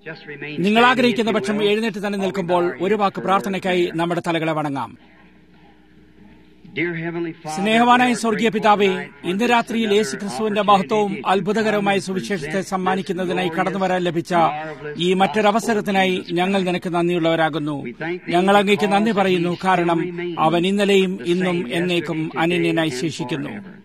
Just remain നിങ്ങൾ standing, ആഗ്രഹിക്കുന്ന if you പക്ഷം will. എഴുന്നേറ്റ് തന്നെ നിൽക്കുമ്പോൾ ഒരു വാക്ക് പ്രാർത്ഥനയ്ക്കായി നമ്മുടെ തലകളെ വണങ്ങാം Dear Heavenly Father, സ്നേഹവാനായ we are സ്വർഗീയ grateful പിതാവേ tonight for ഇന്ന് this രാത്രിയിൽ another യേശു ക്രിസ്തുവിന്റെ opportunity മഹത്വവും to അത്ഭുതകരമായ come സുവിശേഷത്തെ present സമ്മാനിക്കുന്നതിനായി this കടന്നു വരാൻ ലഭിച്ച marvelous ഈ മറ്റൊരു gospel അവസരത്തിനായി of Jesus ഞങ്ങൾ Christ. നിനക്ക് നന്ദിയുള്ളവരാകുന്നു We thank thee ഞങ്ങൾ അങ്ങേക്ക് നന്ദി because പറയുന്നു he still കാരണം remains അവൻ ഇന്നലെയും the ഇന്നും same എന്നേക്കും yesterday, today, അനന്യനായി and ശേഷിക്കുന്നു forever.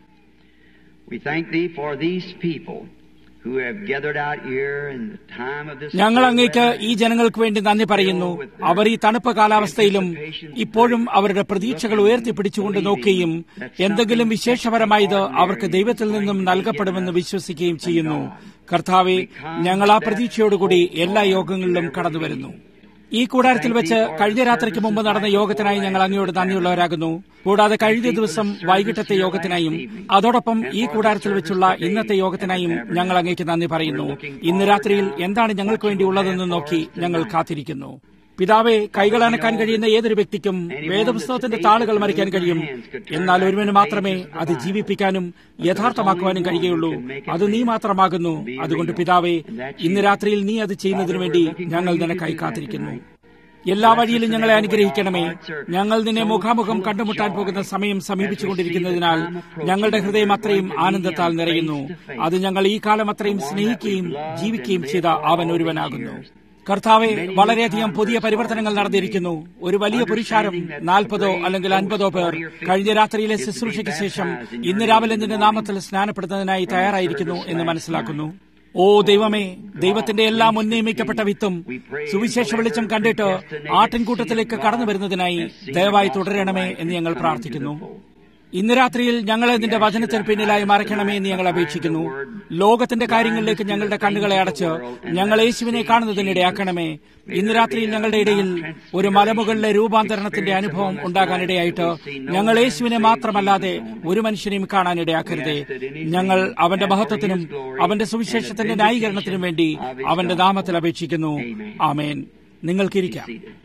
We thank thee for these people who have gathered out here in the time of this ഞങ്ങൾ cold അങ്ങേക്ക് weather. ഈ ജനങ്ങൾക്ക് വേണ്ടി നന്ദി പറയുന്നു അവർ ഈ തണുപ്പ് കാലാവസ്ഥയിലും ഇപ്പോഴും അവരുടെ പ്രതീക്ഷകൾ ഉയർത്തിപ്പിടിച്ചുകൊണ്ട് നോക്കുകയും എന്തെങ്കിലും വിശേഷപരമായത് അവർക്ക് ദൈവത്തിൽ നിന്നും നൽകപ്പെടുമെന്ന് വിശ്വസിക്കുകയും ചെയ്യുന്നു കർത്താവെ ഞങ്ങൾ ആ പ്രതീക്ഷയോടുകൂടി എല്ലാ യോഗങ്ങളിലും കടന്നുവരുന്നു ഈ കൂടാരത്തിൽ വെച്ച് കഴിഞ്ഞ രാത്രിക്ക് മുമ്പ് നടന്ന യോഗത്തിനായി ഞങ്ങൾ അങ്ങയോട് നന്ദിയുള്ളവരാകുന്നു കൂടാതെ കഴിഞ്ഞ ദിവസം വൈകിട്ടത്തെ യോഗത്തിനായും അതോടൊപ്പം ഈ കൂടാരത്തിൽ വെച്ചുള്ള ഇന്നത്തെ യോഗത്തിനായും ഞങ്ങൾ അങ്ങേക്ക് നന്ദി പറയുന്നു ഇന്ന് രാത്രിയിൽ എന്താണ് ഞങ്ങൾക്ക് വേണ്ടി ഉള്ളതെന്ന് നോക്കി ഞങ്ങൾ കാത്തിരിക്കുന്നു പിതാവെ കൈകൾ അനക്കാൻ കഴിയുന്ന ഏതൊരു വ്യക്തിക്കും വേദപുസ്തകത്തിന്റെ താളുകൾ മറിക്കാൻ കഴിയും എന്നാൽ ഒരുവന് മാത്രമേ അത് ജീവിപ്പിക്കാനും യഥാർത്ഥമാക്കുവാനും കഴിയുകയുള്ളൂ അത് നീ മാത്രമാകുന്നു അതുകൊണ്ട് പിതാവെ ഇന്ന് രാത്രിയിൽ നീ അത് ചെയ്യുന്നതിനു വേണ്ടി ഞങ്ങൾ നിനക്കായി കാത്തിരിക്കുന്നു എല്ലാ വഴിയിലും ഞങ്ങളെ അനുഗ്രഹിക്കണമേ ഞങ്ങൾ നിന്നെ മുഖാമുഖം കണ്ടുമുട്ടാൻ പോകുന്ന സമയം സമീപിച്ചുകൊണ്ടിരിക്കുന്നതിനാൽ ഞങ്ങളുടെ ഹൃദയം അത്രയും ആനന്ദത്താൽ നിറയുന്നു അത് ഞങ്ങൾ ഈ കാലം അത്രയും സ്നേഹിക്കുകയും ജീവിക്കുകയും ചെയ്ത അവൻ ഒരുവനാകുന്നു കർത്താവെ വളരെയധികം പുതിയ പരിവർത്തനങ്ങൾ നടന്നിരിക്കുന്നു ഒരു വലിയ പുരുഷാരം നാൽപ്പതോ അല്ലെങ്കിൽ അൻപതോ പേർ കഴിഞ്ഞ രാത്രിയിലെ ശുശ്രൂഷയ്ക്ക് ശേഷം ഇന്ന് രാവിലെ നിന്റെ നാമത്തിൽ സ്നാനപ്പെടുത്തുന്നതിനായി തയ്യാറായിരിക്കുന്നു എന്ന് മനസ്സിലാക്കുന്നു ഓ ദൈവമേ ദൈവത്തിന്റെ എല്ലാ മുൻനിയമിക്കപ്പെട്ട വിത്തും സുവിശേഷ വെളിച്ചം കണ്ടിട്ട് ആട്ടിൻകൂട്ടത്തിലേക്ക് കടന്നു വരുന്നതിനായി ദയവായി തുടരണമേ എന്ന് ഞങ്ങൾ പ്രാർത്ഥിക്കുന്നു ഇന്ന് രാത്രിയിൽ ഞങ്ങളെ നിന്റെ വചനത്തിന് പിന്നിലായി മറയ്ക്കണമേ എന്ന് ഞങ്ങൾ അപേക്ഷിക്കുന്നു ലോകത്തിന്റെ കാര്യങ്ങളിലേക്ക് ഞങ്ങളുടെ കണ്ണുകളെ അടച്ച് ഞങ്ങൾ യേശുവിനെ കാണുന്നതിനിടയാക്കണമേ ഇന്ന് രാത്രിയിൽ ഞങ്ങളുടെ ഇടയിൽ ഒരു മലമുകളിലെ രൂപാന്തരണത്തിന്റെ അനുഭവം ഉണ്ടാകാനിടയായിട്ട് ഞങ്ങൾ യേശുവിനെ മാത്രമല്ലാതെ ഒരു മനുഷ്യനെയും കാണാനിടയാക്കരുതേ ഞങ്ങൾ അവന്റെ മഹത്വത്തിനും അവന്റെ സുവിശേഷത്തിന്റെ ന്യായീകരണത്തിനും വേണ്ടി അവന്റെ നാമത്തിൽ അപേക്ഷിക്കുന്നു ആമേൻ നിങ്ങൾക്കിരിക്കാം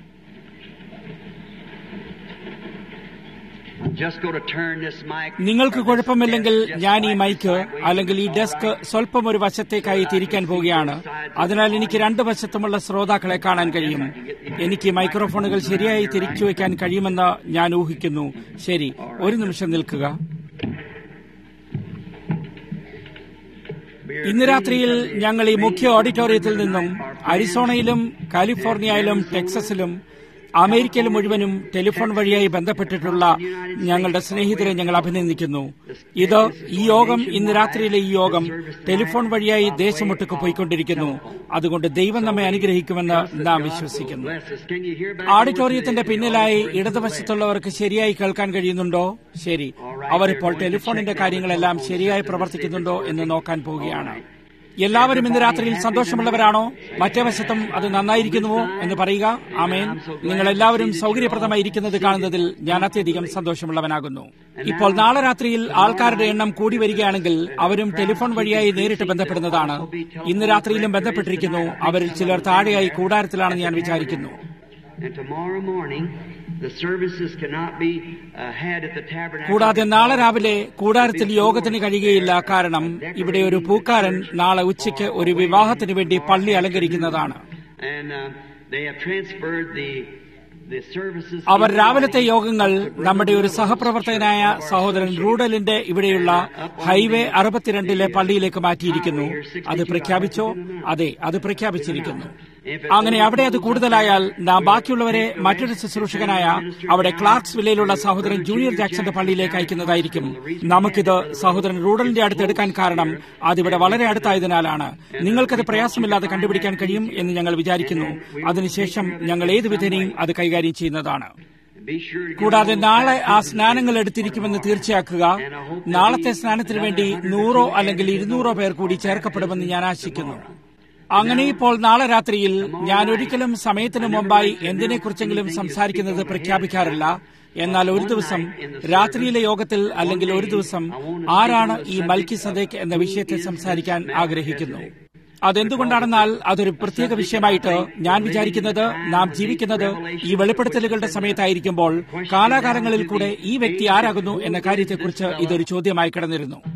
Just go to turn this mic. നിങ്ങൾക്ക് കുഴപ്പമില്ലെങ്കിൽ ഞാൻ ഈ മൈക്ക് അല്ലെങ്കിൽ ഈ ഡെസ്ക് സ്വല്പം ഒരു വശത്തേക്കായി തിരിക്കാൻ പോവുകയാണ് അതിനാൽ എനിക്ക് രണ്ട് വശത്തുമുള്ള ശ്രോതാക്കളെ കാണാൻ കഴിയും എനിക്ക് മൈക്രോഫോണുകൾ ശരിയായി തിരിച്ചു വയ്ക്കാൻ കഴിയുമെന്ന് ഞാൻ ഊഹിക്കുന്നു ശരി ഒരു നിമിഷം നിൽക്കുക ഇന്ന് രാത്രിയിൽ ഞങ്ങൾ ഈ മുഖ്യ ഓഡിറ്റോറിയത്തിൽ നിന്നും അരിസോണയിലും കാലിഫോർണിയയിലും ടെക്സസിലും അമേരിക്കയിൽ മുഴുവനും ടെലിഫോൺ വഴിയായി ബന്ധപ്പെട്ടിട്ടുള്ള ഞങ്ങളുടെ സ്നേഹിതരെ ഞങ്ങൾ അഭിനന്ദിക്കുന്നു ഇത് ഈ യോഗം ഇന്ന് രാത്രിയിലെ ഈ യോഗം ടെലിഫോൺ വഴിയായി ദേശമൊട്ടുക്ക് പോയിക്കൊണ്ടിരിക്കുന്നു അതുകൊണ്ട് ദൈവം നമ്മെ അനുഗ്രഹിക്കുമെന്ന് നാം വിശ്വസിക്കുന്നു Bless us. Can you hear back ഓഡിറ്റോറിയത്തിന്റെ പിന്നിലായി ഇടതുവശത്തുള്ളവർക്ക് ശരിയായി കേൾക്കാൻ കഴിയുന്നുണ്ടോ ശരി അവരിപ്പോൾ ടെലിഫോണിന്റെ കാര്യങ്ങളെല്ലാം ശരിയായി പ്രവർത്തിക്കുന്നുണ്ടോ എന്ന് നോക്കാൻ പോവുകയാണ് എല്ലാവരും ഇന്ന് രാത്രിയിൽ സന്തോഷമുള്ളവരാണോ മറ്റേ വശത്തും അത് നന്നായിരിക്കുന്നുവോ എന്ന് പറയുക ആമേൻ നിങ്ങൾ എല്ലാവരും സൗകര്യപ്രദമായി ഇരിക്കുന്നത് കാണുന്നതിൽ ഞാൻ അത്യധികം സന്തോഷമുള്ളവനാകുന്നു ഇപ്പോൾ നാളെ രാത്രിയിൽ ആൾക്കാരുടെ എണ്ണം കൂടി വരികയാണെങ്കിൽ അവരും ടെലിഫോൺ വഴിയായി നേരിട്ട് ബന്ധപ്പെടുന്നതാണ് ഇന്ന് രാത്രിയിലും ബന്ധപ്പെട്ടിരിക്കുന്നു അവരിൽ ചിലർ താഴെയായി കൂടാരത്തിലാണെന്ന് ഞാൻ വിചാരിക്കുന്നു And tomorrow morning, the services cannot be uh, had at the tabernacle. കൂടാതെ നാളെ രാവിലെ കൂടാരത്തിൽ യോഗത്തിന് കഴിയുകയില്ല കാരണം ഇവിടെ ഒരു പൂക്കാരൻ നാളെ ഉച്ചയ്ക്ക് ഒരു വിവാഹത്തിന് വേണ്ടി പള്ളി അലങ്കരിക്കുന്നതാണ് And uh, they have transferred the the services. അവർ രാവിലത്തെ യോഗങ്ങൾ നമ്മുടെ ഒരു സഹപ്രവർത്തകനായ സഹോദരൻ റൂഡലിന്റെ ഇവിടെയുള്ള ഹൈവേ അറുപത്തിരണ്ടിലെ പള്ളിയിലേക്ക് മാറ്റിയിരിക്കുന്നു അത് പ്രഖ്യാപിച്ചോ അതെ അത് പ്രഖ്യാപിച്ചിരിക്കുന്നു അങ്ങനെ അവിടെ അത് കൂടുതലായാൽ നാം ബാക്കിയുള്ളവരെ മറ്റൊരു ശുശ്രൂഷകനായ അവിടെ ക്ലാർക്സ് വില്ലയിലുള്ള സഹോദരൻ ജൂനിയർ ജാക്സന്റെ പള്ളിയിലേക്ക് അയക്കുന്നതായിരിക്കും നമുക്കിത് സഹോദരൻ റൂഡലിന്റെ അടുത്ത് എടുക്കാൻ കാരണം അതിവിടെ വളരെ അടുത്തായതിനാലാണ് നിങ്ങൾക്കത് പ്രയാസമില്ലാതെ കണ്ടുപിടിക്കാൻ കഴിയും എന്ന് ഞങ്ങൾ വിചാരിക്കുന്നു അതിനുശേഷം ഞങ്ങൾ ഏത് വിധേനയും അത് കൈകാര്യം ചെയ്യുന്നതാണ് Be sure to get കൂടാതെ all നാളെ the ആ സ്നാനങ്ങൾ എടുത്തിരിക്കുമെന്ന് തീർച്ചയാക്കുക നാളത്തെ സ്നാനത്തിന് വേണ്ടി നൂറോ അല്ലെങ്കിൽ ഇരുന്നൂറോ പേർ കൂടി ചേർക്കപ്പെടുമെന്ന് ഞാൻ ആശിക്കുന്നു അങ്ങനെ ഇപ്പോൾ നാളെ രാത്രിയിൽ ഞാൻ ഒരിക്കലും സമയത്തിന് മുമ്പായി എന്തിനെക്കുറിച്ചെങ്കിലും സംസാരിക്കുന്നത് പ്രഖ്യാപിക്കാറില്ല എന്നാൽ ഒരു ദിവസം രാത്രിയിലെ യോഗത്തിൽ അല്ലെങ്കിൽ ഒരു ദിവസം ആരാണ് ഈ മൽക്കി സദേക്ക് എന്ന വിഷയത്തെ സംസാരിക്കാൻ ആഗ്രഹിക്കുന്നു അതെന്തുകൊണ്ടാണെന്നാൽ അതൊരു പ്രത്യേക വിഷയമായിട്ട് ഞാൻ വിചാരിക്കുന്നത് നാം ജീവിക്കുന്നത് ഈ വെളിപ്പെടുത്തലുകളുടെ സമയത്തായിരിക്കുമ്പോൾ കാലാകാലങ്ങളിൽ കൂടെ ഈ വ്യക്തി ആരാകുന്നു എന്ന കാര്യത്തെക്കുറിച്ച് ഇതൊരു ചോദ്യമായി കിടന്നിരുന്നു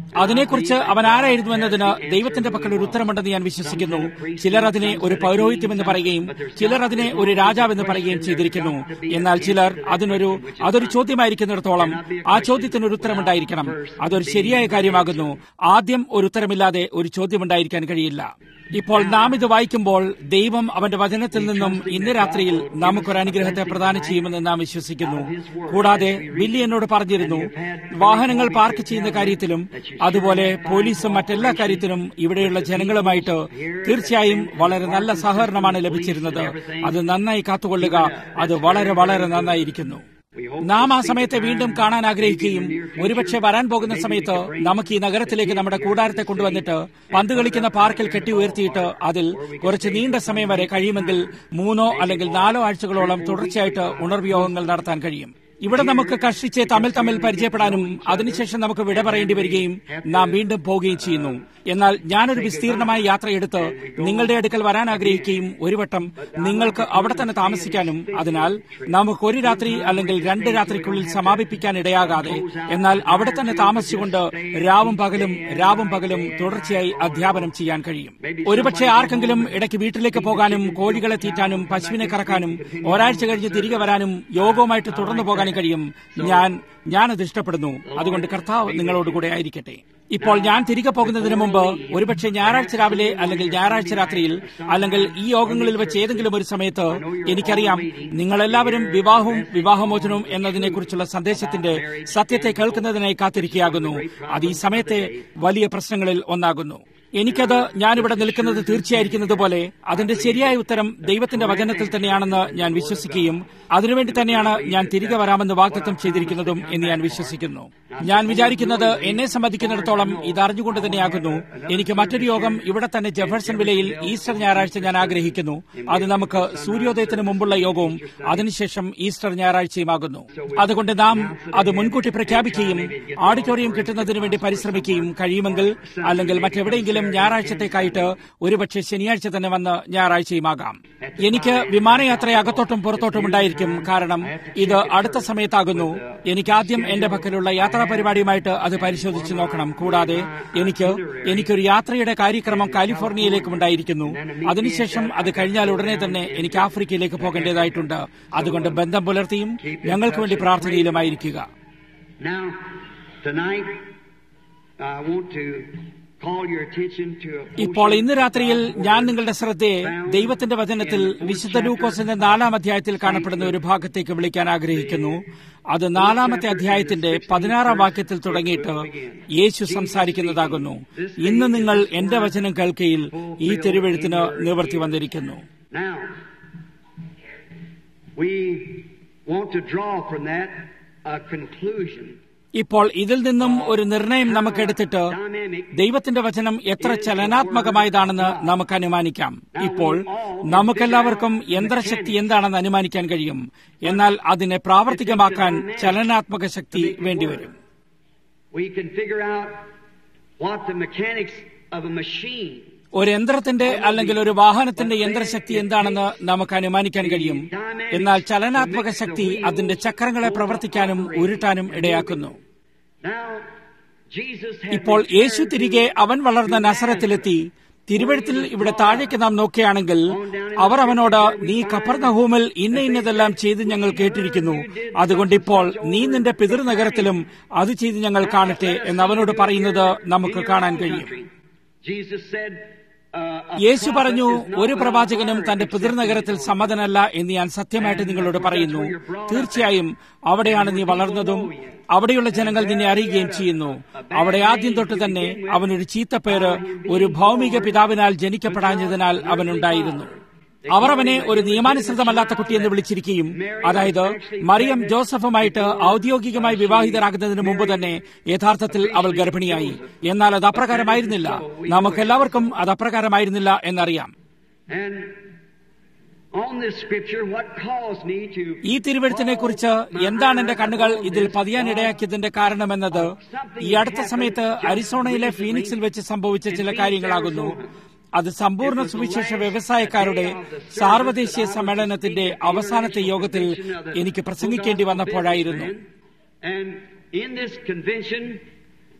അതിനെക്കുറിച്ച് അവൻ ആരായിരുന്നു എന്നതിന് ദൈവത്തിന്റെ പക്കൽ ഒരു ഉത്തരമുണ്ടെന്ന് ഞാൻ വിശ്വസിക്കുന്നു ചിലർ അതിനെ ഒരു പൗരോഹിത്യമെന്ന് പറയുകയും ചിലർ അതിനെ ഒരു രാജാവെന്ന് പറയുകയും ചെയ്തിരിക്കുന്നു എന്നാൽ ചിലർ അതിനൊരു അതൊരു ചോദ്യമായിരിക്കുന്നിടത്തോളം ആ ചോദ്യത്തിന് ഒരു ഉത്തരമുണ്ടായിരിക്കണം അതൊരു ശരിയായ കാര്യമാകുന്നു ആദ്യം ഒരു ഉത്തരമില്ലാതെ ഒരു ചോദ്യമുണ്ടായിരിക്കാൻ കഴിയില്ല ഇപ്പോൾ നാം ഇത് വായിക്കുമ്പോൾ ദൈവം അവന്റെ വചനത്തിൽ നിന്നും ഇന്ന് രാത്രിയിൽ നമുക്കൊരു അനുഗ്രഹത്തെ പ്രദാനം ചെയ്യുമെന്ന് നാം വിശ്വസിക്കുന്നു കൂടാതെ ബില്ലി എന്നോട് പറഞ്ഞിരുന്നു വാഹനങ്ങൾ പാർക്ക് ചെയ്യുന്ന കാര്യത്തിലും അതുപോലെ പോലീസും മറ്റെല്ലാ കാര്യത്തിലും ഇവിടെയുള്ള ജനങ്ങളുമായിട്ട് തീർച്ചയായും വളരെ നല്ല സഹകരണമാണ് ലഭിച്ചിരുന്നത് അത് നന്നായി കാത്തുകൊള്ളുക അത് വളരെ വളരെ നന്നായിരിക്കുന്നു നാം ആ സമയത്തെ വീണ്ടും കാണാൻ ആഗ്രഹിക്കുകയും ഒരുപക്ഷെ വരാൻ പോകുന്ന സമയത്ത് നമുക്ക് ഈ നഗരത്തിലേക്ക് നമ്മുടെ കൂടാരത്തെ കൊണ്ടുവന്നിട്ട് പന്ത് കളിക്കുന്ന പാർക്കിൽ കെട്ടി ഉയർത്തിയിട്ട് അതിൽ കുറച്ച് നീണ്ട സമയം വരെ കഴിയുമെങ്കിൽ മൂന്നോ അല്ലെങ്കിൽ നാലോ ആഴ്ചകളോളം തുടർച്ചയായിട്ട് ഉണർവ്യോഗങ്ങൾ നടത്താൻ കഴിയും ഇവിടെ നമുക്ക് കഷ്ടിച്ച് തമ്മിൽ തമ്മിൽ പരിചയപ്പെടാനും അതിനുശേഷം നമുക്ക് വിട പറയേണ്ടി വരികയും നാം വീണ്ടും പോവുകയും ചെയ്യുന്നു എന്നാൽ ഞാനൊരു വിസ്തീർണമായ യാത്രയെടുത്ത് നിങ്ങളുടെ അടുക്കൽ വരാൻ ആഗ്രഹിക്കുകയും ഒരു വട്ടം നിങ്ങൾക്ക് അവിടെ തന്നെ താമസിക്കാനും അതിനാൽ നമുക്ക് ഒരു രാത്രി അല്ലെങ്കിൽ രണ്ട് രാത്രിക്കുള്ളിൽ സമാപിപ്പിക്കാൻ ഇടയാകാതെ എന്നാൽ അവിടെ തന്നെ താമസിച്ചുകൊണ്ട് രാവും പകലും രാവും പകലും തുടർച്ചയായി അധ്യാപനം ചെയ്യാൻ കഴിയും ഒരുപക്ഷെ ആർക്കെങ്കിലും ഇടയ്ക്ക് വീട്ടിലേക്ക് പോകാനും കോഴികളെ തീറ്റാനും പശുവിനെ കറക്കാനും ഒരാഴ്ച കഴിഞ്ഞ് തിരികെ വരാനും യോഗവുമായിട്ട് തുടർന്നു പോകാനും കഴിയും ഞാൻ ഞാനത് ഇഷ്ടപ്പെടുന്നു അതുകൊണ്ട് കർത്താവ് നിങ്ങളോട് കൂടെ ആയിരിക്കട്ടെ ഇപ്പോൾ ഞാൻ തിരികെ പോകുന്നതിന് മുമ്പ് ഒരുപക്ഷെ ഞായറാഴ്ച രാവിലെ അല്ലെങ്കിൽ ഞായറാഴ്ച രാത്രിയിൽ അല്ലെങ്കിൽ ഈ യോഗങ്ങളിൽ വെച്ച് ഏതെങ്കിലും ഒരു സമയത്ത് എനിക്കറിയാം നിങ്ങളെല്ലാവരും വിവാഹവും വിവാഹമോചനവും എന്നതിനെക്കുറിച്ചുള്ള സന്ദേശത്തിന്റെ സത്യത്തെ കേൾക്കുന്നതിനായി കാത്തിരിക്കുകയാകുന്നു അത് ഈ സമയത്തെ വലിയ പ്രശ്നങ്ങളിൽ ഒന്നാകുന്നു എനിക്കത് ഞാനിവിടെ നിൽക്കുന്നത് തീർച്ചയായിരിക്കുന്നത് പോലെ അതിന്റെ ശരിയായ ഉത്തരം ദൈവത്തിന്റെ വചനത്തിൽ തന്നെയാണെന്ന് ഞാൻ വിശ്വസിക്കുകയും അതിനുവേണ്ടി തന്നെയാണ് ഞാൻ തിരികെ വരാമെന്ന് വാഗ്ദത്തം ചെയ്തിരിക്കുന്നതും എന്ന് ഞാൻ വിശ്വസിക്കുന്നു ഞാൻ വിചാരിക്കുന്നത് എന്നെ സംബന്ധിക്കുന്നിടത്തോളം ഇത് അറിഞ്ഞുകൊണ്ട് തന്നെയാകുന്നു എനിക്ക് മറ്റൊരു യോഗം ഇവിടെ തന്നെ ജെഫേഴ്സൺ വിലയിൽ ഈസ്റ്റർ ഞായറാഴ്ച ഞാൻ ആഗ്രഹിക്കുന്നു അത് നമുക്ക് സൂര്യോദയത്തിന് മുമ്പുള്ള യോഗവും അതിനുശേഷം ഈസ്റ്റർ ഞായറാഴ്ചയുമാകുന്നു അതുകൊണ്ട് നാം അത് മുൻകൂട്ടി പ്രഖ്യാപിക്കുകയും ഓഡിറ്റോറിയം കിട്ടുന്നതിന് വേണ്ടി പരിശ്രമിക്കുകയും കഴിയുമെങ്കിൽ അല്ലെങ്കിൽ മറ്റെവിടെയെങ്കിലും ഞായറാഴ്ചത്തേക്കായിട്ട് ഒരുപക്ഷെ ശനിയാഴ്ച തന്നെ വന്ന് ഞായറാഴ്ചയുമാകാം എനിക്ക് വിമാനയാത്ര അകത്തോട്ടും പുറത്തോട്ടും ഉണ്ടായിരിക്കും കാരണം ഇത് അടുത്ത സമയത്താകുന്നു എനിക്ക് ആദ്യം എന്റെ പക്കലുള്ള യാത്രാ പരിപാടിയുമായിട്ട് അത് പരിശോധിച്ചു നോക്കണം കൂടാതെ എനിക്ക് എനിക്കൊരു യാത്രയുടെ കാര്യക്രമം കാലിഫോർണിയയിലേക്കും ഉണ്ടായിരിക്കുന്നു അതിനുശേഷം അത് കഴിഞ്ഞാൽ ഉടനെ തന്നെ എനിക്ക് ആഫ്രിക്കയിലേക്ക് പോകേണ്ടതായിട്ടുണ്ട് അതുകൊണ്ട് ബന്ധം പുലർത്തിയും ഞങ്ങൾക്ക് വേണ്ടി പ്രാർത്ഥനയിലുമായിരിക്കുക Now, tonight, I want to call your attention to a ഇപ്പോൾ ഇന്ന് രാത്രിയിൽ ഞാൻ നിങ്ങളുടെ ശ്രദ്ധയെ ദൈവത്തിന്റെ വചനത്തിൽ വിശുദ്ധ ലൂക്കോസിന്റെ നാലാം അധ്യായത്തിൽ കാണപ്പെടുന്ന ഒരു ഭാഗത്തേക്ക് വിളിക്കാൻ ആഗ്രഹിക്കുന്നു അത് നാലാമത്തെ അധ്യായത്തിന്റെ പതിനാറാം വാക്യത്തിൽ തുടങ്ങിയിട്ട് യേശു സംസാരിക്കുന്നതാകുന്നു ഇന്ന് നിങ്ങൾ എന്റെ വചനം കേൾക്കയിൽ ഈ തെരുവെഴുത്തിന് നിവർത്തി വന്നിരിക്കുന്നു Now, we want to draw from that a conclusion. ഇപ്പോൾ ഇതിൽ നിന്നും ഒരു നിർണയം നമുക്കെടുത്തിട്ട് ദൈവത്തിന്റെ വചനം എത്ര ചലനാത്മകമായതാണെന്ന് നമുക്ക് അനുമാനിക്കാം ഇപ്പോൾ നമുക്കെല്ലാവർക്കും യന്ത്രശക്തി എന്താണെന്ന് അനുമാനിക്കാൻ കഴിയും എന്നാൽ അതിനെ പ്രാവർത്തികമാക്കാൻ ചലനാത്മക ശക്തി വേണ്ടിവരും We can figure out what the mechanics of a machine ഒരു യന്ത്രത്തിന്റെ അല്ലെങ്കിൽ ഒരു വാഹനത്തിന്റെ യന്ത്രശക്തി എന്താണെന്ന് നമുക്ക് അനുമാനിക്കാൻ കഴിയും എന്നാൽ ചലനാത്മക ശക്തി അതിന്റെ ചക്രങ്ങളെ പ്രവർത്തിക്കാനും ഉരുട്ടാനും ഇടയാക്കുന്നു Now, Jesus had ഇപ്പോൾ യേശു തിരികെ അവൻ വളർന്ന നസറത്തിലെത്തി തിരുവഴുത്തിൽ ഇവിടെ താഴേക്ക് നാം നോക്കുകയാണെങ്കിൽ അവർ അവനോട് നീ കപ്പർനഹൂമിൽ ഇന്ന ഇന്നതെല്ലാം ചെയ്ത് ഞങ്ങൾ കേട്ടിരിക്കുന്നു അതുകൊണ്ട് ഇപ്പോൾ നീ നിന്റെ പിതൃനഗരത്തിലും അത് ചെയ്ത് ഞങ്ങൾ കാണട്ടെ എന്ന് അവനോട് പറയുന്നത് നമുക്ക് കാണാൻ കഴിയും Jesus said, uh, a Yeshu prophet പറഞ്ഞു is not ഒരു without പ്രവാചകനും honor തന്റെ except പിതൃനഗരത്തിൽ in his own സമ്മതനല്ല എന്ന് ഞാൻ സത്യമായിട്ട് നിങ്ങളോട് പറയുന്നു തീർച്ചയായും അവിടെയാണ് നീ വളർന്നതും അവിടെയുള്ള ജനങ്ങൾ നിന്നെ അറിയുകയും ചെയ്യുന്നു അവിടെ ആദ്യം തൊട്ട് തന്നെ അവനൊരു ചീത്തപ്പേര് ഒരു ഭൗമിക പിതാവിനാൽ ജനിക്കപ്പെടാഞ്ഞതിനാൽ അവനുണ്ടായിരുന്നു അവർ അവനെ ഒരു നിയമാനുസൃതമല്ലാത്ത കുട്ടിയെന്ന് വിളിച്ചിരിക്കുകയും അതായത് മറിയം ജോസഫുമായിട്ട് ഔദ്യോഗികമായി വിവാഹിതരാകുന്നതിന് മുമ്പ് തന്നെ യഥാർത്ഥത്തിൽ അവൾ ഗർഭിണിയായി എന്നാൽ അത് അപ്രകാരമായിരുന്നില്ല നമുക്കെല്ലാവർക്കും അത് അപ്രകാരമായിരുന്നില്ല എന്നറിയാം And on this scripture, what caused me to ഈ തിരുവഴുത്തിനെ കുറിച്ച് എന്താണ് എന്റെ കണ്ണുകൾ ഇതിൽ പതിയാനിടയാക്കിയതിന്റെ കാരണമെന്നത് ഈ അടുത്ത സമയത്ത് അരിസോണയിലെ ഫീനിക്സിൽ വെച്ച് സംഭവിച്ച ചില കാര്യങ്ങളാകുന്നു അത് സമ്പൂർണ്ണ സുവിശേഷ വ്യവസായക്കാരുടെ സാർവദേശീയ സമ്മേളനത്തിന്റെ അവസാനത്തെ യോഗത്തിൽ എനിക്ക് പ്രസംഗിക്കേണ്ടി വന്നപ്പോഴായിരുന്നു And in this convention,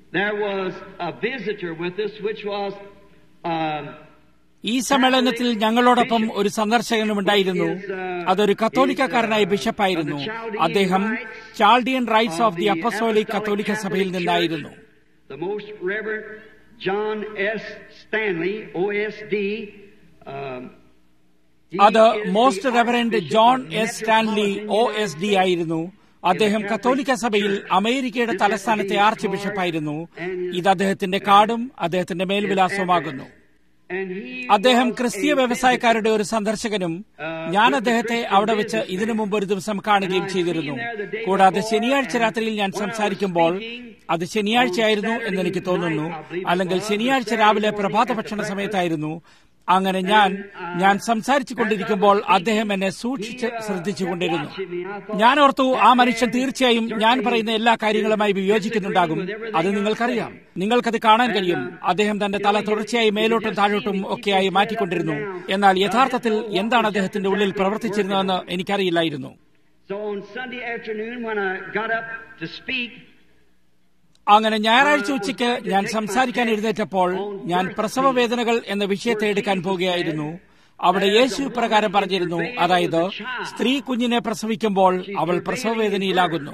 there was a visitor with us, which was um, ഈ സമ്മേളനത്തിൽ ഞങ്ങളോടൊപ്പം ഒരു സന്ദർശകനുണ്ടായിരുന്നു അതൊരു കത്തോലിക്കക്കാരനായ ബിഷപ്പായിരുന്നു അദ്ദേഹം Chaldean rites of the apostolic കത്തോലിക്ക സഭയിൽ നിന്നായിരുന്നു the Most Reverend John S. Stanley, OSD. Um, he അത് is the most reverend Archbishop John of S Stanley O Metropolitan S D ആയിരുന്നു അദ്ദേഹം കത്തോലിക്ക സഭയിൽ അമേരിക്കയുടെ തലസ്ഥാനത്തെ ആർച്ച് ബിഷപ്പായിരുന്നു ഇത് അദ്ദേഹത്തിന്റെ കാർഡും അദ്ദേഹത്തിന്റെ മേൽവിലാസവുമാകുന്നു and he അദ്ദേഹം was ക്രിസ്തീയ a വ്യവസായക്കാരുടെ ഒരു സന്ദർശകനും ഞാൻ അദ്ദേഹത്തെ അവിടെ വെച്ച് ഇതിനു മുമ്പ് ഒരു ദിവസം കാണുകയും ചെയ്തിരുന്നു കൂടാതെ ശനിയാഴ്ച രാത്രിയിൽ ഞാൻ സംസാരിക്കുമ്പോൾ അത് ശനിയാഴ്ചയായിരുന്നു എന്ന് എനിക്ക് തോന്നുന്നു അല്ലെങ്കിൽ ശനിയാഴ്ച രാവിലെ പ്രഭാത ഭക്ഷണ സമയത്തായിരുന്നു അങ്ങനെ ഞാൻ ഞാൻ സംസാരിച്ചു കൊണ്ടിരിക്കുമ്പോൾ അദ്ദേഹം എന്നെ സൂക്ഷിച്ച് ശ്രദ്ധിച്ചുകൊണ്ടിരുന്നു ഞാൻ ഓർത്തു ആ മനുഷ്യൻ തീർച്ചയായും ഞാൻ പറയുന്ന എല്ലാ കാര്യങ്ങളുമായി വിയോജിക്കുന്നുണ്ടാകും അത് നിങ്ങൾക്കറിയാം നിങ്ങൾക്കത് കാണാൻ കഴിയും അദ്ദേഹം തന്റെ തല തുടർച്ചയായി മേലോട്ടും താഴോട്ടും ഒക്കെയായി മാറ്റിക്കൊണ്ടിരുന്നു എന്നാൽ യഥാർത്ഥത്തിൽ എന്താണ് അദ്ദേഹത്തിന്റെ ഉള്ളിൽ പ്രവർത്തിച്ചിരുന്നതെന്ന് എനിക്കറിയില്ലായിരുന്നു So on Sunday afternoon, when I got up to speak, അങ്ങനെ ഞായറാഴ്ച ഉച്ചയ്ക്ക് ഞാൻ സംസാരിക്കാൻ എഴുന്നേറ്റപ്പോൾ ഞാൻ പ്രസവ വേദനകൾ എന്ന വിഷയത്തെ എടുക്കാൻ പോകുകയായിരുന്നു അവിടെ യേശു പ്രകാരം പറഞ്ഞിരുന്നു അതായത് സ്ത്രീ കുഞ്ഞിനെ പ്രസവിക്കുമ്പോൾ അവൾ പ്രസവ വേദനയിലാകുന്നു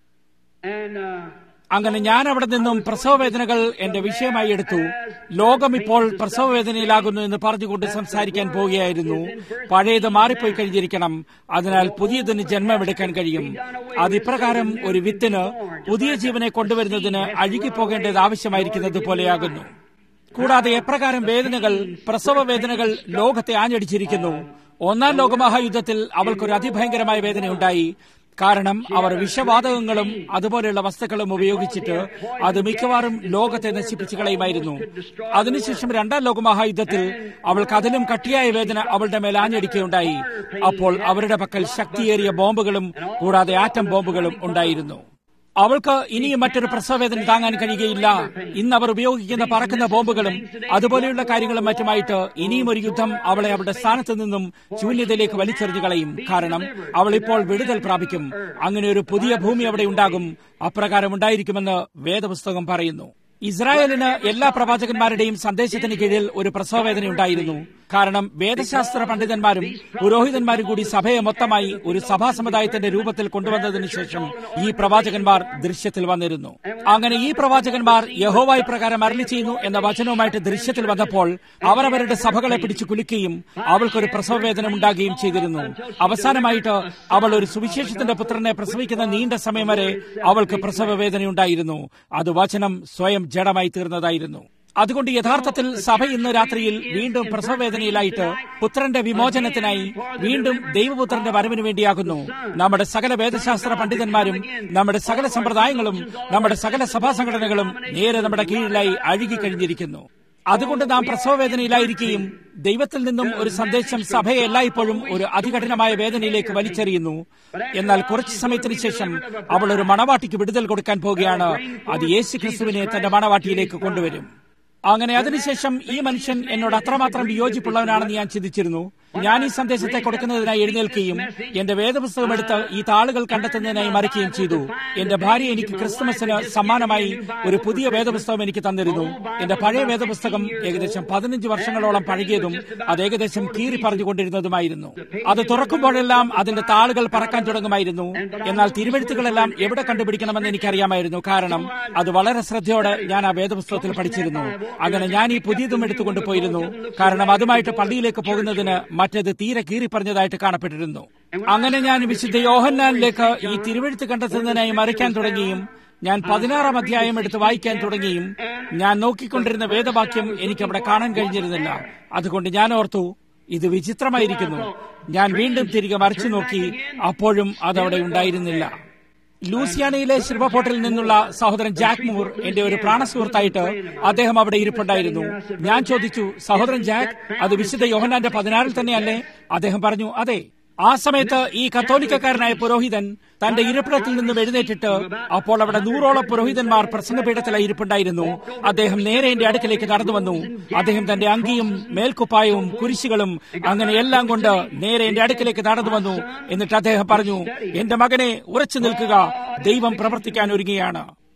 and uh, അങ്ങനെ ഞാൻ അവിടെ നിന്നും പ്രസവ വേദനകൾ എന്റെ വിഷയമായി എടുത്തു ലോകം ഇപ്പോൾ പ്രസവ വേദനയിലാകുന്നു എന്ന് പറഞ്ഞുകൊണ്ട് സംസാരിക്കാൻ പോവുകയായിരുന്നു പഴയത് മാറിപ്പോയി കഴിഞ്ഞിരിക്കണം അതിനാൽ പുതിയതിന് ജന്മമെടുക്കാൻ കഴിയും അത് ഇപ്രകാരം ഒരു വിത്തിന് പുതിയ ജീവനെ കൊണ്ടുവരുന്നതിന് അഴുകിപ്പോകേണ്ടത് ആവശ്യമായിരിക്കുന്നത് പോലെയാകുന്നു കൂടാതെ എപ്രകാരം വേദനകൾ പ്രസവ വേദനകൾ ലോകത്തെ ആഞ്ഞടിച്ചിരിക്കുന്നു ഒന്നാം ലോകമഹായുദ്ധത്തിൽ അവൾക്കൊരു അതിഭയങ്കരമായ വേദനയുണ്ടായി കാരണം അവർ വിഷവാതകങ്ങളും അതുപോലെയുള്ള വസ്തുക്കളും ഉപയോഗിച്ചിട്ട് അത് മിക്കവാറും ലോകത്തെ നശിപ്പിച്ചു കളയുമായിരുന്നു അതിനുശേഷം രണ്ടാം ലോകമഹായുദ്ധത്തിൽ അവൾക്ക് അതിലും കട്ടിയായ വേദന അവളുടെ മേൽ ആഞ്ഞടിക്കുകയുണ്ടായി അപ്പോൾ അവരുടെ പക്കൽ ശക്തിയേറിയ ബോംബുകളും കൂടാതെ ആറ്റം ബോംബുകളും ഉണ്ടായിരുന്നു അവൾക്ക് ഇനിയും മറ്റൊരു പ്രസവവേദന താങ്ങാൻ കഴിയുകയില്ല ഇന്ന് അവർ ഉപയോഗിക്കുന്ന പറക്കുന്ന ബോംബുകളും അതുപോലെയുള്ള കാര്യങ്ങളും മറ്റുമായിട്ട് ഇനിയും ഒരു യുദ്ധം അവളെ അവളുടെ സ്ഥാനത്ത് നിന്നും ശൂന്യതയിലേക്ക് വലിച്ചെറിഞ്ഞു കളയും കാരണം അവൾ ഇപ്പോൾ വിടുതൽ പ്രാപിക്കും അങ്ങനെ ഒരു പുതിയ ഭൂമി അവിടെ ഉണ്ടാകും അപ്രകാരം ഉണ്ടായിരിക്കുമെന്ന് വേദപുസ്തകം പറയുന്നു ഇസ്രായേലിന് എല്ലാ പ്രവാചകന്മാരുടെയും സന്ദേശത്തിന് കീഴിൽ ഒരു പ്രസവവേദന ഉണ്ടായിരുന്നു കാരണം വേദശാസ്ത്ര പണ്ഡിതന്മാരും പുരോഹിതന്മാരും കൂടി സഭയെ മൊത്തമായി ഒരു സഭാ സമുദായത്തിന്റെ രൂപത്തിൽ കൊണ്ടുവന്നതിനു ശേഷം ഈ പ്രവാചകന്മാർ ദൃശ്യത്തിൽ വന്നിരുന്നു അങ്ങനെ ഈ പ്രവാചകന്മാർ യഹോവായി പ്രകാരം അരളി ചെയ്യുന്നു എന്ന വചനവുമായിട്ട് ദൃശ്യത്തിൽ വന്നപ്പോൾ അവർ അവരുടെ സഭകളെ പിടിച്ചു കുലുക്കുകയും അവൾക്കൊരു പ്രസവവേദന ഉണ്ടാകുകയും ചെയ്തിരുന്നു അവസാനമായിട്ട് അവൾ ഒരു സുവിശേഷത്തിന്റെ പുത്രനെ പ്രസവിക്കുന്ന നീണ്ട സമയം വരെ അവൾക്ക് പ്രസവ വേദനയുണ്ടായിരുന്നു അത് വചനം സ്വയം ജഡമായി തീർന്നതായിരുന്നു അതുകൊണ്ട് യഥാർത്ഥത്തിൽ സഭ ഇന്ന് രാത്രിയിൽ വീണ്ടും പ്രസവവേദനയിലായിട്ട് പുത്രന്റെ വിമോചനത്തിനായി വീണ്ടും ദൈവപുത്രന്റെ വരവിന് വേണ്ടിയാകുന്നു നമ്മുടെ സകല വേദശാസ്ത്ര പണ്ഡിതന്മാരും നമ്മുടെ സകല സമ്പ്രദായങ്ങളും നമ്മുടെ സകല സഭാ സംഘടനകളും നേരെ നമ്മുടെ കീഴിലായി അഴുകിക്കഴിഞ്ഞിരിക്കുന്നു അതുകൊണ്ട് നാം പ്രസവവേദനയിലായിരിക്കുകയും ദൈവത്തിൽ നിന്നും ഒരു സന്ദേശം സഭയെ എല്ലായ്പ്പോഴും ഒരു അതികഠിനമായ വേദനയിലേക്ക് വലിച്ചെറിയുന്നു എന്നാൽ കുറച്ചു സമയത്തിന് ശേഷം അവൾ ഒരു മണവാട്ടിക്ക് വിടുതൽ കൊടുക്കാൻ പോകുകയാണ് അത് യേശു ക്രിസ്തുവിനെ തന്റെ മണവാട്ടിയിലേക്ക് കൊണ്ടുവരും അങ്ങനെ അതിനുശേഷം ഈ മനുഷ്യൻ എന്നോട് അത്രമാത്രം വിയോജിപ്പുള്ളവനാണെന്ന് ഞാൻ ചിന്തിച്ചിരുന്നു ഞാൻ ഈ സന്ദേശത്തെ കൊടുക്കുന്നതിനായി എഴുന്നേൽക്കുകയും എന്റെ വേദപുസ്തകം എടുത്ത് ഈ താളുകൾ കണ്ടെത്തുന്നതിനായി മറിക്കുകയും ചെയ്തു എന്റെ ഭാര്യ എനിക്ക് ക്രിസ്തുമസിന് സമ്മാനമായി ഒരു പുതിയ വേദപുസ്തകം എനിക്ക് തന്നിരുന്നു എന്റെ പഴയ വേദപുസ്തകം ഏകദേശം പതിനഞ്ച് വർഷങ്ങളോളം പഴകിയതും അത് ഏകദേശം കീറി പറഞ്ഞുകൊണ്ടിരുന്നതുമായിരുന്നു അത് തുറക്കുമ്പോഴെല്ലാം അതിന്റെ താളുകൾ പറക്കാൻ തുടങ്ങുമായിരുന്നു എന്നാൽ തിരുവെഴുത്തുകളെല്ലാം എവിടെ കണ്ടുപിടിക്കണമെന്ന് എനിക്കറിയാമായിരുന്നു കാരണം അത് വളരെ ശ്രദ്ധയോടെ ഞാൻ ആ വേദപുസ്തകത്തിൽ പഠിച്ചിരുന്നു അങ്ങനെ ഞാൻ ഈ പുതിയതും എടുത്തുകൊണ്ട് പോയിരുന്നു കാരണം അതുമായിട്ട് പള്ളിയിലേക്ക് പോകുന്നതിന് മറ്റത് തീരെ കീറിപ്പറഞ്ഞതായിട്ട് കാണപ്പെട്ടിരുന്നു അങ്ങനെ ഞാൻ വിശുദ്ധ യോഹന്നാനിലേക്ക് ഈ തിരുവെഴുത്ത് കണ്ടെത്തുന്നതിനായി മറിക്കാൻ തുടങ്ങിയും ഞാൻ പതിനാറാം അധ്യായം എടുത്ത് വായിക്കാൻ തുടങ്ങിയും ഞാൻ നോക്കിക്കൊണ്ടിരുന്ന വേദവാക്യം എനിക്ക് അവിടെ കാണാൻ കഴിഞ്ഞിരുന്നില്ല അതുകൊണ്ട് ഞാൻ ഓർത്തു ഇത് വിചിത്രമായിരിക്കുന്നു ഞാൻ വീണ്ടും തിരികെ മറിച്ചു നോക്കി അപ്പോഴും അതവിടെ ഉണ്ടായിരുന്നില്ല ലൂസിയാനയിലെ ശില്പപോട്ടിൽ നിന്നുള്ള സഹോദരൻ ജാക്ക് മൂർ എന്റെ ഒരു പ്രാണസുഹൃത്തായിട്ട് അദ്ദേഹം അവിടെ ഇരിപ്പുണ്ടായിരുന്നു ഞാൻ ചോദിച്ചു സഹോദരൻ ജാക്ക് അത് വിശുദ്ധ യോഹനാന്റെ പതിനാറിൽ തന്നെയല്ലേ അദ്ദേഹം പറഞ്ഞു അതെ ആ സമയത്ത് ഈ കത്തോലിക്കക്കാരനായ പുരോഹിതൻ തന്റെ ഇരിപ്പിടത്തിൽ നിന്നും എഴുന്നേറ്റിട്ട് അപ്പോൾ അവിടെ നൂറോളം പുരോഹിതന്മാർ പ്രസംഗപീഠത്തിലായി ഇരിപ്പുണ്ടായിരുന്നു അദ്ദേഹം നേരെ എന്റെ അടുക്കലേക്ക് നടന്നു വന്നു അദ്ദേഹം തന്റെ അങ്കിയും മേൽക്കുപ്പായവും കുരിശുകളും അങ്ങനെ എല്ലാം കൊണ്ട് നേരെ എന്റെ അടുക്കലേക്ക് നടന്നു വന്നു എന്നിട്ട് അദ്ദേഹം പറഞ്ഞു എന്റെ മകനെ ഉറച്ചു നിൽക്കുക ദൈവം പ്രവർത്തിക്കാൻ ഒരുങ്ങിയാണ്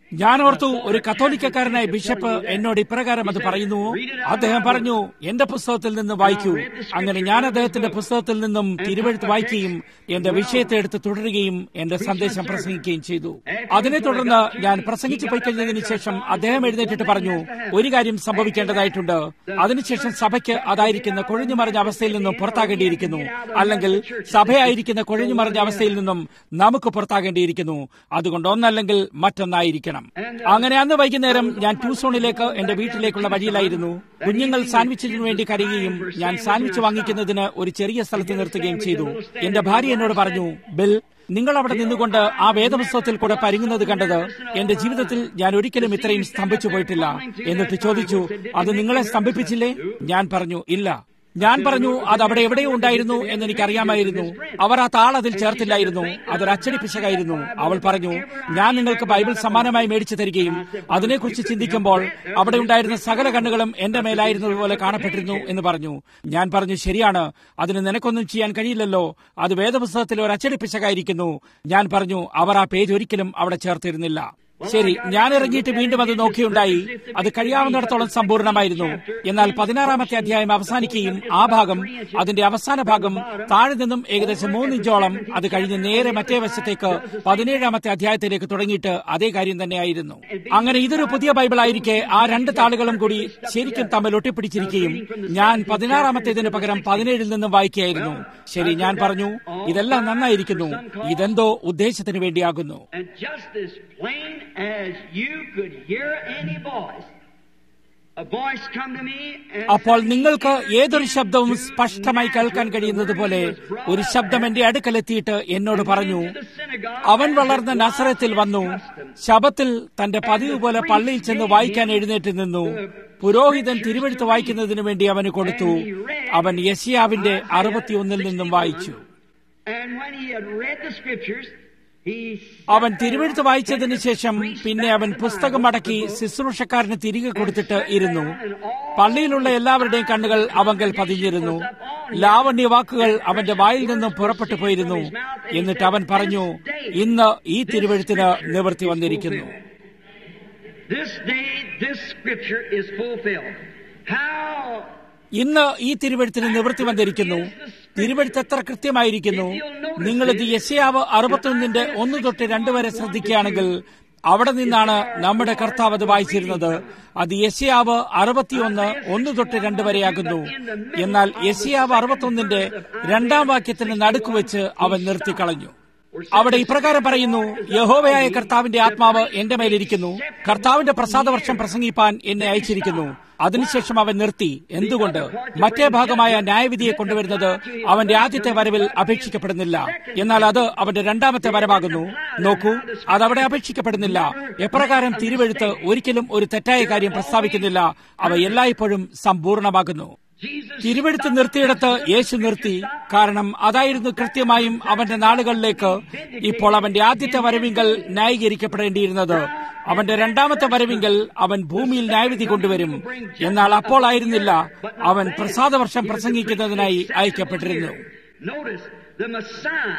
ഞാൻ ഓർത്തു ഒരു കത്തോലിക്കക്കാരനായ ബിഷപ്പ് എന്നോട് ഇപ്രകാരം അത് പറയുന്നു അദ്ദേഹം പറഞ്ഞു എന്റെ പുസ്തകത്തിൽ നിന്ന് വായിക്കൂ അങ്ങനെ ഞാൻ അദ്ദേഹത്തിന്റെ പുസ്തകത്തിൽ നിന്നും തിരുവഴുത്ത് വായിക്കുകയും എന്റെ വിഷയത്തെ എടുത്ത് തുടരുകയും എന്റെ സന്ദേശം പ്രസംഗിക്കുകയും ചെയ്തു അതിനെ തുടർന്ന് ഞാൻ പ്രസംഗിച്ചു പോയി കഴിഞ്ഞതിന് ശേഷം അദ്ദേഹം എഴുന്നേറ്റിട്ട് പറഞ്ഞു ഒരു കാര്യം സംഭവിക്കേണ്ടതായിട്ടുണ്ട് അതിനുശേഷം സഭയ്ക്ക് അതായിരിക്കുന്ന കൊഴിഞ്ഞു മറിഞ്ഞ അവസ്ഥയിൽ നിന്നും പുറത്താകേണ്ടിയിരിക്കുന്നു അല്ലെങ്കിൽ സഭയായിരിക്കുന്ന കൊഴിഞ്ഞു മറിഞ്ഞ അവസ്ഥയിൽ നിന്നും നമുക്ക് പുറത്താകേണ്ടിയിരിക്കുന്നു അതുകൊണ്ട് ഒന്നല്ലെങ്കിൽ മറ്റൊന്നായിരിക്കണം അങ്ങനെ അന്ന് വൈകുന്നേരം ഞാൻ ട്യൂസോണിലേക്ക് എന്റെ വീട്ടിലേക്കുള്ള വഴിയിലായിരുന്നു കുഞ്ഞുങ്ങൾ സാൻഡ്വിച്ചിന് വേണ്ടി കരയുകയും ഞാൻ സാൻഡ്വിച്ച് വാങ്ങിക്കുന്നതിന് ഒരു ചെറിയ സ്ഥലത്ത് നിർത്തുകയും ചെയ്തു എന്റെ ഭാര്യ എന്നോട് പറഞ്ഞു ബിൽ നിങ്ങൾ അവിടെ നിന്നുകൊണ്ട് ആ വേദപുസ്തകത്തിൽ കൂടെ പരിങ്ങുന്നത് കണ്ടത് എന്റെ ജീവിതത്തിൽ ഞാൻ ഒരിക്കലും ഇത്രയും സ്തംഭിച്ചു പോയിട്ടില്ല എന്നിട്ട് ചോദിച്ചു അത് നിങ്ങളെ സ്തംഭിപ്പിച്ചില്ലേ ഞാൻ പറഞ്ഞു ഇല്ല ഞാൻ പറഞ്ഞു അത് അവിടെ എവിടെയോ ഉണ്ടായിരുന്നു എന്ന് എനിക്കറിയാമായിരുന്നു അവർ ആ താൾ അതിൽ ചേർത്തില്ലായിരുന്നു അതൊരു അച്ചടി പിശകായിരുന്നു അവൾ പറഞ്ഞു ഞാൻ നിങ്ങൾക്ക് ബൈബിൾ സമ്മാനമായി മേടിച്ചു തരികയും അതിനെക്കുറിച്ച് ചിന്തിക്കുമ്പോൾ അവിടെ ഉണ്ടായിരുന്ന സകല കണ്ണുകളും എന്റെ മേലായിരുന്നതുപോലെ കാണപ്പെട്ടിരുന്നു എന്ന് പറഞ്ഞു ഞാൻ പറഞ്ഞു ശരിയാണ് അതിന് നിനക്കൊന്നും ചെയ്യാൻ കഴിയില്ലല്ലോ അത് വേദപുസ്തകത്തിൽ ഒരു അച്ചടി പിശകായിരിക്കുന്നു ഞാൻ പറഞ്ഞു അവർ ആ പേജ് ഒരിക്കലും അവിടെ ചേർത്തിരുന്നില്ല ശരി ഞാൻ ഇറങ്ങിയിട്ട് വീണ്ടും അത് നോക്കിയുണ്ടായി അത് കഴിയാവുന്നിടത്തോളം സമ്പൂർണ്ണമായിരുന്നു എന്നാൽ പതിനാറാമത്തെ അധ്യായം അവസാനിക്കുകയും ആ ഭാഗം അതിന്റെ അവസാന ഭാഗം താഴെ നിന്നും ഏകദേശം മൂന്നിഞ്ചോളം അത് കഴിഞ്ഞ് നേരെ മറ്റേ വശത്തേക്ക് പതിനേഴാമത്തെ അധ്യായത്തിലേക്ക് തുടങ്ങിയിട്ട് അതേ കാര്യം തന്നെയായിരുന്നു അങ്ങനെ ഇതൊരു പുതിയ ബൈബിൾ ആയിരിക്കെ ആ രണ്ട് താളുകളും കൂടി ശരിക്കും തമ്മിൽ ഒട്ടിപ്പിടിച്ചിരിക്കുകയും ഞാൻ പതിനാറാമത്തേതിന് പകരം പതിനേഴിൽ നിന്നും വായിക്കുകയായിരുന്നു ശരി ഞാൻ പറഞ്ഞു ഇതെല്ലാം നന്നായിരിക്കുന്നു ഇതെന്തോ ഉദ്ദേശത്തിന് വേണ്ടിയാകുന്നു And just as plain as you could hear any voice, a voice come to me and അപ്പോൾ നിങ്ങൾക്ക് ഏതൊരു ശബ്ദവും സ്പഷ്ടമായി കേൾക്കാൻ കഴിയുന്നത് പോലെ ഒരു ശബ്ദം എന്റെ അടുക്കലെത്തിയിട്ട് എന്നോട് പറഞ്ഞു അവൻ വളർന്ന നസറത്തിൽ വന്നു ശബത്തിൽ തന്റെ പതിവ് പോലെ പള്ളിയിൽ ചെന്ന് വായിക്കാൻ എഴുന്നേറ്റ് നിന്നു പുരോഹിതൻ തിരുവെഴുത്ത് വായിക്കുന്നതിനു വേണ്ടി അവന് കൊടുത്തു അവൻ യശിയാവിന്റെ അറുപത്തിയൊന്നിൽ നിന്നും വായിച്ചു And when he had read the scriptures, he അവൻ തിരുവെഴുത്ത് വായിച്ചതിന് ശേഷം പിന്നെ അവൻ പുസ്തകം മടക്കി ശുശ്രൂഷക്കാരന് തിരികെ കൊടുത്തിട്ട് ഇരുന്നു പള്ളിയിലുള്ള എല്ലാവരുടെയും കണ്ണുകൾ അവങ്കൽ പതിഞ്ഞിരുന്നു ലാവണ്യ വാക്കുകൾ അവന്റെ വായിൽ നിന്നും പുറപ്പെട്ടു പോയിരുന്നു എന്നിട്ട് അവൻ പറഞ്ഞു ഇന്ന് ഈ തിരുവെഴുത്തിന് നിവൃത്തി വന്നിരിക്കുന്നു This day, this scripture is fulfilled. How ഇന്ന് ഈ തിരുവെഴുത്തിന് നിവൃത്തി വന്നിരിക്കുന്നു തിരുവെഴുത്ത് എത്ര കൃത്യമായിരിക്കുന്നു നിങ്ങളിത് യശയാവ് അറുപത്തൊന്നിന്റെ ഒന്ന് തൊട്ട് രണ്ട് വരെ ശ്രദ്ധിക്കുകയാണെങ്കിൽ അവിടെ നിന്നാണ് നമ്മുടെ കർത്താവ് അത് വായിച്ചിരുന്നത് അത് യശയാവ് അറുപത്തിയൊന്ന് ഒന്ന് തൊട്ട് രണ്ട് വരെയാകുന്നു എന്നാൽ യശയാവ് അറുപത്തൊന്നിന്റെ രണ്ടാം വാക്യത്തിന് നടുക്കുവെച്ച് അവൻ നിർത്തിക്കളഞ്ഞു അവിടെ ഇപ്രകാരം പറയുന്നു യഹോവയായ കർത്താവിന്റെ ആത്മാവ് എന്റെ മേലിരിക്കുന്നു കർത്താവിന്റെ പ്രസാദവർഷം പ്രസംഗിപ്പാൻ എന്നെ അയച്ചിരിക്കുന്നു അതിനുശേഷം അവൻ നിർത്തി എന്തുകൊണ്ട് മറ്റേ ഭാഗമായ ന്യായവിധിയെ കൊണ്ടുവരുന്നത് അവന്റെ ആദ്യത്തെ വരവിൽ അപേക്ഷിക്കപ്പെടുന്നില്ല എന്നാൽ അത് അവന്റെ രണ്ടാമത്തെ വരവാകുന്നു നോക്കൂ അതവിടെ അപേക്ഷിക്കപ്പെടുന്നില്ല എപ്രകാരം തിരുവെഴുത്ത് ഒരിക്കലും ഒരു തെറ്റായ കാര്യം പ്രസ്താവിക്കുന്നില്ല അവ എല്ലായ്പ്പോഴും സമ്പൂർണമാകുന്നു തിരുവെടുത്ത് നിർത്തിയിടത്ത് യേശു നിർത്തി കാരണം അതായിരുന്നു കൃത്യമായും അവന്റെ നാളുകളിലേക്ക് ഇപ്പോൾ അവന്റെ ആദ്യത്തെ വരവിങ്കൽ ന്യായീകരിക്കപ്പെടേണ്ടിയിരുന്നത് അവന്റെ രണ്ടാമത്തെ വരവിങ്കൽ അവൻ ഭൂമിയിൽ ന്യായവിധി കൊണ്ടുവരും എന്നാൽ അപ്പോൾ ആയിരുന്നില്ല അവൻ പ്രസാദവർഷം പ്രസംഗിക്കുന്നതിനായി അയക്കപ്പെട്ടിരുന്നു Notice the Messiah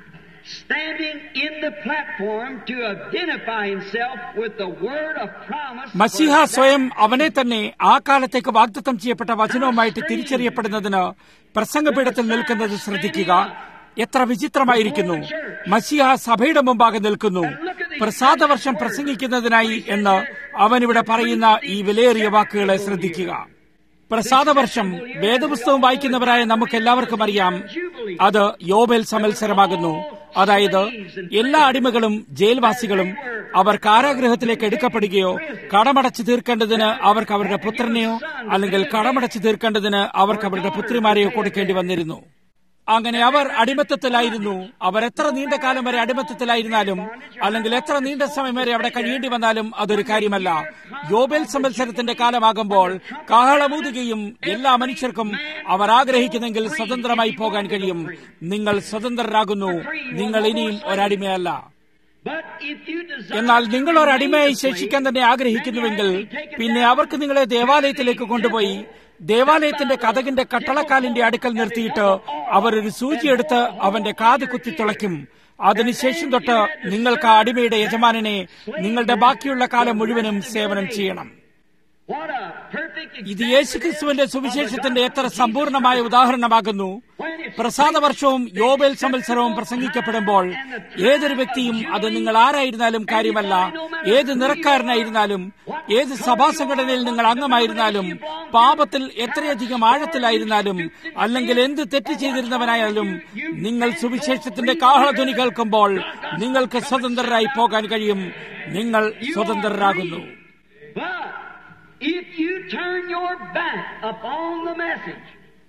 standing in the platform to identify himself with the word of promise. for മസിഹ that സ്വയം അവനെ തന്നെ ആ കാലത്തേക്ക് വാഗ്ദത്തം ചെയ്യപ്പെട്ട വചനവുമായിട്ട് തിരിച്ചറിയപ്പെടുന്നതിന് പ്രസംഗപീഠത്തിൽ നിൽക്കുന്നത് ശ്രദ്ധിക്കുക എത്ര വിചിത്രമായിരിക്കുന്നു മസിഹ സഭയുടെ മുമ്പാകെ നിൽക്കുന്നു പ്രസാദവർഷം പ്രസംഗിക്കുന്നതിനായി എന്ന് അവനിവിടെ പറയുന്ന ഈ വിലയേറിയ വാക്കുകളെ ശ്രദ്ധിക്കുക പ്രസാദവർഷം വേദപുസ്തകം വായിക്കുന്നവരായ നമുക്ക് എല്ലാവർക്കും അറിയാം അത് യോബേൽ സമത്സരമാകുന്നു അതായത് എല്ലാ അടിമകളും ജയിൽവാസികളും അവർ കാരാഗ്രഹത്തിലേക്ക് എടുക്കപ്പെടുകയോ കടമടച്ചു തീർക്കേണ്ടതിന് അവർക്ക് അവരുടെ പുത്രനെയോ അല്ലെങ്കിൽ കടമടച്ചു തീർക്കേണ്ടതിന് അവർക്ക് അവരുടെ പുത്രിമാരെയോ കൊടുക്കേണ്ടി വന്നിരുന്നു അങ്ങനെ അവർ അടിമത്തത്തിലായിരുന്നു അവർ എത്ര നീണ്ട കാലം വരെ അടിമത്തത്തിലായിരുന്നാലും അല്ലെങ്കിൽ എത്ര നീണ്ട സമയം വരെ അവിടെ കഴിയേണ്ടി വന്നാലും അതൊരു കാര്യമല്ല യോബേൽ സംവത്സരത്തിന്റെ കാലമാകുമ്പോൾ കാഹളമൂതുകയും എല്ലാ മനുഷ്യർക്കും അവർ ആഗ്രഹിക്കുന്നെങ്കിൽ സ്വതന്ത്രമായി പോകാൻ കഴിയും നിങ്ങൾ സ്വതന്ത്രരാകുന്നു നിങ്ങൾ ഇനിയും ഒരടിമയല്ല But if you desire എന്നാൽ നിങ്ങൾ ഒരു അടിമയായി ശേഷിക്കാൻ തന്നെ ആഗ്രഹിക്കുന്നുവെങ്കിൽ പിന്നെ അവർക്ക് നിങ്ങളെ ദേവാലയത്തിലേക്ക് കൊണ്ടുപോയി ദേവാലയത്തിന്റെ കഥകിന്റെ കട്ടളക്കാലിന്റെ അടുക്കൽ നിർത്തിയിട്ട് അവർ ഒരു സൂചിയെടുത്ത് അവന്റെ കാത് കുത്തി തുളയ്ക്കും അതിനുശേഷം തൊട്ട് നിങ്ങൾക്ക് ആ അടിമയുടെ യജമാനനെ നിങ്ങളുടെ ബാക്കിയുള്ള കാലം മുഴുവനും സേവനം ചെയ്യണം What a perfect ഇത് യേശുക്രിസ്തുവിന്റെ സുവിശേഷത്തിന്റെ എത്ര സമ്പൂർണമായ ഉദാഹരണമാകുന്നു പ്രസാദ വർഷവും യോബേൽ സംവത്സരവും പ്രസംഗിക്കപ്പെടുമ്പോൾ ഏതൊരു വ്യക്തിയും അത് നിങ്ങൾ ആരായിരുന്നാലും കാര്യമല്ല ഏത് നിറക്കാരനായിരുന്നാലും ഏത് സഭാ സംഘടനയിൽ നിങ്ങൾ അംഗമായിരുന്നാലും പാപത്തിൽ എത്രയധികം ആഴത്തിലായിരുന്നാലും അല്ലെങ്കിൽ എന്ത് തെറ്റ് ചെയ്തിരുന്നവനായാലും നിങ്ങൾ സുവിശേഷത്തിന്റെ കാഹളധ്വനി കേൾക്കുമ്പോൾ നിങ്ങൾക്ക് സ്വതന്ത്രരായി പോകാൻ കഴിയും നിങ്ങൾ സ്വതന്ത്രരാകുന്നു But if you turn your back upon the message,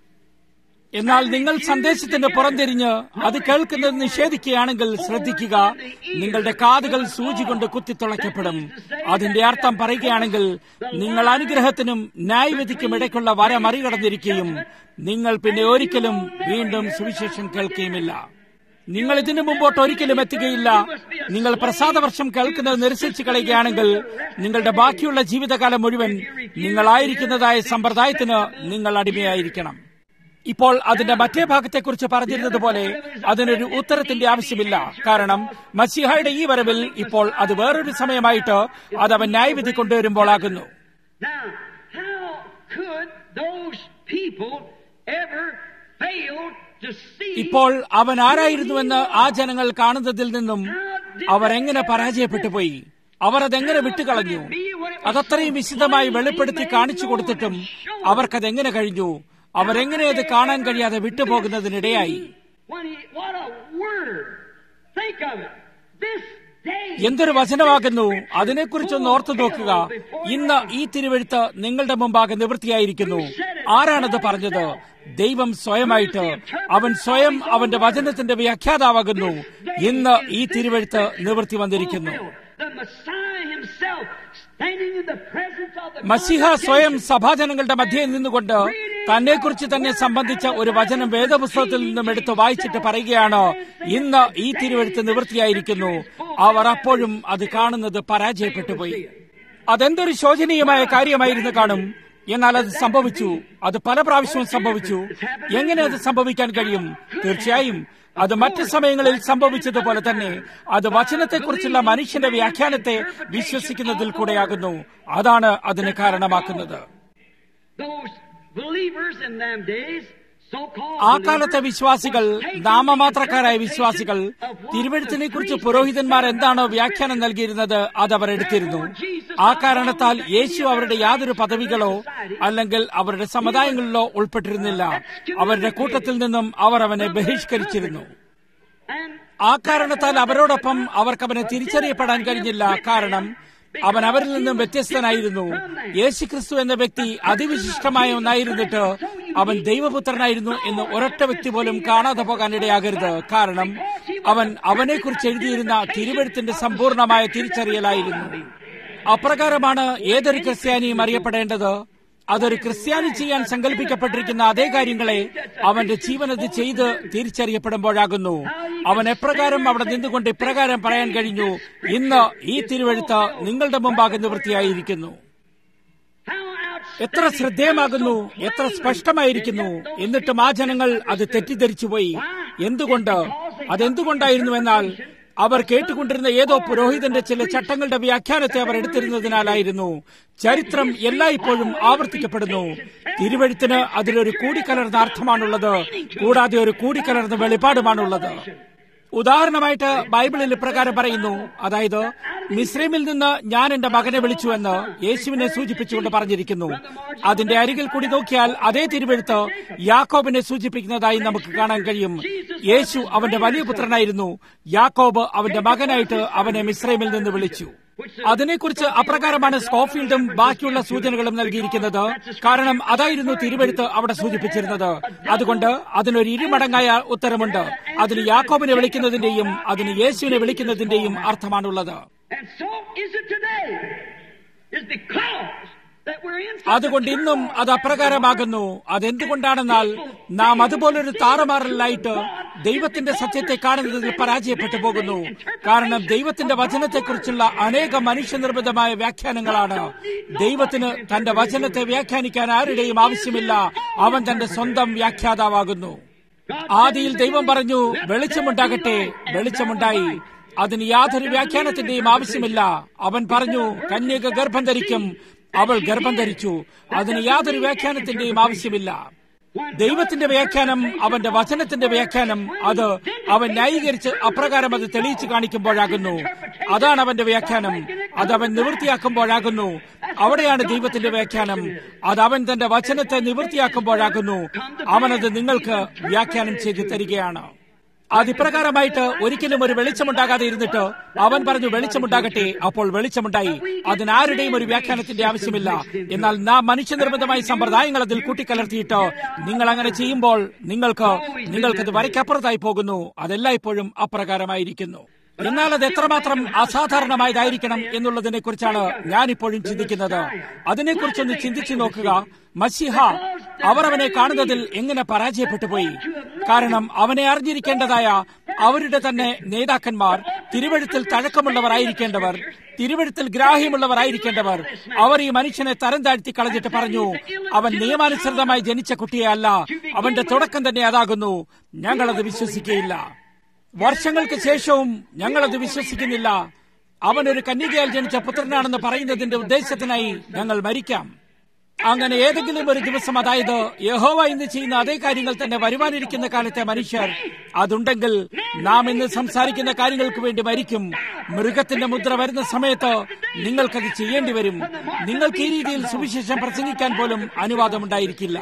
എന്നാൽ നിങ്ങൾ സന്ദേശത്തിന്റെ പുറംതിരിഞ്ഞ് അത് കേൾക്കുന്നത് നിഷേധിക്കുകയാണെങ്കിൽ ശ്രദ്ധിക്കുക നിങ്ങളുടെ കാതുകൾ സൂചി കൊണ്ട് കുത്തിത്തുളയ്ക്കപ്പെടും അതിന്റെ അർത്ഥം പറയുകയാണെങ്കിൽ നിങ്ങൾ അനുഗ്രഹത്തിനും ന്യായവിധിക്കും ഇടയ്ക്കുള്ള വര മറികടന്നിരിക്കുകയും നിങ്ങൾ പിന്നെ ഒരിക്കലും വീണ്ടും സുവിശേഷം കേൾക്കുകയുമില്ല നിങ്ങൾ ഇതിനു മുമ്പോട്ട് ഒരിക്കലും എത്തുകയില്ല നിങ്ങൾ പ്രസാദവർഷം കേൾക്കുന്നത് നിരസിച്ചു കളയുകയാണെങ്കിൽ നിങ്ങളുടെ ബാക്കിയുള്ള ജീവിതകാലം മുഴുവൻ നിങ്ങളായിരിക്കുന്നതായ സമ്പ്രദായത്തിന് നിങ്ങൾ അടിമയായിരിക്കണം ഇപ്പോൾ അതിന്റെ മറ്റേ ഭാഗത്തെക്കുറിച്ച് പറഞ്ഞിരുന്നത് പോലെ അതിനൊരു ഉത്തരത്തിന്റെ ആവശ്യമില്ല കാരണം മസിഹായുടെ ഈ വരവിൽ ഇപ്പോൾ അത് വേറൊരു സമയമായിട്ട് അത് അവൻ ന്യായവിധി കൊണ്ടുവരുമ്പോളാകുന്നു now, how could those people ever fail to see ഇപ്പോൾ അവൻ ആരായിരുന്നുവെന്ന് ആ ജനങ്ങൾ കാണുന്നതിൽ നിന്നും അവർ എങ്ങനെ പരാജയപ്പെട്ടു പോയി അവർ അതെങ്ങനെ വിട്ടുകളഞ്ഞു അതത്രയും വിശദമായി വെളിപ്പെടുത്തി കാണിച്ചു കൊടുത്തിട്ടും അവർക്കതെങ്ങനെ കഴിഞ്ഞു അവരെങ്ങനെ അത് കാണാൻ കഴിയാതെ വിട്ടുപോകുന്നതിനിടയായി when he, what a word! Think of it. This day എന്തൊരു വചനമാകുന്നു അതിനെക്കുറിച്ചൊന്ന് ഓർത്തു നോക്കുക ഇന്ന് ഈ തിരുവെഴുത്ത് നിങ്ങളുടെ മുമ്പാകെ നിവൃത്തിയായിരിക്കുന്നു ആരാണത് പറഞ്ഞത് ദൈവം സ്വയമായിട്ട് അവൻ സ്വയം അവന്റെ വചനത്തിന്റെ വ്യാഖ്യാതാവാകുന്നു ഇന്ന് ഈ തിരുവെഴുത്ത് നിവൃത്തി വന്നിരിക്കുന്നു the Messiah himself standing in the presence of the മസിഹ സ്വയം സഭാജനങ്ങളുടെ മധ്യയിൽ നിന്നുകൊണ്ട് തന്നെക്കുറിച്ച് തന്നെ സംബന്ധിച്ച ഒരു വചനം വേദപുസ്തകത്തിൽ നിന്നും എടുത്ത് വായിച്ചിട്ട് പറയുകയാണ് ഇന്ന് ഈ തിരുവെഴുത്ത് നിവൃത്തിയായിരിക്കുന്നു അവർ അപ്പോഴും അത് കാണുന്നത് പരാജയപ്പെട്ടു പോയി അതെന്തൊരു ശോചനീയമായ കാര്യമായിരുന്നു കാണും എന്നാൽ അത് സംഭവിച്ചു അത് പല പ്രാവശ്യവും സംഭവിച്ചു എങ്ങനെ അത് സംഭവിക്കാൻ കഴിയും തീർച്ചയായും അത് മറ്റു സമയങ്ങളിൽ സംഭവിച്ചതുപോലെ തന്നെ അത് വചനത്തെക്കുറിച്ചുള്ള മനുഷ്യന്റെ വ്യാഖ്യാനത്തെ വിശ്വസിക്കുന്നതിൽ കൂടെയാകുന്നു അതാണ് അതിന് കാരണമാക്കുന്നത് those believers in them days, so-called ആ കാലത്തെ വിശ്വാസികൾ നാമമാത്രക്കാരായ വിശ്വാസികൾ തിരുവഴുത്തിനെ കുറിച്ച് പുരോഹിതന്മാർ എന്താണോ വ്യാഖ്യാനം നൽകിയിരുന്നത് അത് അവർ എടുത്തിരുന്നു ആ കാരണത്താൽ യേശു അവരുടെ യാതൊരു പദവികളോ അല്ലെങ്കിൽ അവരുടെ സമുദായങ്ങളിലോ ഉൾപ്പെട്ടിരുന്നില്ല അവരുടെ കൂട്ടത്തിൽ നിന്നും അവർ അവനെ ബഹിഷ്കരിച്ചിരുന്നു and ആ കാരണത്താൽ അവരോടൊപ്പം അവർക്ക് അവനെ തിരിച്ചറിയപ്പെടാൻ കഴിഞ്ഞില്ല കാരണം അവൻ അവരിൽ നിന്നും വ്യത്യസ്തനായിരുന്നു യേശുക്രിസ്തു എന്ന വ്യക്തി അതിവിശിഷ്ടമായ ഒന്നായിരുന്നിട്ട് അവൻ ദൈവപുത്രനായിരുന്നു എന്ന് ഒരൊറ്റ വ്യക്തി പോലും കാണാതെ പോകാൻ ഇടയാകരുത് കാരണം അവൻ അവനെക്കുറിച്ച് എഴുതിയിരുന്ന തിരുവഴുത്തിന്റെ സമ്പൂർണമായ തിരിച്ചറിയലായിരുന്നു അപ്രകാരമാണ് ഏതൊരു ക്രിസ്ത്യാനിയും അറിയപ്പെടേണ്ടത് അതൊരു ക്രിസ്ത്യാനി ചെയ്യാൻ സങ്കല്പിക്കപ്പെട്ടിരിക്കുന്ന അതേ കാര്യങ്ങളെ അവന്റെ ജീവനത് ചെയ്ത് തിരിച്ചറിയപ്പെടുമ്പോഴാകുന്നു അവൻ എപ്രകാരം അവിടെ നിന്നുകൊണ്ട് ഇപ്രകാരം പറയാൻ കഴിഞ്ഞു ഇന്ന് ഈ തിരുവഴുത്ത് നിങ്ങളുടെ മുമ്പാകെ നിവൃത്തിയായിരിക്കുന്നു how outstanding എത്ര ശ്രദ്ധേയമാകുന്നു എത്ര സ്പഷ്ടമായിരിക്കുന്നു എന്നിട്ടും ആ ജനങ്ങൾ അത് തെറ്റിദ്ധരിച്ചുപോയി എന്തുകൊണ്ട് അതെന്തുകൊണ്ടായിരുന്നു എന്നാൽ അവർ കേട്ടുകൊണ്ടിരുന്ന ഏതോ പുരോഹിതന്റെ ചില ചട്ടങ്ങളുടെ വ്യാഖ്യാനത്തെ അവർ എടുത്തിരുന്നതിനാലായിരുന്നു ചരിത്രം എല്ലായ്പ്പോഴും ആവർത്തിക്കപ്പെടുന്നു തിരുവഴുത്തിന് അതിലൊരു കൂടിക്കലർന്ന അർത്ഥമാണുള്ളത് കൂടാതെ ഒരു കൂടിക്കലർന്ന വെളിപ്പാടുമാണുള്ളത് ഉദാഹരണമായിട്ട് ബൈബിളിൽ ഇപ്രകാരം പറയുന്നു അതായത് മിസ്രൈമിൽ നിന്ന് ഞാൻ എന്റെ മകനെ വിളിച്ചുവെന്ന് യേശുവിനെ സൂചിപ്പിച്ചുകൊണ്ട് പറഞ്ഞിരിക്കുന്നു അതിന്റെ അരികിൽ കൂടി നോക്കിയാൽ അതേ തിരുവെഴുത്ത് യാക്കോബിനെ സൂചിപ്പിക്കുന്നതായി നമുക്ക് കാണാൻ കഴിയും യേശു അവന്റെ വലിയ പുത്രനായിരുന്നു യാക്കോബ് അവന്റെ മകനായിട്ട് അവനെ മിസ്രൈമിൽ നിന്ന് വിളിച്ചു അതിനെക്കുറിച്ച് അപ്രകാരമാണ് സ്കോഫീൽഡും ബാക്കിയുള്ള സൂചനകളും നൽകിയിരിക്കുന്നത് കാരണം അതായിരുന്നു തിരുവെഴുത്ത് അവിടെ സൂചിപ്പിച്ചിരുന്നത് അതുകൊണ്ട് അതിനൊരു ഇരുമടങ്ങായ ഉത്തരമുണ്ട് അതിന് യാക്കോബിനെ വിളിക്കുന്നതിന്റെയും അതിന് യേശുവിനെ വിളിക്കുന്നതിന്റെയും അർത്ഥമാണുള്ളത് And so is it today. It's because that we're in അതുകൊണ്ട് ഇന്നും അത് അപ്രകാരമാകുന്നു അതെന്തുകൊണ്ടാണെന്നാൽ നാം അതുപോലൊരു താറുമാറലായിട്ട് ദൈവത്തിന്റെ സത്യത്തെ കാണുന്നതിൽ പരാജയപ്പെട്ടു പോകുന്നു കാരണം ദൈവത്തിന്റെ വചനത്തെക്കുറിച്ചുള്ള അനേക മനുഷ്യനിർമ്മിതമായ വ്യാഖ്യാനങ്ങളാണ് ദൈവത്തിന് തന്റെ വചനത്തെ വ്യാഖ്യാനിക്കാൻ ആരുടെയും ആവശ്യമില്ല അവൻ തന്റെ സ്വന്തം വ്യാഖ്യാതാവാകുന്നു ആദിയിൽ ദൈവം പറഞ്ഞു വെളിച്ചമുണ്ടാകട്ടെ വെളിച്ചമുണ്ടായി അതിന് യാതൊരു വ്യാഖ്യാനത്തിന്റെയും ആവശ്യമില്ല അവൻ പറഞ്ഞു കന്യക ഗർഭം ധരിക്കും അവൾ ഗർഭം ധരിച്ചു അതിന് യാതൊരു വ്യാഖ്യാനത്തിന്റെയും ആവശ്യമില്ല ദൈവത്തിന്റെ വ്യാഖ്യാനം അവന്റെ വചനത്തിന്റെ വ്യാഖ്യാനം അത് അവൻ ന്യായീകരിച്ച് അപ്രകാരം അത് തെളിയിച്ചു കാണിക്കുമ്പോഴാകുന്നു അതാണ് അവന്റെ വ്യാഖ്യാനം അത് അവൻ നിവൃത്തിയാക്കുമ്പോഴാകുന്നു അവിടെയാണ് ദൈവത്തിന്റെ വ്യാഖ്യാനം അത് അവൻ തന്റെ വചനത്തെ നിവൃത്തിയാക്കുമ്പോഴാകുന്നു അവനത് നിങ്ങൾക്ക് വ്യാഖ്യാനം ചെയ്തു തരികയാണ് അതിപ്രകാരമായിട്ട് ഒരിക്കലും ഒരു വെളിച്ചമുണ്ടാകാതെ ഇരുന്നിട്ട് അവൻ പറഞ്ഞു വെളിച്ചമുണ്ടാകട്ടെ അപ്പോൾ വെളിച്ചമുണ്ടായി അതിനാരുടെയും ഒരു വ്യാഖ്യാനത്തിന്റെ ആവശ്യമില്ല എന്നാൽ നാം മനുഷ്യനിർമ്മിതമായ സമ്പ്രദായങ്ങൾ അതിൽ കൂട്ടിക്കലർത്തിയിട്ട് നിങ്ങൾ അങ്ങനെ ചെയ്യുമ്പോൾ നിങ്ങൾക്ക് നിങ്ങൾക്കത് വരയ്ക്കപ്പുറത്തായി പോകുന്നു അതെല്ലായ്പ്പോഴും അപ്രകാരമായിരിക്കുന്നു എന്നാൽ അത് എത്രമാത്രം അസാധാരണമായതായിരിക്കണം എന്നുള്ളതിനെ കുറിച്ചാണ് ഞാനിപ്പോഴും ചിന്തിക്കുന്നത് അതിനെക്കുറിച്ചൊന്ന് ചിന്തിച്ചു നോക്കുക മസിഹ അവർ അവനെ കാണുന്നതിൽ എങ്ങനെ പരാജയപ്പെട്ടു പോയി കാരണം അവനെ അറിഞ്ഞിരിക്കേണ്ടതായ അവരുടെ തന്നെ നേതാക്കന്മാർ തിരുവഴുത്തിൽ തഴക്കമുള്ളവരായിരിക്കേണ്ടവർ തിരുവഴുത്തിൽ ഗ്രാഹ്യമുള്ളവരായിരിക്കേണ്ടവർ അവർ ഈ മനുഷ്യനെ തരം താഴ്ത്തി കളഞ്ഞിട്ട് പറഞ്ഞു അവൻ നിയമാനുസൃതമായി ജനിച്ച കുട്ടിയല്ല അവന്റെ തുടക്കം തന്നെ അതാകുന്നു ഞങ്ങളത് വിശ്വസിക്കുകയില്ല വർഷങ്ങൾക്ക് ശേഷവും ഞങ്ങളത് വിശ്വസിക്കുന്നില്ല അവൻ ഒരു കന്യകയാൽ ജനിച്ച പുത്രനാണെന്ന് പറയുന്നതിന്റെ ഉദ്ദേശത്തിനായി ഞങ്ങൾ മരിക്കാം അങ്ങനെ ഏതെങ്കിലും ഒരു ദിവസം അതായത് യഹോവ ഇന്ന് ചെയ്യുന്ന അതേ കാര്യങ്ങൾ തന്നെ വരുവാനിരിക്കുന്ന കാലത്തെ മനുഷ്യർ അതുണ്ടെങ്കിൽ നാം ഇന്ന് സംസാരിക്കുന്ന കാര്യങ്ങൾക്ക് വേണ്ടി മരിക്കും മൃഗത്തിന്റെ മുദ്ര വരുന്ന സമയത്ത് നിങ്ങൾക്കത് ചെയ്യേണ്ടി വരും നിങ്ങൾക്ക് ഈ രീതിയിൽ സുവിശേഷം പ്രസംഗിക്കാൻ പോലും അനുവാദമുണ്ടായിരിക്കില്ല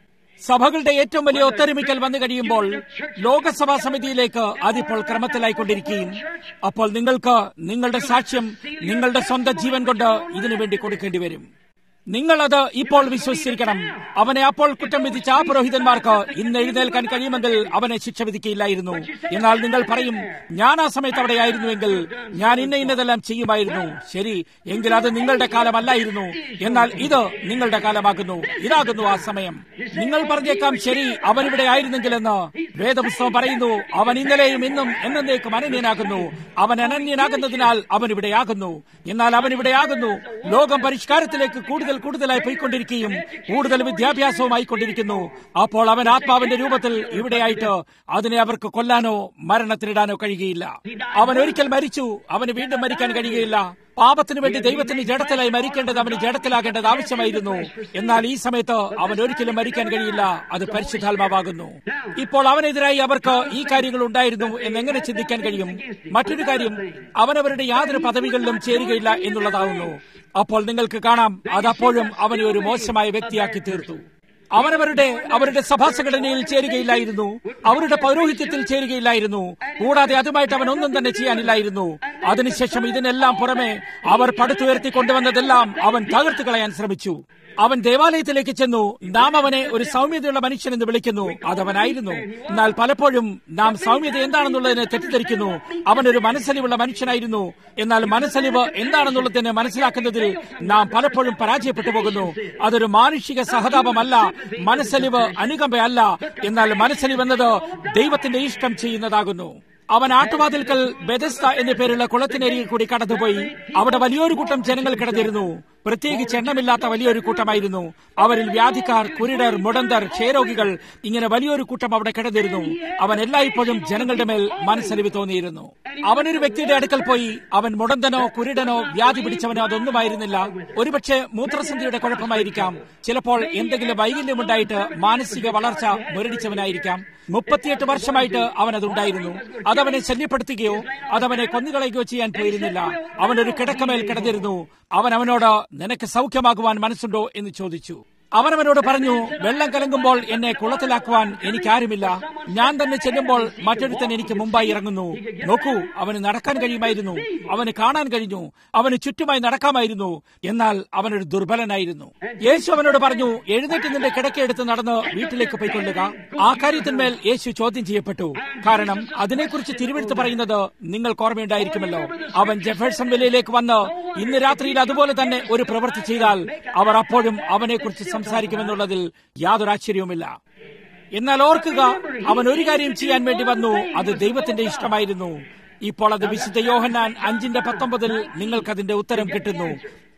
സഭകളുടെ ഏറ്റവും വലിയ ഒത്തൊരുമിക്കൽ വന്നു കഴിയുമ്പോൾ ലോകസഭാ സമിതിയിലേക്ക് അതിപ്പോൾ ക്രമത്തിലായിക്കൊണ്ടിരിക്കുകയും അപ്പോൾ നിങ്ങൾക്ക് നിങ്ങളുടെ സാക്ഷ്യം നിങ്ങളുടെ സ്വന്തം ജീവൻ കൊണ്ട് ഇതിനു വേണ്ടി കൊടുക്കേണ്ടി വരും നിങ്ങളത് ഇപ്പോൾ വിശ്വസിച്ചിരിക്കണം അവനെ അപ്പോൾ കുറ്റം വിധിച്ച ആ പുരോഹിതന്മാർക്ക് ഇന്ന് എഴുന്നേൽക്കാൻ കഴിയുമെങ്കിൽ അവനെ ശിക്ഷ വിധിക്കുകയില്ലായിരുന്നു എന്നാൽ നിങ്ങൾ പറയും ഞാൻ ആ സമയത്ത് അവിടെയായിരുന്നുവെങ്കിൽ ഞാൻ ഇന്ന ഇന്നതെല്ലാം ചെയ്യുമായിരുന്നു ശരി എങ്കിൽ അത് നിങ്ങളുടെ കാലമല്ലായിരുന്നു എന്നാൽ ഇത് നിങ്ങളുടെ കാലമാകുന്നു ഇതാകുന്നു ആ സമയം നിങ്ങൾ പറഞ്ഞേക്കാം ശരി അവൻ ഇവിടെ ആയിരുന്നെങ്കിലെന്ന് വേദപുസ്തകം പറയുന്നു അവൻ ഇന്നലെയും ഇന്നും എന്നേക്കും അനന്യനാകുന്നു അവൻ അനന്യനാകുന്നതിനാൽ അവൻ ഇവിടെയാകുന്നു എന്നാൽ അവൻ ഇവിടെയാകുന്നു ലോകം പരിഷ്കാരത്തിലേക്ക് കൂടുതൽ കൂടുതൽ കൂടുതലായി പോയിക്കൊണ്ടിരിക്കുകയും കൂടുതൽ വിദ്യാഭ്യാസവുമായി കൊണ്ടിരിക്കുന്നു അപ്പോൾ അവൻ ആത്മാവിന്റെ രൂപത്തിൽ ഇവിടെയായിട്ട് അതിനെ അവർക്ക് കൊല്ലാനോ മരണത്തിനിടാനോ കഴിയുകയില്ല അവൻ ഒരിക്കൽ മരിച്ചു അവന് വീണ്ടും മരിക്കാൻ കഴിയുകയില്ല പാപത്തിനു വേണ്ടി ദൈവത്തിന് ജഡത്തിലായി മരിക്കേണ്ടത് അവന് ജഡത്തിലാകേണ്ടത് ആവശ്യമായിരുന്നു എന്നാൽ ഈ സമയത്ത് അവൻ ഒരിക്കലും മരിക്കാൻ കഴിയില്ല അത് പരിശുദ്ധാത്മാവാകുന്നു ഇപ്പോൾ അവനെതിരായി അവർക്ക് ഈ കാര്യങ്ങൾ ഉണ്ടായിരുന്നു എന്നെങ്ങനെ ചിന്തിക്കാൻ കഴിയും മറ്റൊരു കാര്യം അവനവരുടെ യാതൊരു പദവികളിലും ചേരുകയില്ല എന്നുള്ളതാവുന്നു അപ്പോൾ നിങ്ങൾക്ക് കാണാം അതപ്പോഴും അവനെ ഒരു മോശമായ വ്യക്തിയാക്കി തീർത്തു അവനവരുടെ അവരുടെ സഭാ സംഘടനയിൽ ചേരുകയില്ലായിരുന്നു അവരുടെ പൗരോഹിത്യത്തിൽ ചേരുകയില്ലായിരുന്നു കൂടാതെ അതുമായിട്ട് അവൻ ഒന്നും തന്നെ ചെയ്യാനില്ലായിരുന്നു അതിനുശേഷം ഇതിനെല്ലാം പുറമെ അവർ പടുത്തുയർത്തി കൊണ്ടുവന്നതെല്ലാം അവൻ തകർത്തു കളയാൻ ശ്രമിച്ചു അവൻ ദേവാലയത്തിലേക്ക് ചെന്നു നാം അവനെ ഒരു സൗമ്യതയുള്ള മനുഷ്യൻ എന്ന് വിളിക്കുന്നു അതവനായിരുന്നു എന്നാൽ പലപ്പോഴും നാം സൗമ്യത എന്താണെന്നുള്ളതിനെ തെറ്റിദ്ധരിക്കുന്നു അവൻ ഒരു മനസ്സലിവുള്ള മനുഷ്യനായിരുന്നു എന്നാൽ മനസ്സലിവ് എന്താണെന്നുള്ളതിനെ മനസ്സിലാക്കുന്നതിൽ നാം പലപ്പോഴും പരാജയപ്പെട്ടു പോകുന്നു അതൊരു മാനുഷിക സഹതാപമല്ല മനസ്സലിവ് അനുകമ്പയല്ല എന്നാൽ മനസ്സലിവ് എന്നത് ദൈവത്തിന്റെ ഇഷ്ടം ചെയ്യുന്നതാകുന്നു അവൻ ആട്ടുവാതിൽക്കൽ ബെദസ്ത എന്ന പേരുള്ള കുളത്തിനരികിൽ കൂടി കടന്നുപോയി അവിടെ വലിയൊരു കൂട്ടം ജനങ്ങൾ കിടന്നിരുന്നു പ്രത്യേകിച്ച് എണ്ണമില്ലാത്ത വലിയൊരു കൂട്ടമായിരുന്നു അവരിൽ വ്യാധിക്കാർ കുരിടർ മുടന്തർ ക്ഷയരോഗികൾ ഇങ്ങനെ വലിയൊരു കൂട്ടം അവിടെ കിടന്നിരുന്നു അവൻ എല്ലായ്പ്പോഴും ജനങ്ങളുടെ മേൽ മനസ്സലിവ് തോന്നിയിരുന്നു അവനൊരു വ്യക്തിയുടെ അടുക്കൽ പോയി അവൻ മുടന്തനോ കുരിടനോ വ്യാധി പിടിച്ചവനോ അതൊന്നുമായിരുന്നില്ല ഒരുപക്ഷെ മൂത്രസന്ധിയുടെ കുഴപ്പമായിരിക്കാം ചിലപ്പോൾ എന്തെങ്കിലും വൈകല്യമുണ്ടായിട്ട് മാനസിക വളർച്ച മുരടിച്ചവനായിരിക്കാം മുപ്പത്തിയെട്ട് വർഷമായിട്ട് അവൻ അതുണ്ടായിരുന്നു അതവനെ ശല്യപ്പെടുത്തുകയോ അതവനെ കൊന്നുകളയുകയോ ചെയ്യാൻ പോയിരുന്നില്ല അവൻ ഒരു കിടക്കമേൽ കിടന്നിരുന്നു അവൻ അവനോട് നിനക്ക് സൗഖ്യമാകുവാൻ മനസ്സുണ്ടോ എന്ന് ചോദിച്ചു അവനവനോട് പറഞ്ഞു വെള്ളം കലങ്ങുമ്പോൾ എന്നെ കുളത്തിലാക്കുവാൻ എനിക്കാരുമില്ല ഞാൻ തന്നെ ചെല്ലുമ്പോൾ മറ്റൊരുത്തൻ എനിക്ക് മുമ്പായി ഇറങ്ങുന്നു നോക്കൂ അവന് നടക്കാൻ കഴിയുമായിരുന്നു അവന് കാണാൻ കഴിഞ്ഞു അവന് ചുറ്റുമായി നടക്കാമായിരുന്നു എന്നാൽ അവനൊരു ദുർബലനായിരുന്നു യേശു അവനോട് പറഞ്ഞു എഴുന്നേറ്റ് നിന്റെ കിടക്കയെടുത്ത് നടന്ന് വീട്ടിലേക്ക് പോയിക്കൊള്ളുക ആ കാര്യത്തിന്മേൽ യേശു ചോദ്യം ചെയ്യപ്പെട്ടു കാരണം അതിനെക്കുറിച്ച് തിരുവെടുത്ത് പറയുന്നത് നിങ്ങൾക്ക് ഓർമ്മയുണ്ടായിരിക്കുമല്ലോ അവൻ ജെഫേഴ്സൺ വിലയിലേക്ക് വന്ന് ഇന്ന് രാത്രിയിൽ അതുപോലെ തന്നെ ഒരു പ്രവൃത്തി ചെയ്താൽ അവർ അപ്പോഴും അവനെക്കുറിച്ച് സംസാരിക്കുമെന്നുള്ളതിൽ യാതൊരു ആശ്ചര്യവുമില്ല എന്നാൽ ഓർക്കുക അവൻ ഒരു കാര്യം ചെയ്യാൻ വേണ്ടി വന്നു അത് ദൈവത്തിന്റെ ഇഷ്ടമായിരുന്നു ഇപ്പോൾ അത് വിശുദ്ധ യോഹന്നാൻ അഞ്ചിന്റെ പത്തൊമ്പതിൽ നിങ്ങൾക്കതിന്റെ ഉത്തരം കിട്ടുന്നു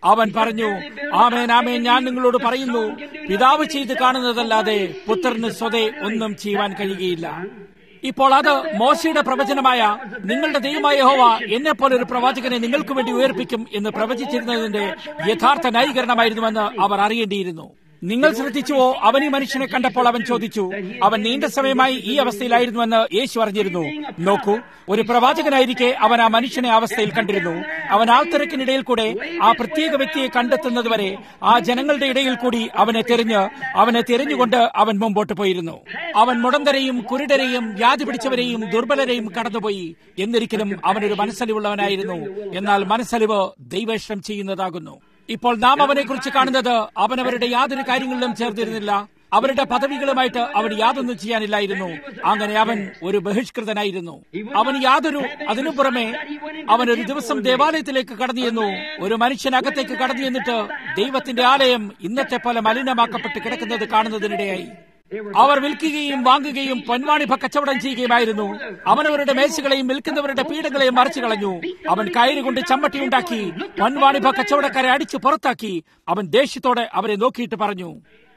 അവൻ പറഞ്ഞു ആമേൻ ആമേൻ ഞാൻ നിങ്ങളോട് പറയുന്നു പിതാവ് ചെയ്ത് കാണുന്നതല്ലാതെ പുത്രന് സ്വതേ ഒന്നും ചെയ്യുവാൻ കഴിയുകയില്ല ഇപ്പോൾ അത് മോശയുടെ പ്രവചനമായ നിങ്ങളുടെ ദൈവമായ ഹോവ എന്നെ പോലെ ഒരു പ്രവാചകനെ നിങ്ങൾക്ക് വേണ്ടി ഉയർപ്പിക്കും എന്ന് പ്രവചിച്ചിരുന്നതിന്റെ യഥാർത്ഥ ന്യായീകരണമായിരുന്നുവെന്ന് അവർ അറിയേണ്ടിയിരുന്നു നിങ്ങൾ ശ്രദ്ധിച്ചുവോ അവൻ ഈ മനുഷ്യനെ കണ്ടപ്പോൾ അവൻ ചോദിച്ചു അവൻ നീണ്ട സമയമായി ഈ അവസ്ഥയിലായിരുന്നുവെന്ന് യേശു അറിഞ്ഞിരുന്നു നോക്കൂ ഒരു പ്രവാചകനായിരിക്കെ അവൻ ആ മനുഷ്യനെ ആ അവസ്ഥയിൽ കണ്ടിരുന്നു അവൻ ആൾത്തിരക്കിനിടയിൽ കൂടെ ആ പ്രത്യേക വ്യക്തിയെ കണ്ടെത്തുന്നതുവരെ ആ ജനങ്ങളുടെ ഇടയിൽ കൂടി അവനെ തെരഞ്ഞ് അവനെ തെരഞ്ഞുകൊണ്ട് അവൻ മുമ്പോട്ട് പോയിരുന്നു അവൻ മുടന്തരെയും കുരുടരെയും വ്യാധി പിടിച്ചവരെയും ദുർബലരെയും കടന്നുപോയി എന്നിരിക്കലും അവനൊരു മനസ്സലിവുള്ളവനായിരുന്നു എന്നാൽ മനസ്സലിവ് ദൈവേഷ്ടം ചെയ്യുന്നതാകുന്നു ഇപ്പോൾ നാം അവനെക്കുറിച്ച് കാണുന്നത് അവനവരുടെ യാതൊരു കാര്യങ്ങളിലും ചേർന്നിരുന്നില്ല അവരുടെ പദവികളുമായിട്ട് അവൻ യാതൊന്നും ചെയ്യാനില്ലായിരുന്നു അങ്ങനെ അവൻ ഒരു ബഹിഷ്കൃതനായിരുന്നു അവൻ യാതൊരു അതിനു പുറമെ അവൻ ഒരു ദിവസം ദേവാലയത്തിലേക്ക് കടന്നു ചെന്നു ഒരു മനുഷ്യൻ അകത്തേക്ക് കടന്നു ചെന്നിട്ട് ദൈവത്തിന്റെ ആലയം ഇന്നത്തെ പോലെ മലിനമാക്കപ്പെട്ട് കിടക്കുന്നത് കാണുന്നതിനിടയായി അവർ വിൽക്കുകയും വാങ്ങുകയും പൊൻവാണിഭ കച്ചവടം ചെയ്യുകയുമായിരുന്നു അവനവരുടെ മേശകളെയും വിൽക്കുന്നവരുടെ പീഠങ്ങളെയും മറിച്ചു കളഞ്ഞു അവൻ കയറുകൊണ്ട് ചമ്മട്ടി ഉണ്ടാക്കി പൊൻവാണിഭ കച്ചവടക്കാരെ അടിച്ചു പുറത്താക്കി അവൻ ദേഷ്യത്തോടെ അവരെ നോക്കിയിട്ട് പറഞ്ഞു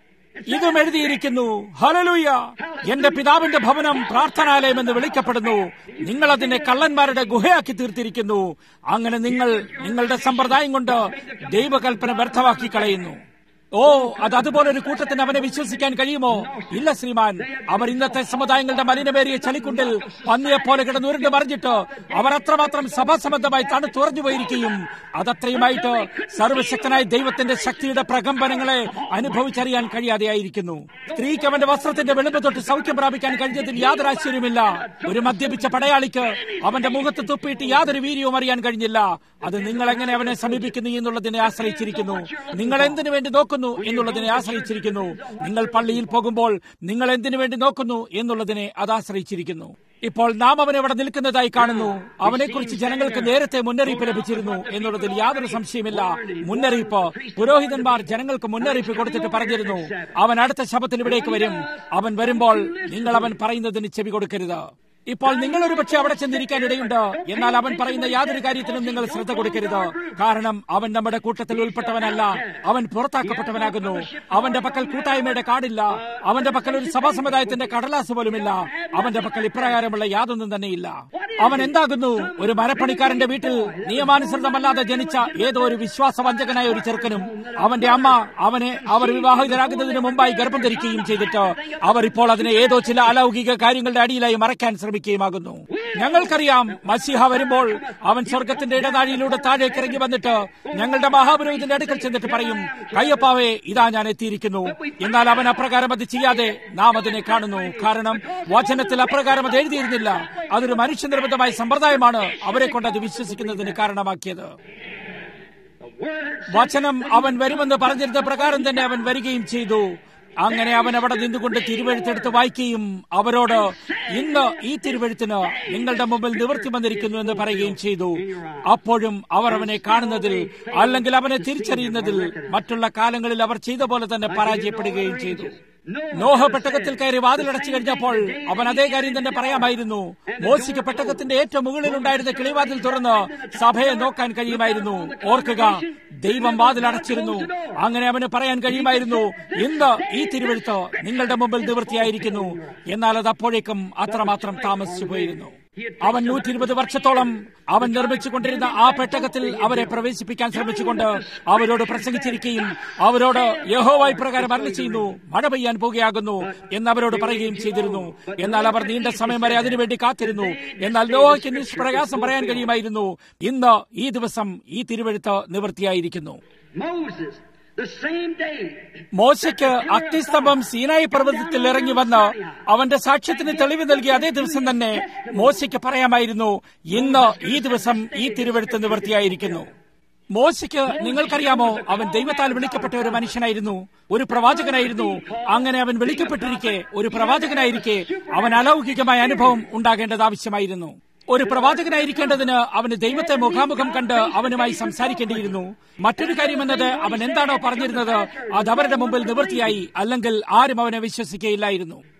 ഇതും എഴുതിയിരിക്കുന്നു ഹലലൂയ എന്റെ പിതാവിന്റെ ഭവനം പ്രാർത്ഥനാലയം എന്ന് വിളിക്കപ്പെടുന്നു നിങ്ങൾ അതിനെ കള്ളന്മാരുടെ ഗുഹയാക്കി തീർത്തിരിക്കുന്നു അങ്ങനെ നിങ്ങൾ നിങ്ങളുടെ സമ്പ്രദായം കൊണ്ട് ദൈവകൽപ്പന വ്യർത്ഥമാക്കി കളയുന്നു ഓ അത് അതുപോലെ ഒരു കൂട്ടത്തിന് അവനെ വിശ്വസിക്കാൻ കഴിയുമോ ഇല്ല ശ്രീമാൻ അവർ ഇന്നത്തെ സമുദായങ്ങളുടെ മലിനമേറിയ ചളിക്കുണ്ടിൽ പന്നിയെപ്പോലെ കിടന്നുരുണ്ട് മറിഞ്ഞിട്ട് അവർ അത്രമാത്രം സഭാസംബന്ധമായി തണുത്തുറഞ്ഞു പോയിരിക്കുകയും അതത്രയുമായിട്ട് സർവശക്തനായ ദൈവത്തിന്റെ ശക്തിയുടെ പ്രകമ്പനങ്ങളെ അനുഭവിച്ചറിയാൻ കഴിയാതെയായിരിക്കുന്നു സ്ത്രീക്ക് അവന്റെ വസ്ത്രത്തിന്റെ വെളുപ്പ് തൊട്ട് സൗഖ്യം പ്രാപിക്കാൻ കഴിഞ്ഞതിൽ യാതൊരു ആശ്ചര്യമില്ല ഒരു മദ്യപിച്ച പടയാളിക്ക് അവന്റെ മുഖത്ത് തുപ്പിയിട്ട് യാതൊരു വീര്യവും അറിയാൻ കഴിഞ്ഞില്ല അത് നിങ്ങൾ എങ്ങനെ അവനെ സമീപിക്കുന്നു എന്നുള്ളതിനെ ആശ്രയിച്ചിരിക്കുന്നു നിങ്ങൾ എന്തിനു വേണ്ടി നോക്കുന്നു എന്നുള്ളതിനെ ആശ്രയിച്ചിരിക്കുന്നു നിങ്ങൾ പള്ളിയിൽ പോകുമ്പോൾ നിങ്ങൾ എന്തിനു വേണ്ടി നോക്കുന്നു എന്നുള്ളതിനെ അത് ആശ്രയിച്ചിരിക്കുന്നു ഇപ്പോൾ നാം അവൻ ഇവിടെ നിൽക്കുന്നതായി കാണുന്നു അവനെക്കുറിച്ച് ജനങ്ങൾക്ക് നേരത്തെ മുന്നറിയിപ്പ് ലഭിച്ചിരുന്നു എന്നുള്ളതിൽ യാതൊരു സംശയമില്ല മുന്നറിയിപ്പ് പുരോഹിതന്മാർ ജനങ്ങൾക്ക് മുന്നറിയിപ്പ് കൊടുത്തിട്ട് പറഞ്ഞിരുന്നു അവൻ അടുത്ത ശബത്തിൽ ഇവിടേക്ക് വരും അവൻ വരുമ്പോൾ നിങ്ങൾ അവൻ പറയുന്നതിന് ചെവി കൊടുക്കരുത് ഇപ്പോൾ നിങ്ങൾ ഒരു പക്ഷെ അവിടെ ചെന്നിരിക്കാൻ ഇടയുണ്ട് എന്നാൽ അവൻ പറയുന്ന യാതൊരു കാര്യത്തിനും നിങ്ങൾ ശ്രദ്ധ കൊടുക്കരുത് കാരണം അവൻ നമ്മുടെ കൂട്ടത്തിൽ ഉൾപ്പെട്ടവനല്ല അവൻ പുറത്താക്കപ്പെട്ടവനാകുന്നു അവന്റെ പക്കൽ കൂട്ടായ്മയുടെ കാർഡില്ല അവന്റെ പക്കൽ ഒരു സഭാ സമുദായത്തിന്റെ കടലാസ് പോലുമില്ല അവന്റെ പക്കൽ ഇപ്രകാരമുള്ള യാതൊന്നും തന്നെയില്ല അവൻ എന്താകുന്നു ഒരു മരപ്പണിക്കാരന്റെ വീട്ടിൽ നിയമാനുസൃതമല്ലാതെ ജനിച്ച ഏതോ ഒരു വിശ്വാസവഞ്ചകനായ ഒരു ചെറുക്കനും അവന്റെ അമ്മ അവനെ അവർ വിവാഹിതരാകുന്നതിന് മുമ്പായി ഗർഭം ധരിക്കുകയും ചെയ്തിട്ട് അവർ ഇപ്പോൾ അതിനെ ഏതോ ചില അലൗകിക കാര്യങ്ങളുടെ അടിയിലായി മറയ്ക്കാൻ ശ്രമിക്കുകയുമാകുന്നു ഞങ്ങൾക്കറിയാം മസിഹ വരുമ്പോൾ അവൻ സ്വർഗത്തിന്റെ ഇടനാഴിയിലൂടെ താഴേക്ക് ഇറങ്ങി വന്നിട്ട് ഞങ്ങളുടെ മഹാപുരോഹിതന്റെ അടുക്കൽ ചെന്നിട്ട് പറയും കയ്യപ്പാവേ ഇതാ ഞാൻ എത്തിയിരിക്കുന്നു എന്നാൽ അവൻ അപ്രകാരം അത് ചെയ്യാതെ നാം അതിനെ കാണുന്നു കാരണം വചനത്തിൽ അപ്രകാരം അത് എഴുതിയിരുന്നില്ല അതൊരു മനുഷ്യനിർമ്മിതമായ സമ്പ്രദായമാണ് അവരെ കൊണ്ട് അത് വിശ്വസിക്കുന്നതിന് കാരണമാക്കിയത് വചനം അവൻ വരുമെന്ന് പറഞ്ഞിരുന്ന പ്രകാരം തന്നെ അവൻ വരികയും ചെയ്തു അങ്ങനെ അവൻ അവിടെ നിന്നുകൊണ്ട് തിരുവഴുത്തെടുത്ത് വായിക്കുകയും അവരോട് ഇന്ന് ഈ തിരുവഴുത്തിന് നിങ്ങളുടെ മുമ്പിൽ നിവൃത്തി വന്നിരിക്കുന്നു എന്ന് പറയുകയും ചെയ്തു അപ്പോഴും അവർ അവനെ കാണുന്നതിൽ അല്ലെങ്കിൽ അവനെ തിരിച്ചറിയുന്നതിൽ മറ്റുള്ള കാലങ്ങളിൽ അവർ ചെയ്ത പോലെ തന്നെ പരാജയപ്പെടുകയും ചെയ്തു നോഹ പെട്ടകത്തിൽ കയറി വാതിലടച്ചു കഴിഞ്ഞപ്പോൾ അവൻ അതേ കാര്യം തന്നെ പറയാമായിരുന്നു മോശിക്ക് പെട്ടകത്തിന്റെ ഏറ്റവും മുകളിലുണ്ടായിരുന്ന കിളിവാതിൽ തുറന്ന് സഭയെ നോക്കാൻ കഴിയുമായിരുന്നു ഓർക്കുക ദൈവം വാതിലടച്ചിരുന്നു അങ്ങനെ അവന് പറയാൻ കഴിയുമായിരുന്നു ഇന്ന് ഈ തിരുവഴുത്ത് നിങ്ങളുടെ മുമ്പിൽ നിവൃത്തിയായിരിക്കുന്നു എന്നാൽ അത് അപ്പോഴേക്കും അത്രമാത്രം താമസിച്ചു പോയിരുന്നു അവൻ നൂറ്റി ഇരുപത് വർഷത്തോളം അവൻ നിർമ്മിച്ചുകൊണ്ടിരുന്ന ആ പെട്ടകത്തിൽ അവരെ പ്രവേശിപ്പിക്കാൻ ശ്രമിച്ചുകൊണ്ട് അവരോട് പ്രസംഗിച്ചിരിക്കുകയും അവരോട് യഹോവായി പ്രകാരം അരളി ചെയ്യുന്നു മഴ പെയ്യാൻ പോകുകയാകുന്നു എന്ന് അവരോട് പറയുകയും ചെയ്തിരുന്നു എന്നാൽ അവർ നീണ്ട സമയം വരെ അതിനുവേണ്ടി കാത്തിരുന്നു എന്നാൽ നോഹയ്ക്ക് നിഷ്പ്രയാസം പറയാൻ കഴിയുമായിരുന്നു ഇന്ന് ഈ ദിവസം ഈ തിരുവഴുത്ത് നിവൃത്തിയായിരിക്കുന്നു മോശയ്ക്ക് അഗ്നിസ്തംഭം സീനായി പർവ്വതത്തിൽ ഇറങ്ങി വന്ന് അവന്റെ സാക്ഷ്യത്തിന് തെളിവ് നൽകിയ അതേ ദിവസം തന്നെ മോശയ്ക്ക് പറയാമായിരുന്നു ഇന്ന് ഈ ദിവസം ഈ തിരുവഴുത്ത് നിവൃത്തിയായിരിക്കുന്നു മോശയ്ക്ക് നിങ്ങൾക്കറിയാമോ അവൻ ദൈവത്താൽ വിളിക്കപ്പെട്ട ഒരു മനുഷ്യനായിരുന്നു ഒരു പ്രവാചകനായിരുന്നു അങ്ങനെ അവൻ വിളിക്കപ്പെട്ടിരിക്കെ ഒരു പ്രവാചകനായിരിക്കെ അവൻ അലൗകികമായ അനുഭവം ഉണ്ടാകേണ്ടത് ആവശ്യമായിരുന്നു ഒരു പ്രവാചകനായിരിക്കേണ്ടതിന് അവന് ദൈവത്തെ മുഖാമുഖം കണ്ട് അവനുമായി സംസാരിക്കേണ്ടിയിരുന്നു മറ്റൊരു കാര്യമെന്നത് അവൻ എന്താണോ പറഞ്ഞിരുന്നത് അത് അവരുടെ മുമ്പിൽ നിവൃത്തിയായി അല്ലെങ്കിൽ ആരും അവനെ വിശ്വസിക്കുകയില്ലായിരുന്നു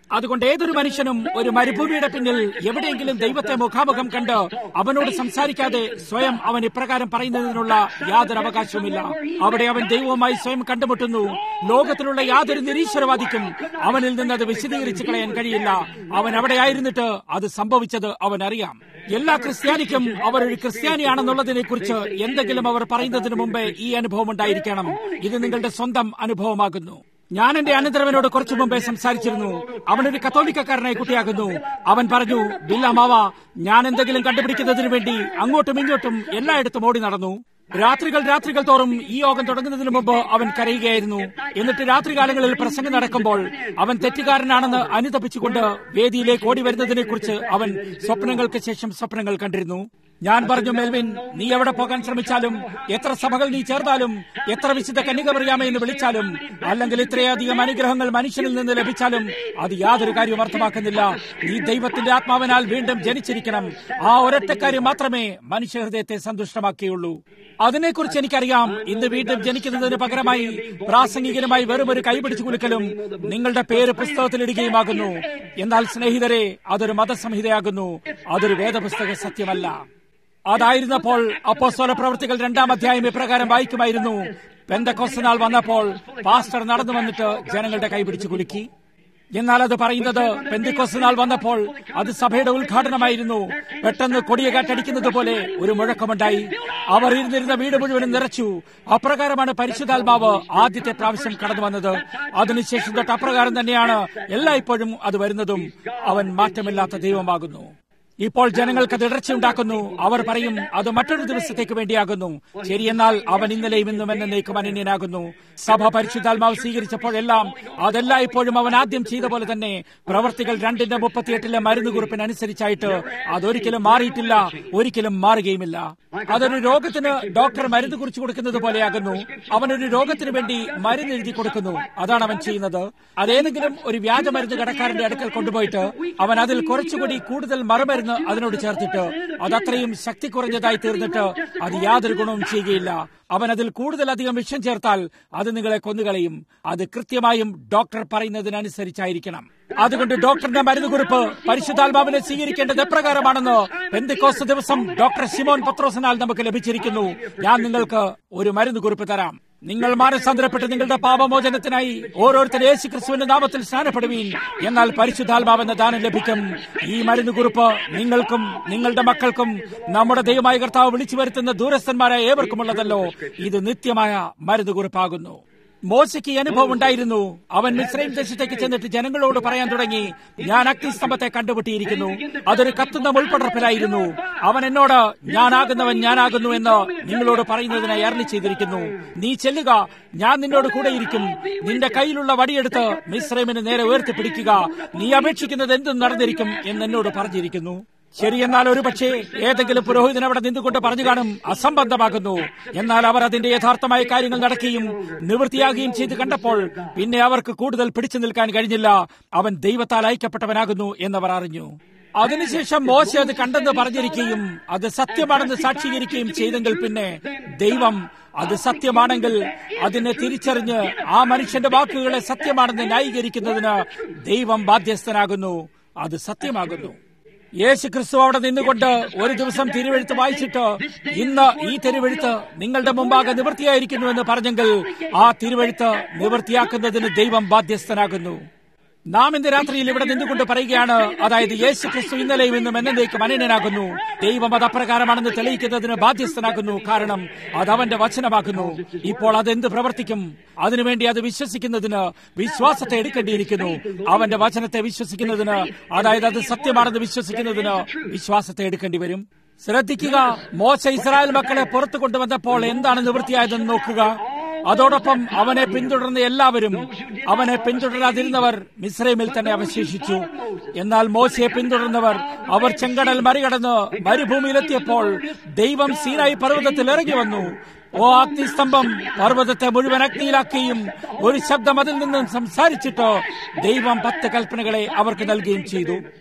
അതുകൊണ്ട് ഏതൊരു മനുഷ്യനും ഒരു മരുഭൂമിയുടെ പിന്നിൽ എവിടെയെങ്കിലും ദൈവത്തെ മുഖാമുഖം കണ്ട് അവനോട് സംസാരിക്കാതെ സ്വയം അവൻ ഇപ്രകാരം പറയുന്നതിനുള്ള യാതൊരു അവകാശവുമില്ല അവിടെ അവൻ ദൈവവുമായി സ്വയം കണ്ടുമുട്ടുന്നു ലോകത്തിലുള്ള യാതൊരു നിരീശ്വരവാദിക്കും അവനിൽ നിന്ന് അത് വിശദീകരിച്ചു കളയാൻ കഴിയില്ല അവൻ അവിടെ ആയിരുന്നിട്ട് അത് സംഭവിച്ചത് അവൻ അറിയാം എല്ലാ ക്രിസ്ത്യാനിക്കും അവർ ഒരു ക്രിസ്ത്യാനിയാണെന്നുള്ളതിനെ കുറിച്ച് എന്തെങ്കിലും അവർ പറയുന്നതിന് മുമ്പേ ഈ അനുഭവം ഉണ്ടായിരിക്കണം ഇത് നിങ്ങളുടെ സ്വന്തം അനുഭവമാകുന്നു ഞാൻ എന്റെ അനന്തരവനോട് കുറച്ചു മുമ്പേ സംസാരിച്ചിരുന്നു അവനൊരു കത്തോലിക്കക്കാരനായ കുട്ടിയാകുന്നു അവൻ പറഞ്ഞു ബില്ലമാവ ഞാൻ എന്തെങ്കിലും കണ്ടുപിടിക്കുന്നതിന് വേണ്ടി അങ്ങോട്ടും ഇങ്ങോട്ടും എല്ലായിടത്തും ഓടി നടന്നു രാത്രികൾ രാത്രികൾ തോറും ഈ യോഗം തുടങ്ങുന്നതിന് മുമ്പ് അവൻ കരയുകയായിരുന്നു എന്നിട്ട് രാത്രികാലങ്ങളിൽ പ്രസംഗം നടക്കുമ്പോൾ അവൻ തെറ്റുകാരനാണെന്ന് അനുതപിച്ചുകൊണ്ട് വേദിയിലേക്ക് ഓടി വരുന്നതിനെ കുറിച്ച് അവൻ സ്വപ്നങ്ങൾക്ക് ശേഷം സ്വപ്നങ്ങൾ കണ്ടിരുന്നു ഞാൻ പറഞ്ഞു മെൽവിൻ നീ എവിടെ പോകാൻ ശ്രമിച്ചാലും എത്ര സഭകൾ നീ ചേർന്നാലും എത്ര വിശുദ്ധ കന്യക പറയാമേ എന്ന് വിളിച്ചാലും അല്ലെങ്കിൽ ഇത്രയധികം അനുഗ്രഹങ്ങൾ മനുഷ്യനിൽ നിന്ന് ലഭിച്ചാലും അത് യാതൊരു കാര്യവും അർത്ഥമാക്കുന്നില്ല നീ ദൈവത്തിന്റെ ആത്മാവിനാൽ വീണ്ടും ജനിച്ചിരിക്കണം ആ ഒരൊറ്റ കാര്യം മാത്രമേ മനുഷ്യഹൃദയത്തെ സന്തുഷ്ടമാക്കിയുള്ളൂ അതിനെക്കുറിച്ച് എനിക്കറിയാം ഇന്ന് വീണ്ടും ജനിക്കുന്നതിന് പകരമായി പ്രാസംഗികനുമായി വെറും ഒരു കൈപിടിച്ചു കുലുക്കലും നിങ്ങളുടെ പേര് പുസ്തകത്തിലിടുകയുമാകുന്നു എന്നാൽ സ്നേഹിതരെ അതൊരു മതസംഹിതയാകുന്നു അതൊരു വേദപുസ്തക സത്യമല്ല അതായിരുന്നപ്പോൾ അപ്പോസ്തല പ്രവൃത്തികൾ രണ്ടാം അധ്യായം ഇപ്രകാരം വായിക്കുമായിരുന്നു പെന്തക്കോസ് നാൾ വന്നപ്പോൾ പാസ്റ്റർ നടന്നു വന്നിട്ട് ജനങ്ങളുടെ കൈപിടിച്ച് കുലുക്കി എന്നാൽ അത് പറയുന്നത് പെന്തിക്കോസ് നാൾ വന്നപ്പോൾ അത് സഭയുടെ ഉദ്ഘാടനമായിരുന്നു പെട്ടെന്ന് കൊടിയ കാറ്റടിക്കുന്നത് പോലെ ഒരു മുഴക്കമുണ്ടായി അവർ ഇരുന്നിരുന്ന വീട് മുഴുവനും നിറച്ചു അപ്രകാരമാണ് പരിശുദ്ധാത്മാവ് ആദ്യത്തെ പ്രാവശ്യം കടന്നു വന്നത് അതിനുശേഷം തൊട്ട് അപ്രകാരം തന്നെയാണ് എല്ലായ്പ്പോഴും അത് വരുന്നതും അവൻ മാറ്റമില്ലാത്ത ദൈവമാകുന്നു ഇപ്പോൾ ജനങ്ങൾക്ക് അത് ഇടർച്ചയുണ്ടാക്കുന്നു അവർ പറയും അത് മറ്റൊരു ദിവസത്തേക്ക് വേണ്ടിയാകുന്നു ശരിയെന്നാൽ അവൻ ഇന്നലെയും ഇന്നും എന്നേക്കും അനന്യനാകുന്നു സഭ പരിശുദ്ധാത്മാവ് സ്വീകരിച്ചപ്പോഴെല്ലാം അതെല്ലാം ഇപ്പോഴും അവൻ ആദ്യം ചെയ്ത പോലെ തന്നെ പ്രവർത്തികൾ രണ്ടിന്റെ മുപ്പത്തിയെട്ടിലെ മരുന്ന് കുറിപ്പിനനുസരിച്ചായിട്ട് അതൊരിക്കലും മാറിയിട്ടില്ല ഒരിക്കലും മാറുകയുമില്ല അതൊരു രോഗത്തിന് ഡോക്ടർ മരുന്ന് കുറിച്ച് കൊടുക്കുന്നത് പോലെയാകുന്നു അവനൊരു രോഗത്തിന് വേണ്ടി മരുന്ന് എഴുതി കൊടുക്കുന്നു അതാണ് അവൻ ചെയ്യുന്നത് അതേതെങ്കിലും ഒരു വ്യാജമരുന്ന് കടക്കാരന്റെ അടുക്കൽ കൊണ്ടുപോയിട്ട് അവൻ അതിൽ കുറച്ചുകൂടി കൂടുതൽ മറുമരുന്ന് അതിനോട് ചേർത്തിട്ട് അതത്രയും ശക്തി കുറഞ്ഞതായി തീർന്നിട്ട് അത് യാതൊരു ഗുണവും ചെയ്യുകയില്ല അവൻ അതിൽ കൂടുതലധികം വിഷം ചേർത്താൽ അത് നിങ്ങളെ കൊന്നുകളയും അത് കൃത്യമായും ഡോക്ടർ പറയുന്നതിനനുസരിച്ചായിരിക്കണം അതുകൊണ്ട് ഡോക്ടറിന്റെ മരുന്ന് കുറിപ്പ് പരിശുദ്ധാത്മാവിനെ സ്വീകരിക്കേണ്ടത് എപ്രകാരമാണെന്ന് പെന്തിക്കോസ് ദിവസം ഡോക്ടർ സിമോൻ പത്രോസിനാൽ നമുക്ക് ലഭിച്ചിരിക്കുന്നു ഞാൻ നിങ്ങൾക്ക് ഒരു മരുന്ന് കുറിപ്പ് തരാം നിങ്ങൾ മാനസാന്തരപ്പെട്ട് നിങ്ങളുടെ പാപമോചനത്തിനായി ഓരോരുത്തർ യേശു ക്രിസ്തുവിന്റെ നാമത്തിൽ സ്നാനപ്പെടുവീൻ എന്നാൽ പരിശുദ്ധാത്മാവെന്ന ദാനം ലഭിക്കും ഈ മരുന്ന് കുറിപ്പ് നിങ്ങൾക്കും നിങ്ങളുടെ മക്കൾക്കും നമ്മുടെ ദൈവമായ കർത്താവ് വിളിച്ചു വരുത്തുന്ന ദൂരസ്ഥന്മാരായ ഏവർക്കുമുള്ളതല്ലോ ഇത് നിത്യമായ മരുന്ന് കുറിപ്പാകുന്നു മോശയ്ക്ക് ഈ അനുഭവം ഉണ്ടായിരുന്നു അവൻ മിശ്രൈം ദേശത്തേക്ക് ചെന്നിട്ട് ജനങ്ങളോട് പറയാൻ തുടങ്ങി ഞാൻ അഗ്നിസ്തംഭത്തെ കണ്ടുപിട്ടിയിരിക്കുന്നു അതൊരു കത്തുന്ന മുൾപടർപ്പിലായിരുന്നു അവൻ എന്നോട് ഞാനാകുന്നവൻ ഞാനാകുന്നു എന്ന് നിങ്ങളോട് പറയുന്നതിനായി അരളി ചെയ്തിരിക്കുന്നു നീ ചെല്ലുക ഞാൻ നിന്നോട് കൂടെയിരിക്കും നിന്റെ കയ്യിലുള്ള വടിയെടുത്ത് മിശ്രൈമിന് നേരെ ഉയർത്തിപ്പിടിക്കുക നീ അപേക്ഷിക്കുന്നത് എന്തും നടന്നിരിക്കും എന്ന് എന്നോട് പറഞ്ഞിരിക്കുന്നു ശരിയെന്നാൽ ഒരു പക്ഷേ ഏതെങ്കിലും പുരോഹിതൻ അവിടെ നിന്നുകൊണ്ട് പറഞ്ഞു കാണും അസംബന്ധമാകുന്നു എന്നാൽ അവർ അതിന്റെ യഥാർത്ഥമായ കാര്യങ്ങൾ നടക്കുകയും നിവൃത്തിയാകുകയും ചെയ്ത് കണ്ടപ്പോൾ പിന്നെ അവർക്ക് കൂടുതൽ പിടിച്ചു നിൽക്കാൻ കഴിഞ്ഞില്ല അവൻ ദൈവത്താൽ അയക്കപ്പെട്ടവനാകുന്നു എന്നവർ അറിഞ്ഞു അതിനുശേഷം മോശ അത് കണ്ടെന്ന് പറഞ്ഞിരിക്കുകയും അത് സത്യമാണെന്ന് സാക്ഷീകരിക്കുകയും ചെയ്തെങ്കിൽ പിന്നെ ദൈവം അത് സത്യമാണെങ്കിൽ അതിനെ തിരിച്ചറിഞ്ഞ് ആ മനുഷ്യന്റെ വാക്കുകളെ സത്യമാണെന്ന് ന്യായീകരിക്കുന്നതിന് ദൈവം ബാധ്യസ്ഥനാകുന്നു അത് സത്യമാകുന്നു യേശു ക്രിസ്തു അവിടെ നിന്നുകൊണ്ട് ഒരു ദിവസം തിരുവെഴുത്ത് വായിച്ചിട്ട് ഇന്ന് ഈ തിരുവെഴുത്ത് നിങ്ങളുടെ മുമ്പാകെ നിവൃത്തിയായിരിക്കുന്നു എന്ന് പറഞ്ഞെങ്കിൽ ആ തിരുവെഴുത്ത് നിവൃത്തിയാക്കുന്നതിന് ദൈവം ബാധ്യസ്ഥനാകുന്നു നാം ഇന്ന് രാത്രിയിൽ ഇവിടെ നിന്നുകൊണ്ട് പറയുകയാണ് അതായത് യേശു ക്രിസ്തു ഇന്നലെയും ഇന്നും എന്നേക്കും അനന്യനാകുന്നു ദൈവം അത് അപ്രകാരമാണെന്ന് തെളിയിക്കുന്നതിന് ബാധ്യസ്ഥനാകുന്നു കാരണം അത് അവന്റെ വചനമാകുന്നു ഇപ്പോൾ അതെന്ത് പ്രവർത്തിക്കും അതിനുവേണ്ടി അത് വിശ്വസിക്കുന്നതിന് വിശ്വാസത്തെ എടുക്കേണ്ടിയിരിക്കുന്നു അവന്റെ വചനത്തെ വിശ്വസിക്കുന്നതിന് അതായത് അത് സത്യമാണെന്ന് വിശ്വസിക്കുന്നതിന് വിശ്വാസത്തെ എടുക്കേണ്ടി വരും ശ്രദ്ധിക്കുക മോശ ഇസ്രായേൽ മക്കളെ പുറത്തു കൊണ്ടുവന്നപ്പോൾ എന്താണ് നിവൃത്തിയായതെന്ന് നോക്കുക അതോടൊപ്പം അവനെ പിന്തുടർന്ന എല്ലാവരും അവനെ പിന്തുടരാതിരുന്നവർ മിശ്രൈമിൽ തന്നെ അവശേഷിച്ചു എന്നാൽ മോശയെ പിന്തുടർന്നവർ അവർ ചെങ്കടൽ മറികടന്ന് മരുഭൂമിയിലെത്തിയപ്പോൾ ദൈവം സീനായി പർവ്വതത്തിൽ ഇറങ്ങി വന്നു ഓ അഗ്നിസ്തംഭം പർവ്വതത്തെ മുഴുവൻ അഗ്നിയിലാക്കുകയും ഒരു ശബ്ദം അതിൽ നിന്നും സംസാരിച്ചിട്ട് ദൈവം പത്ത് കൽപ്പനകളെ അവർക്ക് നൽകുകയും ചെയ്തു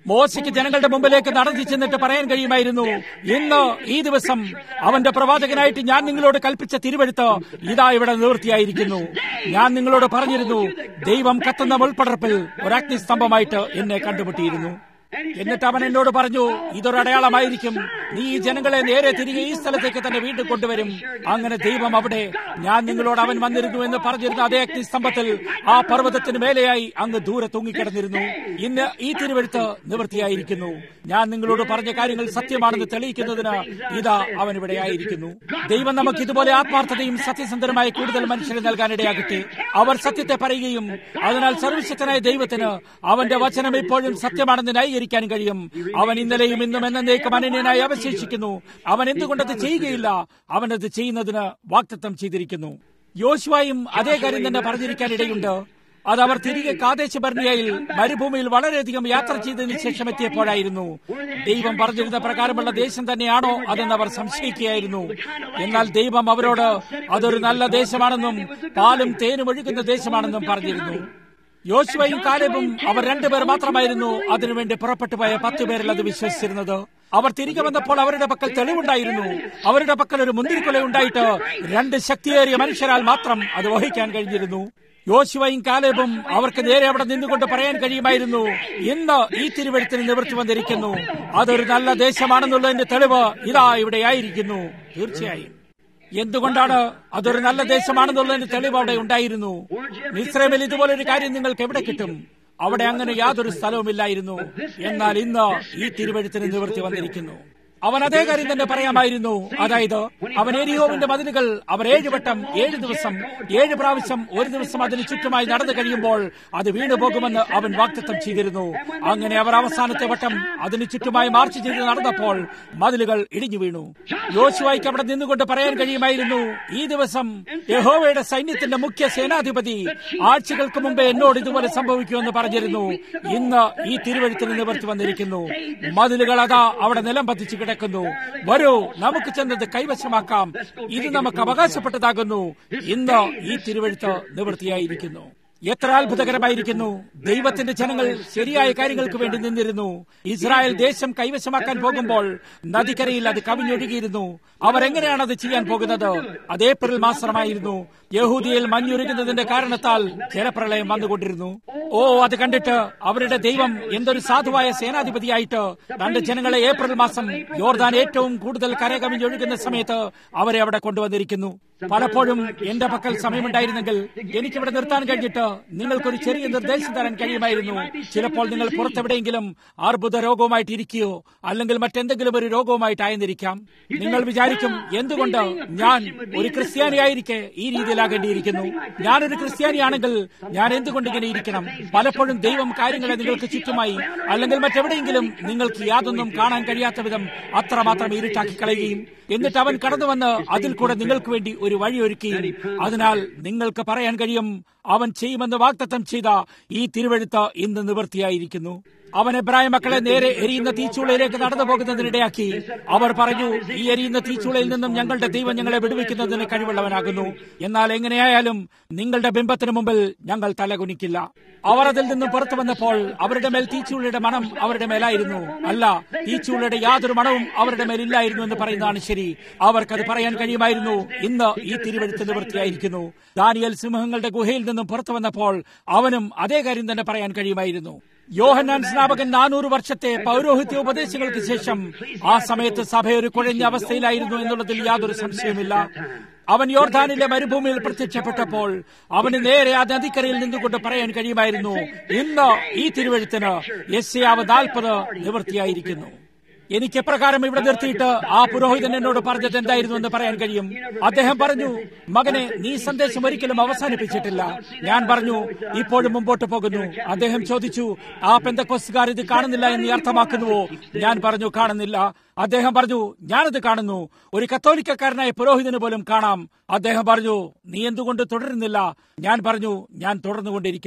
മോശയ്ക്ക് ജനങ്ങളുടെ മുമ്പിലേക്ക് നടന്നു ചെന്നിട്ട് പറയാൻ കഴിയുമായിരുന്നു ഇന്ന് ഈ ദിവസം അവന്റെ പ്രവാചകനായിട്ട് ഞാൻ നിങ്ങളോട് കൽപ്പിച്ച തിരുവെടുത്ത് ഇതാ ഇവിടെ നിവൃത്തിയായിരിക്കുന്നു ഞാൻ നിങ്ങളോട് പറഞ്ഞിരുന്നു ദൈവം കത്തുന്ന മുൾപ്പടർപ്പിൽ ഒരു അഗ്നിസ്തംഭമായിട്ട് എന്നെ കണ്ടുമുട്ടിയിരുന്നു എന്നിട്ട് അവൻ എന്നോട് പറഞ്ഞു ഇതൊരു അടയാളമായിരിക്കും നീ ഈ ജനങ്ങളെ നേരെ തിരികെ ഈ സ്ഥലത്തേക്ക് തന്നെ വീണ്ടും കൊണ്ടുവരും അങ്ങനെ ദൈവം അവിടെ ഞാൻ നിങ്ങളോട് അവൻ വന്നിരുന്നു എന്ന് പറഞ്ഞിരുന്ന അതേ അഗ്നിസ്തംഭത്തിൽ ആ പർവ്വതത്തിന് മേലെയായി അങ്ങ് ദൂരെ തൂങ്ങിക്കിടന്നിരുന്നു ഇന്ന് ഈ തിരുവെഴുത്ത് നിവൃത്തിയായിരിക്കുന്നു ഞാൻ നിങ്ങളോട് പറഞ്ഞ കാര്യങ്ങൾ സത്യമാണെന്ന് തെളിയിക്കുന്നതിന് ഇതാ അവൻ ഇവിടെ ആയിരിക്കുന്നു ദൈവം നമുക്ക് ഇതുപോലെ ആത്മാർത്ഥതയും സത്യസന്ധരമായ കൂടുതൽ മനുഷ്യരെ നൽകാനിടയാകട്ടെ അവർ സത്യത്തെ പറയുകയും അതിനാൽ സർവശക്തനായ ദൈവത്തിന് അവന്റെ വചനം ഇപ്പോഴും സത്യമാണെന്ന് ന്യായീകരിക്കാൻ കഴിയും അവൻ ഇന്നലെയും ഇന്നും എന്നേക്കും അനന്യനായി അവശേഷിക്കുന്നു അവൻ എന്തുകൊണ്ടത് ചെയ്യുകയില്ല അവനത് ചെയ്യുന്നതിന് വാക്തത്വം ചെയ്തിരിക്കുന്നു യോശുവായും അതേ കാര്യം തന്നെ പറഞ്ഞിരിക്കാനിടയുണ്ട് അത് അവർ തിരികെ കാദേശ ഭരണിയയിൽ മരുഭൂമിയിൽ വളരെയധികം യാത്ര ചെയ്തതിനു ശേഷം എത്തിയപ്പോഴായിരുന്നു ദൈവം പറഞ്ഞിരുന്ന പ്രകാരമുള്ള ദേശം തന്നെയാണോ അതെന്ന് അവർ സംശയിക്കുകയായിരുന്നു എന്നാൽ ദൈവം അവരോട് അതൊരു നല്ല ദേശമാണെന്നും പാലും തേനും ഒഴുകുന്ന ദേശമാണെന്നും പറഞ്ഞിരുന്നു യോശുവയും കാലേബും അവർ രണ്ടുപേർ മാത്രമായിരുന്നു അതിനുവേണ്ടി പുറപ്പെട്ടു പോയ പത്തു പേരിൽ അത് വിശ്വസിച്ചിരുന്നത് അവർ തിരികെ വന്നപ്പോൾ അവരുടെ പക്കൽ തെളിവുണ്ടായിരുന്നു അവരുടെ പക്കൽ ഒരു മുന്തിരിക്കൊല ഉണ്ടായിട്ട് രണ്ട് ശക്തിയേറിയ മനുഷ്യരാൽ മാത്രം അത് വഹിക്കാൻ കഴിഞ്ഞിരുന്നു യോശുവയും കാലേബും അവർക്ക് നേരെ അവിടെ നിന്നുകൊണ്ട് പറയാൻ കഴിയുമായിരുന്നു ഇന്ന് ഈ തിരുവഴുത്തിന് നിവൃത്തി വന്നിരിക്കുന്നു അതൊരു നല്ല ദേശമാണെന്നുള്ളതിന്റെ തെളിവ് ഇതാ ഇവിടെ ആയിരിക്കുന്നു തീർച്ചയായും എന്തുകൊണ്ടാണ് അതൊരു നല്ല ദേശമാണെന്നുള്ളതിന് തെളിവ് അവിടെ ഉണ്ടായിരുന്നു മിശ്രമിൽ ഇതുപോലൊരു കാര്യം നിങ്ങൾക്ക് എവിടെ കിട്ടും അവിടെ അങ്ങനെ യാതൊരു സ്ഥലവുമില്ലായിരുന്നു എന്നാൽ ഇന്ന് ഈ തിരുവഴുത്തിന് നിവൃത്തി വന്നിരിക്കുന്നു അവൻ അതേ കാര്യം തന്നെ പറയാമായിരുന്നു അതായത് അവൻ എരിഹോവിന്റെ മതിലുകൾ അവർ ഏഴ് വട്ടം ഏഴ് ദിവസം ഏഴ് പ്രാവശ്യം ഒരു ദിവസം അതിന് ചുറ്റുമായി നടന്നു കഴിയുമ്പോൾ അത് വീണു പോകുമെന്ന് അവൻ വാക്തത്വം ചെയ്തിരുന്നു അങ്ങനെ അവർ അവസാനത്തെ വട്ടം അതിന് ചുറ്റുമായി മാർച്ച് ചെയ്ത് നടന്നപ്പോൾ മതിലുകൾ ഇടിഞ്ഞു വീണു യോശുവായിക്ക് അവിടെ നിന്നുകൊണ്ട് പറയാൻ കഴിയുമായിരുന്നു ഈ ദിവസം യഹോവയുടെ സൈന്യത്തിന്റെ മുഖ്യ സേനാധിപതി ആഴ്ചകൾക്ക് മുമ്പേ എന്നോട് ഇതുപോലെ സംഭവിക്കുമെന്ന് പറഞ്ഞിരുന്നു ഇന്ന് ഈ തിരുവഴുത്തിന് നിവർത്തി വന്നിരിക്കുന്നു മതിലുകൾ അതാ അവിടെ നിലം പതിച്ചു കിടക്കുന്നു വരൂ നമുക്ക് ചെന്നത് കൈവശമാക്കാം ഇത് നമുക്ക് അവകാശപ്പെട്ടതാകുന്നു ഇന്ന് ഈ തിരുവഴുത്ത് നിവൃത്തിയായിരിക്കുന്നു എത്ര അത്ഭുതകരമായിരിക്കുന്നു ദൈവത്തിന്റെ ജനങ്ങൾ ശരിയായ കാര്യങ്ങൾക്ക് വേണ്ടി നിന്നിരുന്നു ഇസ്രായേൽ ദേശം കൈവശമാക്കാൻ പോകുമ്പോൾ നദിക്കരയിൽ അത് കവിഞ്ഞൊഴുകിയിരുന്നു അവർ എങ്ങനെയാണ് അത് ചെയ്യാൻ പോകുന്നത് അത് ഏപ്രിൽ മാസമായിരുന്നു യഹൂദിയിൽ മഞ്ഞുരുകുന്നതിന്റെ കാരണത്താൽ ജലപ്രളയം വന്നുകൊണ്ടിരുന്നു ഓ അത് കണ്ടിട്ട് അവരുടെ ദൈവം എന്തൊരു സാധുവായ സേനാധിപതിയായിട്ട് തന്റെ ജനങ്ങളെ ഏപ്രിൽ മാസം യോർദാൻ ഏറ്റവും കൂടുതൽ കരകവിഞ്ഞൊഴുകുന്ന സമയത്ത് അവരെ അവിടെ കൊണ്ടുവന്നിരിക്കുന്നു പലപ്പോഴും എന്റെ പക്കൽ സമയമുണ്ടായിരുന്നെങ്കിൽ എനിക്കിവിടെ നിർത്താൻ കഴിഞ്ഞിട്ട് നിങ്ങൾക്കൊരു ചെറിയ നിർദ്ദേശം തരാൻ കഴിയുമായിരുന്നു ചിലപ്പോൾ നിങ്ങൾ പുറത്തെവിടെയെങ്കിലും അർബുദ രോഗവുമായിട്ട് ഇരിക്കുകയോ അല്ലെങ്കിൽ മറ്റെന്തെങ്കിലും ഒരു രോഗവുമായിട്ടായിരുന്നിരിക്കാം നിങ്ങൾ വിചാരിക്കും എന്തുകൊണ്ട് ഞാൻ ഒരു ക്രിസ്ത്യാനിയായിരിക്കെ ഈ രീതിയിലാകേണ്ടിയിരിക്കുന്നു ഞാനൊരു ക്രിസ്ത്യാനിയാണെങ്കിൽ ഞാൻ എന്തുകൊണ്ട് ഇങ്ങനെ ഇരിക്കണം പലപ്പോഴും ദൈവം കാര്യങ്ങളെ നിങ്ങൾക്ക് ചുറ്റുമായി അല്ലെങ്കിൽ മറ്റെവിടെയെങ്കിലും നിങ്ങൾക്ക് യാതൊന്നും കാണാൻ കഴിയാത്ത വിധം അത്രമാത്രം ഇരുട്ടാക്കി കളയുകയും എന്നിട്ട് അവൻ കടന്നു വന്ന് അതിൽ കൂടെ നിങ്ങൾക്ക് വേണ്ടി ഒരു വഴിയൊരുക്കുകയും അതിനാൽ നിങ്ങൾക്ക് പറയാൻ കഴിയും അവൻ ചെയ്യുമെന്ന് വാഗ്ദത്തം ചെയ്ത ഈ തിരുവഴുത്ത് ഇന്ന് നിവൃത്തിയായിരിക്കുന്നു അവൻ എബ്രായ മക്കളെ നേരെ എരിയുന്ന തീച്ചൂളയിലേക്ക് നടന്നു പോകുന്നതിനിടയാക്കി അവർ പറഞ്ഞു ഈ എരിയുന്ന തീച്ചൂളയിൽ നിന്നും ഞങ്ങളുടെ ദൈവം ഞങ്ങളെ വിടുവിക്കുന്നതിന് കഴിവുള്ളവനാകുന്നു എന്നാൽ എങ്ങനെയായാലും നിങ്ങളുടെ ബിംബത്തിന് മുമ്പിൽ ഞങ്ങൾ തലകുനിക്കില്ല അവർ അതിൽ നിന്നും പുറത്തു വന്നപ്പോൾ അവരുടെ മേൽ തീച്ചൂളയുടെ മണം അവരുടെ മേലായിരുന്നു അല്ല തീച്ചൂളയുടെ യാതൊരു മണവും അവരുടെ മേലില്ലായിരുന്നു എന്ന് പറയുന്നതാണ് ശരി അവർക്കത് പറയാൻ കഴിയുമായിരുന്നു ഇന്ന് ഈ തിരുവഴുത്ത് നിവൃത്തിയായിരിക്കുന്നു ദാനിയൽ സിംഹങ്ങളുടെ ഗുഹയിൽ നിന്നും പുറത്തു വന്നപ്പോൾ അവനും അതേ കാര്യം തന്നെ പറയാൻ കഴിയുമായിരുന്നു യോഹന്നാൻ സ്നാപകൻ നാനൂറ് വർഷത്തെ പൗരോഹിത്യ ഉപദേശങ്ങൾക്ക് ശേഷം ആ സമയത്ത് സഭ ഒരു കുഴഞ്ഞ അവസ്ഥയിലായിരുന്നു എന്നുള്ളതിൽ യാതൊരു സംശയമില്ല അവൻ യോർദാനിലെ മരുഭൂമിയിൽ പ്രത്യക്ഷപ്പെട്ടപ്പോൾ അവന് നേരെ ആ നദിക്കരയിൽ നിന്നുകൊണ്ട് പറയാൻ കഴിയുമായിരുന്നു ഇന്ന് ഈ തിരുവഴുത്തിന് യസ്യാവ് നാൽപ്പത് നിവൃത്തിയായിരിക്കുന്നു എനിക്ക് എപ്രകാരം ഇവിടെ നിർത്തിയിട്ട് ആ പുരോഹിതൻ എന്നോട് പറഞ്ഞത് എന്തായിരുന്നു എന്ന് പറയാൻ കഴിയും അദ്ദേഹം പറഞ്ഞു മകനെ നീ സന്ദേശം ഒരിക്കലും അവസാനിപ്പിച്ചിട്ടില്ല ഞാൻ പറഞ്ഞു ഇപ്പോഴും മുമ്പോട്ട് പോകുന്നു അദ്ദേഹം ചോദിച്ചു ആ പെന്തക്കൊസ്തുകാർ ഇത് കാണുന്നില്ല എന്ന് അർത്ഥമാക്കുന്നുവോ ഞാൻ പറഞ്ഞു കാണുന്നില്ല അദ്ദേഹം പറഞ്ഞു ഞാനത് കാണുന്നു ഒരു കത്തോലിക്കക്കാരനായ പുരോഹിതന് പോലും കാണാം അദ്ദേഹം പറഞ്ഞു നീ എന്തുകൊണ്ട് തുടരുന്നില്ല ഞാൻ പറഞ്ഞു ഞാൻ തുടർന്നുകൊണ്ടിരിക്കുന്നു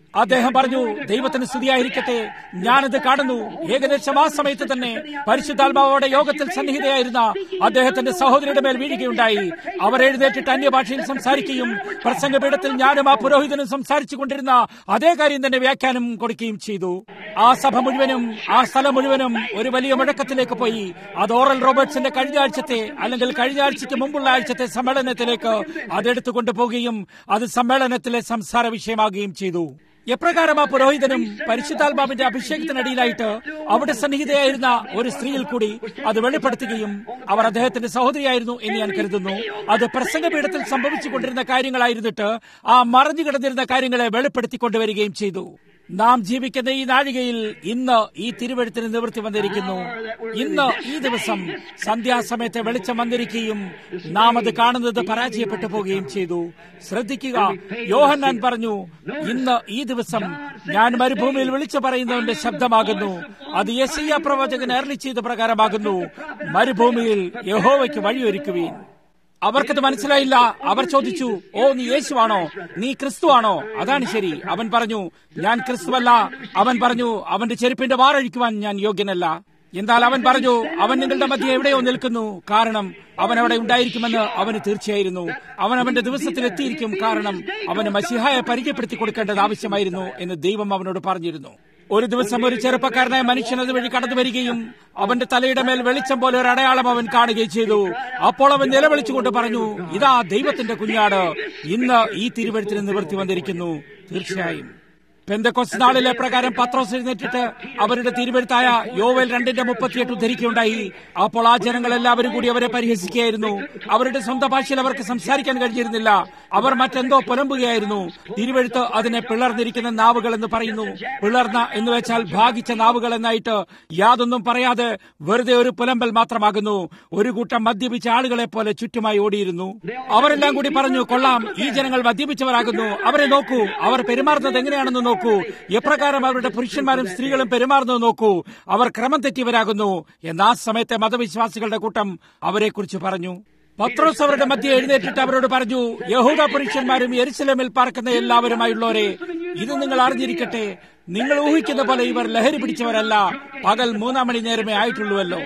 അദ്ദേഹം പറഞ്ഞു ദൈവത്തിന് സ്തുതിയായിരിക്കട്ടെ ഞാനിത് കാണുന്നു ഏകദേശം ആ സമയത്ത് തന്നെ പരിശുദ്ധാത്മാവോടെ യോഗത്തിൽ സന്നിഹിതയായിരുന്ന അദ്ദേഹത്തിന്റെ സഹോദരിയുടെ മേൽ വീഴുകയുണ്ടായി അവർ എഴുന്നേറ്റിട്ട് അന്യഭാഷയിൽ സംസാരിക്കുകയും പ്രസംഗപീഠത്തിൽ ഞാനും ആ പുരോഹിതനും സംസാരിച്ചു കൊണ്ടിരുന്ന അതേ കാര്യം തന്നെ വ്യാഖ്യാനം കൊടുക്കുകയും ചെയ്തു ആ സഭ മുഴുവനും ആ സ്ഥലം മുഴുവനും ഒരു വലിയ മുഴക്കത്തിലേക്ക് പോയി അത് ഓറൽ റോബർട്ട്സിന്റെ കഴിഞ്ഞ ആഴ്ചത്തെ അല്ലെങ്കിൽ കഴിഞ്ഞ ആഴ്ചയ്ക്ക് മുമ്പുള്ള ആഴ്ചത്തെ സമ്മേളനത്തിലേക്ക് അതെടുത്തു കൊണ്ടുപോവുകയും അത് സമ്മേളനത്തിലെ സംസാര വിഷയമാകുകയും ചെയ്തു എപ്രകാരം ആ പുരോഹിതനും പരിശുദ്ധാത്മാവിന്റെ അഭിഷേകത്തിനടിയിലായിട്ട് അവിടെ സന്നിഹിതയായിരുന്ന ഒരു സ്ത്രീയിൽ കൂടി അത് വെളിപ്പെടുത്തുകയും അവർ അദ്ദേഹത്തിന്റെ സഹോദരിയായിരുന്നു എന്ന് ഞാൻ കരുതുന്നു അത് പ്രസംഗപീഠത്തിൽ സംഭവിച്ചുകൊണ്ടിരുന്ന കാര്യങ്ങളായിരുന്നിട്ട് ആ മറഞ്ഞു കിടന്നിരുന്ന കാര്യങ്ങളെ വെളിപ്പെടുത്തിക്കൊണ്ടുവരികയും ചെയ്തു നാം ജീവിക്കുന്ന ഈ നാഴികയിൽ ഇന്ന് ഈ തിരുവഴുത്തിന് നിവൃത്തി വന്നിരിക്കുന്നു ഇന്ന് ഈ ദിവസം സന്ധ്യാസമയത്തെ വെളിച്ചം വന്നിരിക്കുകയും നാം അത് കാണുന്നത് പരാജയപ്പെട്ടു പോവുകയും ചെയ്തു ശ്രദ്ധിക്കുക യോഹന്നാൻ പറഞ്ഞു ഇന്ന് ഈ ദിവസം ഞാൻ മരുഭൂമിയിൽ വിളിച്ചു പറയുന്നവന്റെ ശബ്ദമാകുന്നു അത് യസയ്യ പ്രവചകൻ അരളി ചെയ്ത പ്രകാരമാകുന്നു മരുഭൂമിയിൽ യഹോവയ്ക്ക് വഴിയൊരുക്കുവീൻ അവർക്കത് മനസ്സിലായില്ല അവർ ചോദിച്ചു ഓ നീ യേശുവാണോ നീ ക്രിസ്തുവാണോ അതാണ് ശരി അവൻ പറഞ്ഞു ഞാൻ ക്രിസ്തുവല്ല അവൻ പറഞ്ഞു അവന്റെ ചെരുപ്പിന്റെ വാറഴിക്കുവാൻ ഞാൻ യോഗ്യനല്ല എന്നാൽ അവൻ പറഞ്ഞു അവൻ നിങ്ങളുടെ മധ്യ എവിടെയോ നിൽക്കുന്നു കാരണം അവൻ അവിടെ ഉണ്ടായിരിക്കുമെന്ന് അവന് തീർച്ചയായിരുന്നു അവൻ അവന്റെ ദിവസത്തിൽ എത്തിയിരിക്കും കാരണം അവന് മസിഹായെ പരിചയപ്പെടുത്തി കൊടുക്കേണ്ടത് ആവശ്യമായിരുന്നു എന്ന് ദൈവം അവനോട് പറഞ്ഞിരുന്നു ഒരു ദിവസം ഒരു ചെറുപ്പക്കാരനായ മനുഷ്യൻ അതുവഴി കടന്നു വരികയും അവന്റെ തലയുടെ മേൽ വെളിച്ചം പോലെ ഒരു അടയാളം അവൻ കാണുകയും ചെയ്തു അപ്പോൾ അവൻ നിലവിളിച്ചുകൊണ്ട് പറഞ്ഞു ഇതാ ദൈവത്തിന്റെ കുഞ്ഞാട് ഇന്ന് ഈ തിരുവഴുത്തിന് നിവൃത്തി വന്നിരിക്കുന്നു തീർച്ചയായും പെന്തക്കൊസ് നാളിലെ പ്രകാരം പത്രോസ് എഴുന്നേറ്റിട്ട് അവരുടെ തിരുവഴുത്തായ യോവൽ രണ്ടിന്റെ മുപ്പത്തിയെട്ട് ഉദ്ധരിക്കുകയുണ്ടായി അപ്പോൾ ആ ജനങ്ങൾ എല്ലാവരും കൂടി അവരെ പരിഹസിക്കുകയായിരുന്നു അവരുടെ സ്വന്തം ഭാഷയിൽ അവർക്ക് സംസാരിക്കാൻ കഴിഞ്ഞിരുന്നില്ല അവർ മറ്റെന്തോ പുലമ്പുകയായിരുന്നു തിരുവഴുത്ത് അതിനെ പിളർന്നിരിക്കുന്ന നാവുകൾ എന്ന് പറയുന്നു പിളർന്ന എന്ന് വെച്ചാൽ ഭാഗിച്ച നാവുകൾ എന്നായിട്ട് യാതൊന്നും പറയാതെ വെറുതെ ഒരു പുലമ്പൽ മാത്രമാകുന്നു ഒരു കൂട്ടം മദ്യപിച്ച ആളുകളെ പോലെ ചുറ്റുമായി ഓടിയിരുന്നു അവരെല്ലാം കൂടി പറഞ്ഞു കൊള്ളാം ഈ ജനങ്ങൾ മദ്യപിച്ചവരാകുന്നു അവരെ നോക്കൂ അവർ പെരുമാറുന്നത് എങ്ങനെയാണെന്ന് നോക്കൂ എപ്രകാരം അവരുടെ പുരുഷന്മാരും സ്ത്രീകളും പെരുമാറുന്നത് നോക്കൂ അവർ ക്രമം തെറ്റിയവരാകുന്നു എന്ന ആ സമയത്തെ മതവിശ്വാസികളുടെ കൂട്ടം അവരെക്കുറിച്ച് പറഞ്ഞു പത്രോസ് അവരുടെ മധ്യ എഴുന്നേറ്റിട്ട് അവരോട് പറഞ്ഞു യഹൂദ പുരുഷന്മാരും എരിശിലമിൽ പാർക്കുന്ന എല്ലാവരുമായുള്ളവരെ ഇത് നിങ്ങൾ അറിഞ്ഞിരിക്കട്ടെ നിങ്ങൾ ഊഹിക്കുന്ന പോലെ ഇവർ ലഹരി പിടിച്ചവരല്ല പകൽ മൂന്നാം മണി നേരമേ ആയിട്ടുള്ളൂവല്ലോ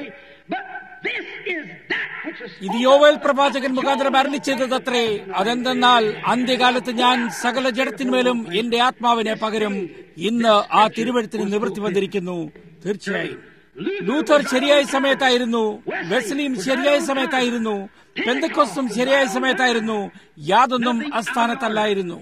ഇത് യോവൽ പ്രവാചകൻ മുഖാന്തരം അരളി ചെയ്തതത്രേ അതെന്തെന്നാൽ അന്ത്യകാലത്ത് ഞാൻ സകല ജഡത്തിന്മേലും എന്റെ ആത്മാവിനെ പകരും ഇന്ന് ആ തിരുവഴുത്തിന് നിവൃത്തി വന്നിരിക്കുന്നു തീർച്ചയായും ലൂഥർ ശരിയായ സമയത്തായിരുന്നു വെസ്ലിയും ശരിയായ സമയത്തായിരുന്നു പെന്തക്കോസ്തും ശരിയായ സമയത്തായിരുന്നു യാതൊന്നും അസ്ഥാനത്തല്ലായിരുന്നു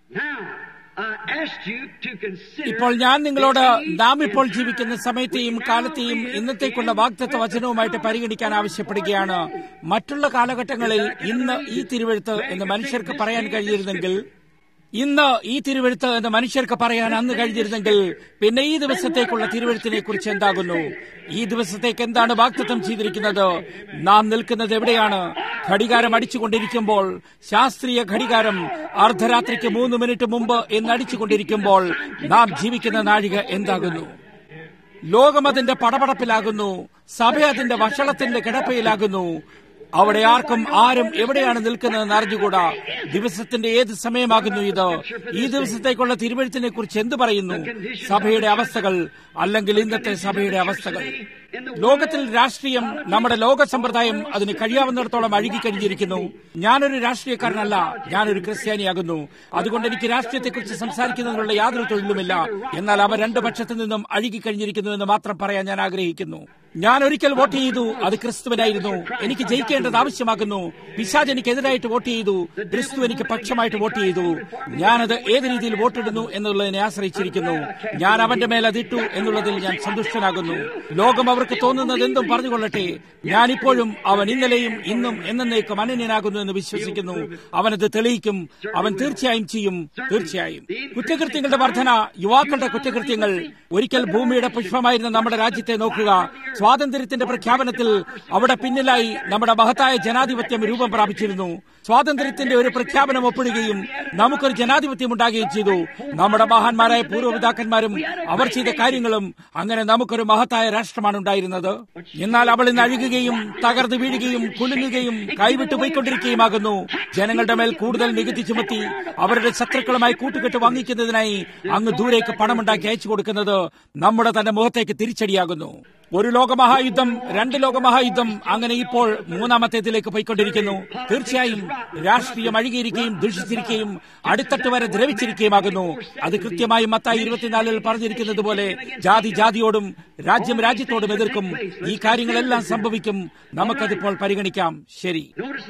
ഇപ്പോൾ ഞാൻ നിങ്ങളോട് നാം ഇപ്പോൾ ജീവിക്കുന്ന സമയത്തെയും കാലത്തെയും ഇന്നത്തേക്കുള്ള വാഗ്ദത്ത വചനവുമായിട്ട് പരിഗണിക്കാൻ ആവശ്യപ്പെടുകയാണ് മറ്റുള്ള കാലഘട്ടങ്ങളിൽ ഇന്ന് ഈ തിരുവഴുത്ത് എന്ന് മനുഷ്യർക്ക് പറയാൻ കഴിയുന്നെങ്കിൽ ഇന്ന് ഈ തിരുവഴുത്ത് എന്ന് മനുഷ്യർക്ക് പറയാൻ അന്ന് കഴിഞ്ഞിരുന്നെങ്കിൽ പിന്നെ ഈ ദിവസത്തേക്കുള്ള തിരുവഴുത്തിനെ കുറിച്ച് എന്താകുന്നു ഈ ദിവസത്തേക്ക് എന്താണ് വാക്തത്വം ചെയ്തിരിക്കുന്നത് നാം നിൽക്കുന്നത് എവിടെയാണ് ഘടികാരം അടിച്ചുകൊണ്ടിരിക്കുമ്പോൾ ശാസ്ത്രീയ ഘടികാരം അർദ്ധരാത്രിക്ക് മൂന്ന് മിനിറ്റ് മുമ്പ് എന്നടിച്ചുകൊണ്ടിരിക്കുമ്പോൾ നാം ജീവിക്കുന്ന നാഴിക എന്താകുന്നു ലോകം അതിന്റെ പടപടപ്പിലാകുന്നു സഭ അതിന്റെ വഷളത്തിന്റെ കിടപ്പയിലാകുന്നു അവിടെ ആർക്കും ആരും എവിടെയാണ് നിൽക്കുന്നതെന്ന് അറിഞ്ഞുകൂടാ ദിവസത്തിന്റെ ഏത് സമയമാകുന്നു ഇത് ഈ ദിവസത്തേക്കുള്ള തിരുവഴുത്തിനെ കുറിച്ച് എന്ത് പറയുന്നു സഭയുടെ അവസ്ഥകൾ അല്ലെങ്കിൽ ഇന്നത്തെ സഭയുടെ അവസ്ഥകൾ ലോകത്തിൽ രാഷ്ട്രീയം നമ്മുടെ ലോക സമ്പ്രദായം അതിന് കഴിയാവുന്നിടത്തോളം അഴുകിക്കഴിഞ്ഞിരിക്കുന്നു ഞാനൊരു രാഷ്ട്രീയക്കാരനല്ല ഞാനൊരു ക്രിസ്ത്യാനിയാകുന്നു അതുകൊണ്ട് എനിക്ക് രാഷ്ട്രീയത്തെക്കുറിച്ച് സംസാരിക്കുന്നതിനുള്ള യാതൊരു തൊഴിലുമില്ല എന്നാൽ അവ രണ്ട് പക്ഷത്തു നിന്നും അഴുകിക്കഴിഞ്ഞിരിക്കുന്നു എന്ന് മാത്രം പറയാൻ ഞാൻ ആഗ്രഹിക്കുന്നു ഞാൻ ഒരിക്കൽ വോട്ട് ചെയ്തു അത് ക്രിസ്തുവിനായിരുന്നു എനിക്ക് ജയിക്കേണ്ടത് ആവശ്യമാകുന്നു പിശാജ് എനിക്കെതിരായിട്ട് വോട്ട് ചെയ്തു ക്രിസ്തു എനിക്ക് പക്ഷമായിട്ട് വോട്ട് ചെയ്തു ഞാനത് ഏത് രീതിയിൽ വോട്ടിടുന്നു എന്നുള്ളതിനെ ആശ്രയിച്ചിരിക്കുന്നു ഞാൻ അവന്റെ മേൽ അതിട്ടു എന്നുള്ളതിൽ ഞാൻ സന്തുഷ്ടനാകുന്നു ലോകം അവർക്ക് തോന്നുന്നത് എന്തും പറഞ്ഞുകൊള്ളട്ടെ ഞാനിപ്പോഴും അവൻ ഇന്നലെയും ഇന്നും എന്നേക്കും അനന്യനാകുന്നു എന്ന് വിശ്വസിക്കുന്നു അവനത് തെളിയിക്കും അവൻ തീർച്ചയായും ചെയ്യും തീർച്ചയായും കുറ്റകൃത്യങ്ങളുടെ വർധന യുവാക്കളുടെ കുറ്റകൃത്യങ്ങൾ ഒരിക്കൽ ഭൂമിയുടെ പുഷ്പമായിരുന്ന നമ്മുടെ രാജ്യത്തെ നോക്കുക സ്വാതന്ത്ര്യത്തിന്റെ പ്രഖ്യാപനത്തിൽ അവിടെ പിന്നിലായി നമ്മുടെ മഹത്തായ ജനാധിപത്യം രൂപം പ്രാപിച്ചിരുന്നു സ്വാതന്ത്ര്യത്തിന്റെ ഒരു പ്രഖ്യാപനം ഒപ്പിടുകയും നമുക്കൊരു ജനാധിപത്യം ഉണ്ടാകുകയും ചെയ്തു നമ്മുടെ മഹാന്മാരായ പൂർവ്വപിതാക്കന്മാരും അവർ ചെയ്ത കാര്യങ്ങളും അങ്ങനെ നമുക്കൊരു മഹത്തായ രാഷ്ട്രമാണ് ഉണ്ടായിരുന്നത് എന്നാൽ അവൾ ഇന്ന് അഴുകുകയും തകർന്നു വീഴുകയും കുലുങ്ങുകയും കൈവിട്ടു പോയിക്കൊണ്ടിരിക്കുകയുമാകുന്നു ജനങ്ങളുടെ മേൽ കൂടുതൽ നികുതി ചുമത്തി അവരുടെ ശത്രുക്കളുമായി കൂട്ടുകെട്ട് വാങ്ങിക്കുന്നതിനായി അങ്ങ് ദൂരേക്ക് പണമുണ്ടാക്കി അയച്ചു കൊടുക്കുന്നത് നമ്മുടെ തന്നെ മുഖത്തേക്ക് തിരിച്ചടിയാകുന്നു ഒരു ലോകമഹായുദ്ധം രണ്ട് ലോകമഹായുദ്ധം അങ്ങനെ ഇപ്പോൾ മൂന്നാമത്തേതിലേക്ക് പോയിക്കൊണ്ടിരിക്കുന്നു തീർച്ചയായും രാഷ്ട്രീയം അഴുകിയിരിക്കുകയും ദുഷിച്ചിരിക്കുകയും അടിത്തട്ട് വരെ ദ്രവിച്ചിരിക്കുകയുമാകുന്നു അത് കൃത്യമായി മത്തായി ഇരുപത്തിനാലിൽ പറഞ്ഞിരിക്കുന്നത് പോലെ ജാതി ജാതിയോടും രാജ്യം രാജ്യത്തോടും എതിർക്കും ഈ കാര്യങ്ങളെല്ലാം സംഭവിക്കും നമുക്കതിപ്പോൾ പരിഗണിക്കാം ശരി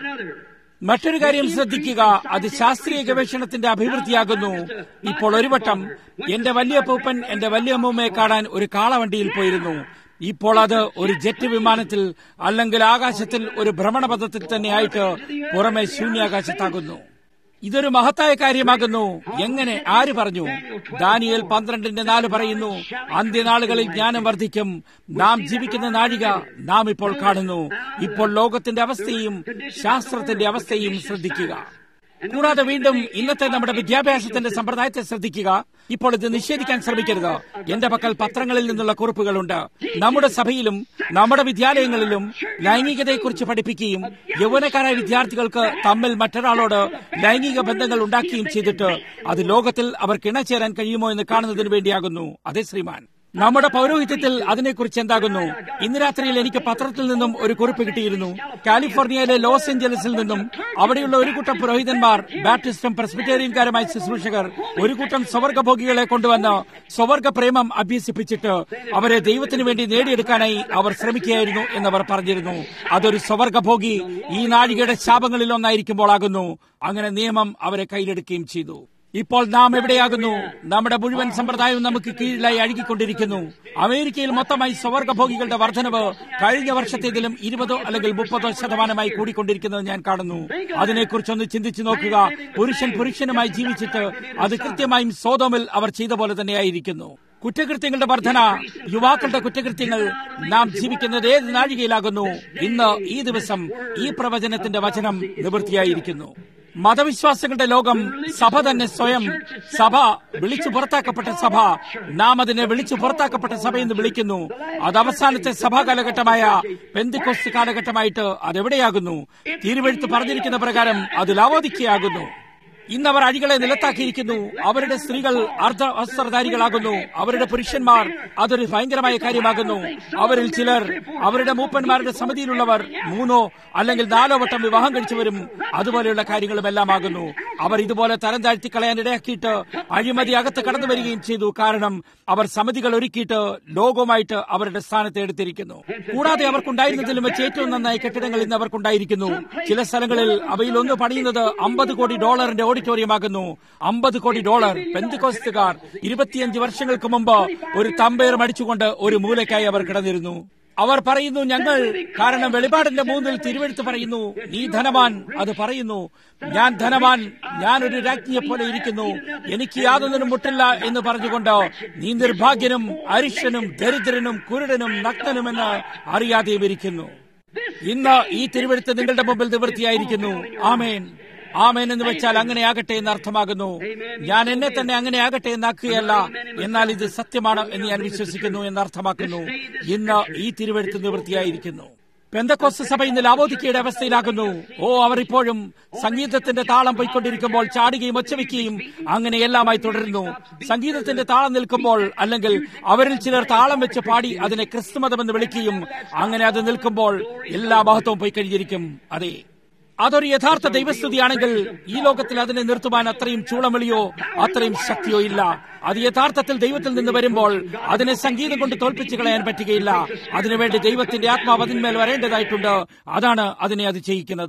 മറ്റൊരു കാര്യം ശ്രദ്ധിക്കുക അത് ശാസ്ത്രീയ ഗവേഷണത്തിന്റെ അഭിവൃദ്ധിയാകുന്നു ഇപ്പോൾ ഒരു വട്ടം എന്റെ വലിയ പൂപ്പൻ എന്റെ വലിയ അമ്മൂമ്മയെ കാണാൻ ഒരു കാളവണ്ടിയിൽ പോയിരുന്നു ഇപ്പോൾ അത് ഒരു ജെറ്റ് വിമാനത്തിൽ അല്ലെങ്കിൽ ആകാശത്തിൽ ഒരു ഭ്രമണപഥത്തിൽ തന്നെയായിട്ട് പുറമെ ശൂന്യാകാശത്താകുന്നു ഇതൊരു മഹത്തായ കാര്യമാകുന്നു എങ്ങനെ ആര് പറഞ്ഞു ദാനിയൽ പന്ത്രണ്ടിന്റെ നാല് പറയുന്നു അന്ത്യനാളുകളിൽ ജ്ഞാനം വർദ്ധിക്കും നാം ജീവിക്കുന്ന നാഴിക നാം ഇപ്പോൾ കാണുന്നു ഇപ്പോൾ ലോകത്തിന്റെ അവസ്ഥയും ശാസ്ത്രത്തിന്റെ അവസ്ഥയും ശ്രദ്ധിക്കുക കൂടാതെ വീണ്ടും ഇന്നത്തെ നമ്മുടെ വിദ്യാഭ്യാസത്തിന്റെ സമ്പ്രദായത്തെ ശ്രദ്ധിക്കുക ഇപ്പോൾ ഇത് നിഷേധിക്കാൻ ശ്രമിക്കരുത് എന്റെ പക്കൽ പത്രങ്ങളിൽ നിന്നുള്ള കുറിപ്പുകളുണ്ട് നമ്മുടെ സഭയിലും നമ്മുടെ വിദ്യാലയങ്ങളിലും ലൈംഗികതയെക്കുറിച്ച് പഠിപ്പിക്കുകയും യൗവനക്കാരായ വിദ്യാർത്ഥികൾക്ക് തമ്മിൽ മറ്റൊരാളോട് ലൈംഗിക ബന്ധങ്ങൾ ഉണ്ടാക്കുകയും ചെയ്തിട്ട് അത് ലോകത്തിൽ അവർക്ക് ഇണചേരാൻ കഴിയുമോ എന്ന് കാണുന്നതിന് വേണ്ടിയാകുന്നു അതെ ശ്രീമാൻ നമ്മുടെ പൗരോഹിത്യത്തിൽ അതിനെക്കുറിച്ച് എന്താകുന്നു ഇന്ന് രാത്രിയിൽ എനിക്ക് പത്രത്തിൽ നിന്നും ഒരു കുറിപ്പ് കിട്ടിയിരുന്നു കാലിഫോർണിയയിലെ ലോസ് ഏഞ്ചലസിൽ നിന്നും അവിടെയുള്ള ഒരു കൂട്ടം പുരോഹിതന്മാർ ബാപ്റ്റിസ്റ്റും പ്രസ്ബിറ്റേറിയൻകാരുമായ ശുശ്രൂഷകർ ഒരു കൂട്ടം സ്വവർഗഭോഗികളെ കൊണ്ടുവന്ന് സ്വവർഗ പ്രേമം അഭ്യസിപ്പിച്ചിട്ട് അവരെ ദൈവത്തിനു വേണ്ടി നേടിയെടുക്കാനായി അവർ ശ്രമിക്കുകയായിരുന്നു എന്നവർ പറഞ്ഞിരുന്നു അതൊരു സ്വവർഗഭോഗി ഈ നാഴികയുടെ ശാപങ്ങളിൽ ഒന്നായിരിക്കുമ്പോളാകുന്നു അങ്ങനെ നിയമം അവരെ കയ്യിലെടുക്കുകയും ചെയ്തു ഇപ്പോൾ നാം എവിടെയാകുന്നു നമ്മുടെ മുഴുവൻ സമ്പ്രദായവും നമുക്ക് കീഴിലായി അഴുകിക്കൊണ്ടിരിക്കുന്നു അമേരിക്കയിൽ മൊത്തമായി സ്വവർഗഭോഗികളുടെ വർധനവ് കഴിഞ്ഞ വർഷത്തേതിലും ഇരുപതോ അല്ലെങ്കിൽ മുപ്പതോ ശതമാനമായി കൂടിക്കൊണ്ടിരിക്കുന്നത് ഞാൻ കാണുന്നു അതിനെക്കുറിച്ചൊന്ന് ചിന്തിച്ചു നോക്കുക പുരുഷൻ പുരുഷനുമായി ജീവിച്ചിട്ട് അത് കൃത്യമായും സോതോമിൽ അവർ ചെയ്ത പോലെ തന്നെയായിരിക്കുന്നു കുറ്റകൃത്യങ്ങളുടെ വർധന യുവാക്കളുടെ കുറ്റകൃത്യങ്ങൾ നാം ജീവിക്കുന്നത് ഏത് നാഴികയിലാകുന്നു ഇന്ന് ഈ ദിവസം ഈ പ്രവചനത്തിന്റെ വചനം നിവൃത്തിയായിരിക്കുന്നു മതവിശ്വാസങ്ങളുടെ ലോകം സഭ തന്നെ സ്വയം സഭ വിളിച്ചു പുറത്താക്കപ്പെട്ട സഭ നാം അതിനെ വിളിച്ചു പുറത്താക്കപ്പെട്ട സഭ എന്ന് വിളിക്കുന്നു അത് അവസാനത്തെ സഭാ കാലഘട്ടമായ പെന്തിക്കോസ്റ്റ് കാലഘട്ടമായിട്ട് അതെവിടെയാകുന്നു തിരുവഴുത്ത് പറഞ്ഞിരിക്കുന്ന പ്രകാരം അത് ലാവോദിക്കയാകുന്നു ഇന്ന് അവർ അഴികളെ നിലത്താക്കിയിരിക്കുന്നു അവരുടെ സ്ത്രീകൾ അർദ്ധ വസ്ത്രധാരികളാകുന്നു അവരുടെ പുരുഷന്മാർ അതൊരു ഭയങ്കരമായ കാര്യമാകുന്നു അവരിൽ ചിലർ അവരുടെ മൂപ്പന്മാരുടെ സമിതിയിലുള്ളവർ മൂന്നോ അല്ലെങ്കിൽ നാലോ വട്ടം വിവാഹം കഴിച്ചവരും അതുപോലെയുള്ള കാര്യങ്ങളും എല്ലാമാകുന്നു അവർ ഇതുപോലെ തരം താഴ്ത്തി കളയാൻ ഇടയാക്കിയിട്ട് അഴിമതി അകത്ത് കടന്നു വരികയും ചെയ്തു കാരണം അവർ സമിതികൾ ഒരുക്കിയിട്ട് ലോകവുമായിട്ട് അവരുടെ സ്ഥാനത്ത് എടുത്തിരിക്കുന്നു കൂടാതെ അവർക്കുണ്ടായിരുന്നതിലും വെച്ച് ഏറ്റവും നന്നായി കെട്ടിടങ്ങൾ ഇന്ന് അവർക്കുണ്ടായിരിക്കുന്നു ചില സ്ഥലങ്ങളിൽ അവയിൽ ഒന്ന് പണിയുന്നത് അമ്പത് കോടി ഡോളറിന്റെ ഓഡിറ്റോറിയമാകുന്നു അമ്പത് കോടി ഡോളർ പെന്തിക്കോസ്തുകാർ ഇരുപത്തിയഞ്ച് വർഷങ്ങൾക്ക് മുമ്പ് ഒരു തമ്പയർ മടിച്ചുകൊണ്ട് ഒരു മൂലയ്ക്കായി അവർ കിടന്നിരുന്നു അവർ പറയുന്നു ഞങ്ങൾ കാരണം വെളിപാടിന്റെ മൂന്നിൽ തിരുവെഴുത്ത് പറയുന്നു നീ ധനവാൻ അത് പറയുന്നു ഞാൻ ധനവാൻ ഞാൻ ഒരു രാജ്ഞിയെ പോലെ ഇരിക്കുന്നു എനിക്ക് യാതൊന്നിനും മുട്ടില്ല എന്ന് പറഞ്ഞുകൊണ്ട് നീ നിർഭാഗ്യനും അരിഷ്ടനും ദരിദ്രനും കുരുടനും നഗ്നനുമെന്ന് അറിയാതെയും ഇരിക്കുന്നു ഇന്ന് ഈ തിരുവെഴുത്ത് നിങ്ങളുടെ മുമ്പിൽ നിവൃത്തിയായിരിക്കുന്നു ആമേൻ ആമേൻ എന്ന് വെച്ചാൽ അങ്ങനെ ആകട്ടെ എന്ന് അർത്ഥമാകുന്നു ഞാൻ എന്നെ തന്നെ അങ്ങനെ ആകട്ടെ എന്നാക്കുകയല്ല എന്നാൽ ഇത് സത്യമാണ് എന്ന് ഞാൻ വിശ്വസിക്കുന്നു എന്ന് അർത്ഥമാക്കുന്നു ഇന്ന് ഈ തിരുവെഴുത്ത് നിവൃത്തിയായിരിക്കുന്നു പെന്തക്കോസ് സഭ ഇന്ന് ലാവോദിക്കയുടെ അവസ്ഥയിലാകുന്നു ഓ അവർ ഇപ്പോഴും സംഗീതത്തിന്റെ താളം പോയിക്കൊണ്ടിരിക്കുമ്പോൾ ചാടുകയും ഒച്ചവെക്കുകയും അങ്ങനെ എല്ലാമായി തുടരുന്നു സംഗീതത്തിന്റെ താളം നിൽക്കുമ്പോൾ അല്ലെങ്കിൽ അവരിൽ ചിലർ താളം വെച്ച് പാടി അതിനെ ക്രിസ്തുമതമെന്ന് വിളിക്കുകയും അങ്ങനെ അത് നിൽക്കുമ്പോൾ എല്ലാ മഹത്വവും പോയി കഴിഞ്ഞിരിക്കും അതെ അതൊരു യഥാർത്ഥ ദൈവസ്തുതിയാണെങ്കിൽ ഈ ലോകത്തിൽ അതിനെ നിർത്തുവാൻ അത്രയും ചൂളമിളിയോ അത്രയും ശക്തിയോ ഇല്ല അത് യഥാർത്ഥത്തിൽ ദൈവത്തിൽ നിന്ന് വരുമ്പോൾ അതിനെ സംഗീതം കൊണ്ട് തോൽപ്പിച്ചു കളയാൻ പറ്റുകയില്ല അതിനുവേണ്ടി ദൈവത്തിന്റെ ആത്മാവ് അതിന്മേൽ വരേണ്ടതായിട്ടുണ്ട് അതാണ് അതിനെ അത് ചെയ്യിക്കുന്നത്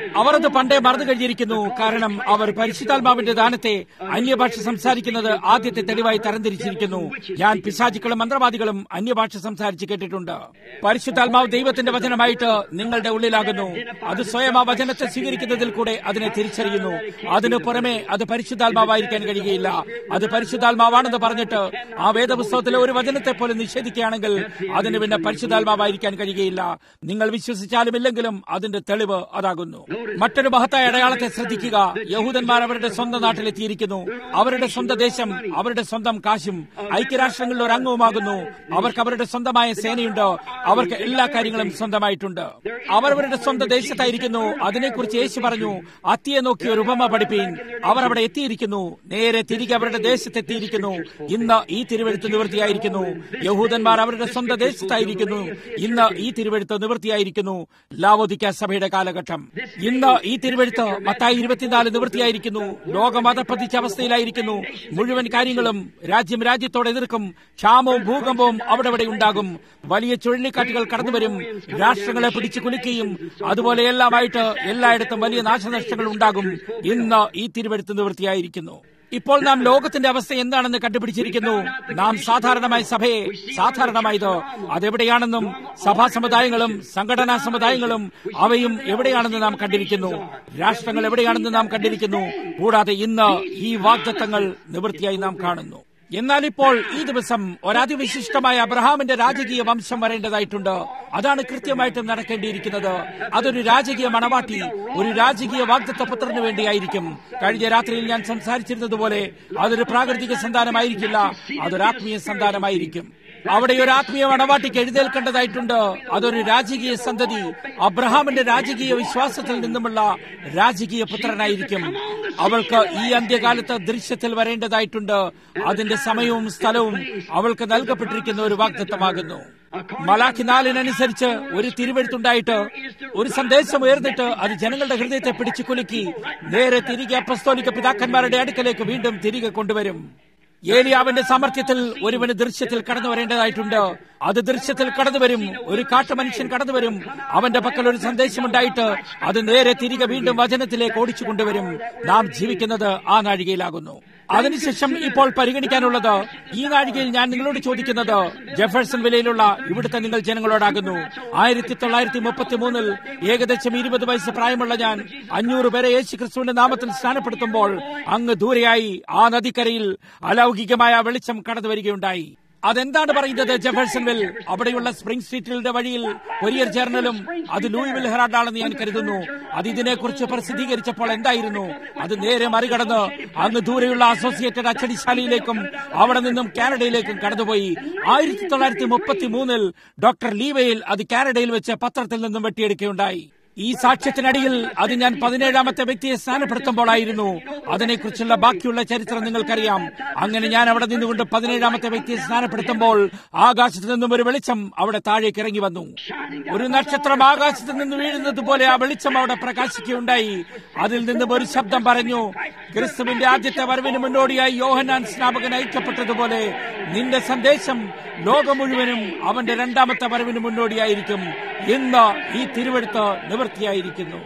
അവർ അത് പണ്ടേ മറന്നു കഴിഞ്ഞിരിക്കുന്നു കാരണം അവർ പരിശുദ്ധാത്മാവിന്റെ ദാനത്തെ അന്യഭാഷ സംസാരിക്കുന്നത് ആദ്യത്തെ തെളിവായി തരംതിരിച്ചിരിക്കുന്നു ഞാൻ പിശാചുക്കളും മന്ത്രവാദികളും അന്യഭാഷ സംസാരിച്ച് കേട്ടിട്ടുണ്ട് പരിശുദ്ധാത്മാവ് ദൈവത്തിന്റെ വചനമായിട്ട് നിങ്ങളുടെ ഉള്ളിലാകുന്നു അത് സ്വയം ആ വചനത്തെ സ്വീകരിക്കുന്നതിൽ കൂടെ അതിനെ തിരിച്ചറിയുന്നു അതിനു പുറമെ അത് പരിശുദ്ധാത്മാവായിരിക്കാൻ കഴിയുകയില്ല അത് പരിശുദ്ധാത്മാവാണെന്ന് പറഞ്ഞിട്ട് ആ വേദപുസ്തകത്തിലെ ഒരു വചനത്തെ പോലെ നിഷേധിക്കുകയാണെങ്കിൽ അതിന് പിന്നെ പരിശുദ്ധാത്മാവായിരിക്കാൻ കഴിയുകയില്ല നിങ്ങൾ വിശ്വസിച്ചാലും ഇല്ലെങ്കിലും അതിന്റെ തെളിവ് അതാകുന്നു മറ്റൊരു മഹത്തായ അടയാളത്തെ ശ്രദ്ധിക്കുക യഹൂദന്മാർ അവരുടെ സ്വന്തം നാട്ടിലെത്തിയിരിക്കുന്നു അവരുടെ സ്വന്തം ദേശം അവരുടെ സ്വന്തം കാശും ഐക്യരാഷ്ട്രങ്ങളിലെ ഒരു അംഗവുമാകുന്നു അവർക്ക് അവരുടെ സ്വന്തമായ സേനയുണ്ട് അവർക്ക് എല്ലാ കാര്യങ്ങളും സ്വന്തമായിട്ടുണ്ട് അവർ അവരുടെ സ്വന്തം ദേശത്തായിരിക്കുന്നു അതിനെക്കുറിച്ച് യേശു പറഞ്ഞു അത്തിയെ നോക്കി ഒരു ഉപമ പഠിപ്പീൻ അവർ അവിടെ എത്തിയിരിക്കുന്നു നേരെ തിരികെ അവരുടെ ദേശത്തെത്തിയിരിക്കുന്നു ഇന്ന് ഈ തിരുവഴുത്ത് നിവൃത്തിയായിരിക്കുന്നു യഹൂദന്മാർ അവരുടെ സ്വന്തം ദേശത്തായിരിക്കുന്നു ഇന്ന് ഈ തിരുവഴുത്ത് നിവൃത്തിയായിരിക്കുന്നു ലാവോദിക്ക സഭയുടെ കാലഘട്ടം ഇന്ന് ഈ തിരുവഴുത്ത് മത്തായി ഇരുപത്തിനാല് നിവൃത്തിയായിരിക്കുന്നു ലോകം അതപ്പതിച്ച അവസ്ഥയിലായിരിക്കുന്നു മുഴുവൻ കാര്യങ്ങളും രാജ്യം രാജ്യത്തോടെ എതിർക്കും ക്ഷാമവും ഭൂകമ്പവും അവിടെ അവിടെ ഉണ്ടാകും വലിയ ചുഴലിക്കാറ്റുകൾ കടന്നുവരും രാഷ്ട്രങ്ങളെ പിടിച്ചു കുലുക്കുകയും അതുപോലെ എല്ലാമായിട്ട് എല്ലായിടത്തും വലിയ നാശനഷ്ടങ്ങൾ ഉണ്ടാകും ഇന്ന് ഈ തിരുവഴുത്ത് നിവൃത്തിയായിരിക്കുന്നു ഇപ്പോൾ നാം ലോകത്തിന്റെ അവസ്ഥ എന്താണെന്ന് കണ്ടുപിടിച്ചിരിക്കുന്നു നാം സാധാരണമായ സഭയെ സാധാരണമായത് അതെവിടെയാണെന്നും സഭാ സമുദായങ്ങളും സംഘടനാ സമുദായങ്ങളും അവയും എവിടെയാണെന്ന് നാം കണ്ടിരിക്കുന്നു രാഷ്ട്രങ്ങൾ എവിടെയാണെന്ന് നാം കണ്ടിരിക്കുന്നു കൂടാതെ ഇന്ന് ഈ വാഗ്ദത്തങ്ങൾ നിവൃത്തിയായി നാം കാണുന്നു എന്നാൽ ഇപ്പോൾ ഈ ദിവസം ഒരതിവിശിഷ്ടമായ അബ്രഹാമിന്റെ രാജകീയ വംശം വരേണ്ടതായിട്ടുണ്ട് അതാണ് കൃത്യമായിട്ടും നടക്കേണ്ടിയിരിക്കുന്നത് അതൊരു രാജകീയ മണവാട്ടി ഒരു രാജകീയ വാഗ്ദത്ത പുത്രന് വേണ്ടിയായിരിക്കും കഴിഞ്ഞ രാത്രിയിൽ ഞാൻ സംസാരിച്ചിരുന്നതുപോലെ അതൊരു പ്രാകൃതിക സന്താനമായിരിക്കില്ല അതൊരു ആത്മീയ സന്താനമായിരിക്കും അവിടെ ഒരു ആത്മീയ മണവാട്ടിക്ക് എഴുന്നേൽക്കേണ്ടതായിട്ടുണ്ട് അതൊരു രാജകീയ സന്തതി അബ്രഹാമിന്റെ രാജകീയ വിശ്വാസത്തിൽ നിന്നുമുള്ള രാജകീയ പുത്രനായിരിക്കും അവൾക്ക് ഈ അന്ത്യകാലത്ത് ദൃശ്യത്തിൽ വരേണ്ടതായിട്ടുണ്ട് അതിന്റെ സമയവും സ്ഥലവും അവൾക്ക് നൽകപ്പെട്ടിരിക്കുന്ന ഒരു വാഗ്ദത്തമാകുന്നു മലാഖി നാലിനനുസരിച്ച് ഒരു തിരുവെഴുത്തുണ്ടായിട്ട് ഒരു സന്ദേശം ഉയർന്നിട്ട് അത് ജനങ്ങളുടെ ഹൃദയത്തെ പിടിച്ചു കുലുക്കി നേരെ തിരികെ അപ്പസ്തോലിക പിതാക്കന്മാരുടെ അടുക്കലേക്ക് വീണ്ടും തിരികെ കൊണ്ടുവരും ഏലിയാവിന്റെ സാമർത്ഥ്യത്തിൽ ഒരുവന് ദൃശ്യത്തിൽ കടന്നു വരേണ്ടതായിട്ടുണ്ട് അത് ദൃശ്യത്തിൽ കടന്നു വരും ഒരു കാട്ടുമനുഷ്യൻ കടന്നു വരും അവന്റെ പക്കൽ ഒരു സന്ദേശമുണ്ടായിട്ട് അത് നേരെ തിരികെ വീണ്ടും വചനത്തിലേക്ക് ഓടിച്ചു കൊണ്ടുവരും നാം ജീവിക്കുന്നത് ആ നാഴികയിലാകുന്നു അതിനുശേഷം ഇപ്പോൾ പരിഗണിക്കാനുള്ളത് ഈ നാഴികയിൽ ഞാൻ നിങ്ങളോട് ചോദിക്കുന്നത് ജെഫേഴ്സൺ വിലയിലുള്ള ഇവിടുത്തെ നിങ്ങൾ ജനങ്ങളോടാകുന്നു ആയിരത്തി തൊള്ളായിരത്തി മുപ്പത്തി മൂന്നിൽ ഏകദേശം ഇരുപത് വയസ്സ് പ്രായമുള്ള ഞാൻ അഞ്ഞൂറ് പേരെ യേശു ക്രിസ്തുവിന്റെ നാമത്തിൽ സ്നാനപ്പെടുത്തുമ്പോൾ അങ്ങ് ദൂരെയായി ആ നദിക്കരയിൽ അലൗകികമായ വെളിച്ചം കടന്നു വരികയുണ്ടായി അതെന്താണ് പറയുന്നത് ജെഫേഴ്സൺവിൽ അവിടെയുള്ള സ്പ്രിംഗ് സ്ട്രീറ്റിലെ വഴിയിൽ കൊരിയർ ജേർണലും അത് ലൂയിവിൽ ഹെറാൾഡാണെന്ന് ഞാൻ കരുതുന്നു അത് ഇതിനെക്കുറിച്ച് പ്രസിദ്ധീകരിച്ചപ്പോൾ എന്തായിരുന്നു അത് നേരെ മറികടന്ന് അങ്ങ് ദൂരെയുള്ള അസോസിയേറ്റഡ് അച്ചടിശാലയിലേക്കും അവിടെ നിന്നും കാനഡയിലേക്കും കടന്നുപോയി ആയിരത്തി തൊള്ളായിരത്തി മുപ്പത്തി മൂന്നിൽ ഡോക്ടർ ലീവയിൽ അത് കാനഡയിൽ വെച്ച് പത്രത്തിൽ നിന്നും വെട്ടിയെടുക്കുകയുണ്ടായി ഈ സാക്ഷ്യത്തിനടിയിൽ അത് ഞാൻ പതിനേഴാമത്തെ വ്യക്തിയെ സ്ഥാനപ്പെടുത്തുമ്പോഴായിരുന്നു അതിനെക്കുറിച്ചുള്ള ബാക്കിയുള്ള ചരിത്രം നിങ്ങൾക്കറിയാം അങ്ങനെ ഞാൻ അവിടെ നിന്നുകൊണ്ട് പതിനേഴാമത്തെ വ്യക്തിയെ സ്ഥാനപ്പെടുത്തുമ്പോൾ ആകാശത്ത് നിന്നും ഒരു വെളിച്ചം അവിടെ താഴേക്ക് ഇറങ്ങി വന്നു ഒരു നക്ഷത്രം ആകാശത്ത് നിന്ന് വീഴുന്നത് പോലെ ആ വെളിച്ചം അവിടെ പ്രകാശിക്കുകയുണ്ടായി അതിൽ നിന്നും ഒരു ശബ്ദം പറഞ്ഞു ക്രിസ്തുവിന്റെ ആദ്യത്തെ വരവിന് മുന്നോടിയായി യോഹനാൻ സ്നാപകൻ അയക്കപ്പെട്ടതുപോലെ നിന്റെ സന്ദേശം ലോകം മുഴുവനും അവന്റെ രണ്ടാമത്തെ വരവിന് മുന്നോടിയായിരിക്കും ഇന്ന് ഈ തിരുവെടുത്ത് നിവൃത്തിയായിരിക്കുന്നു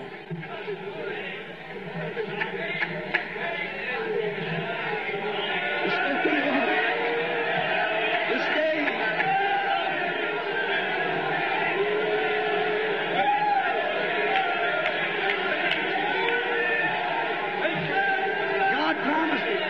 God promised it.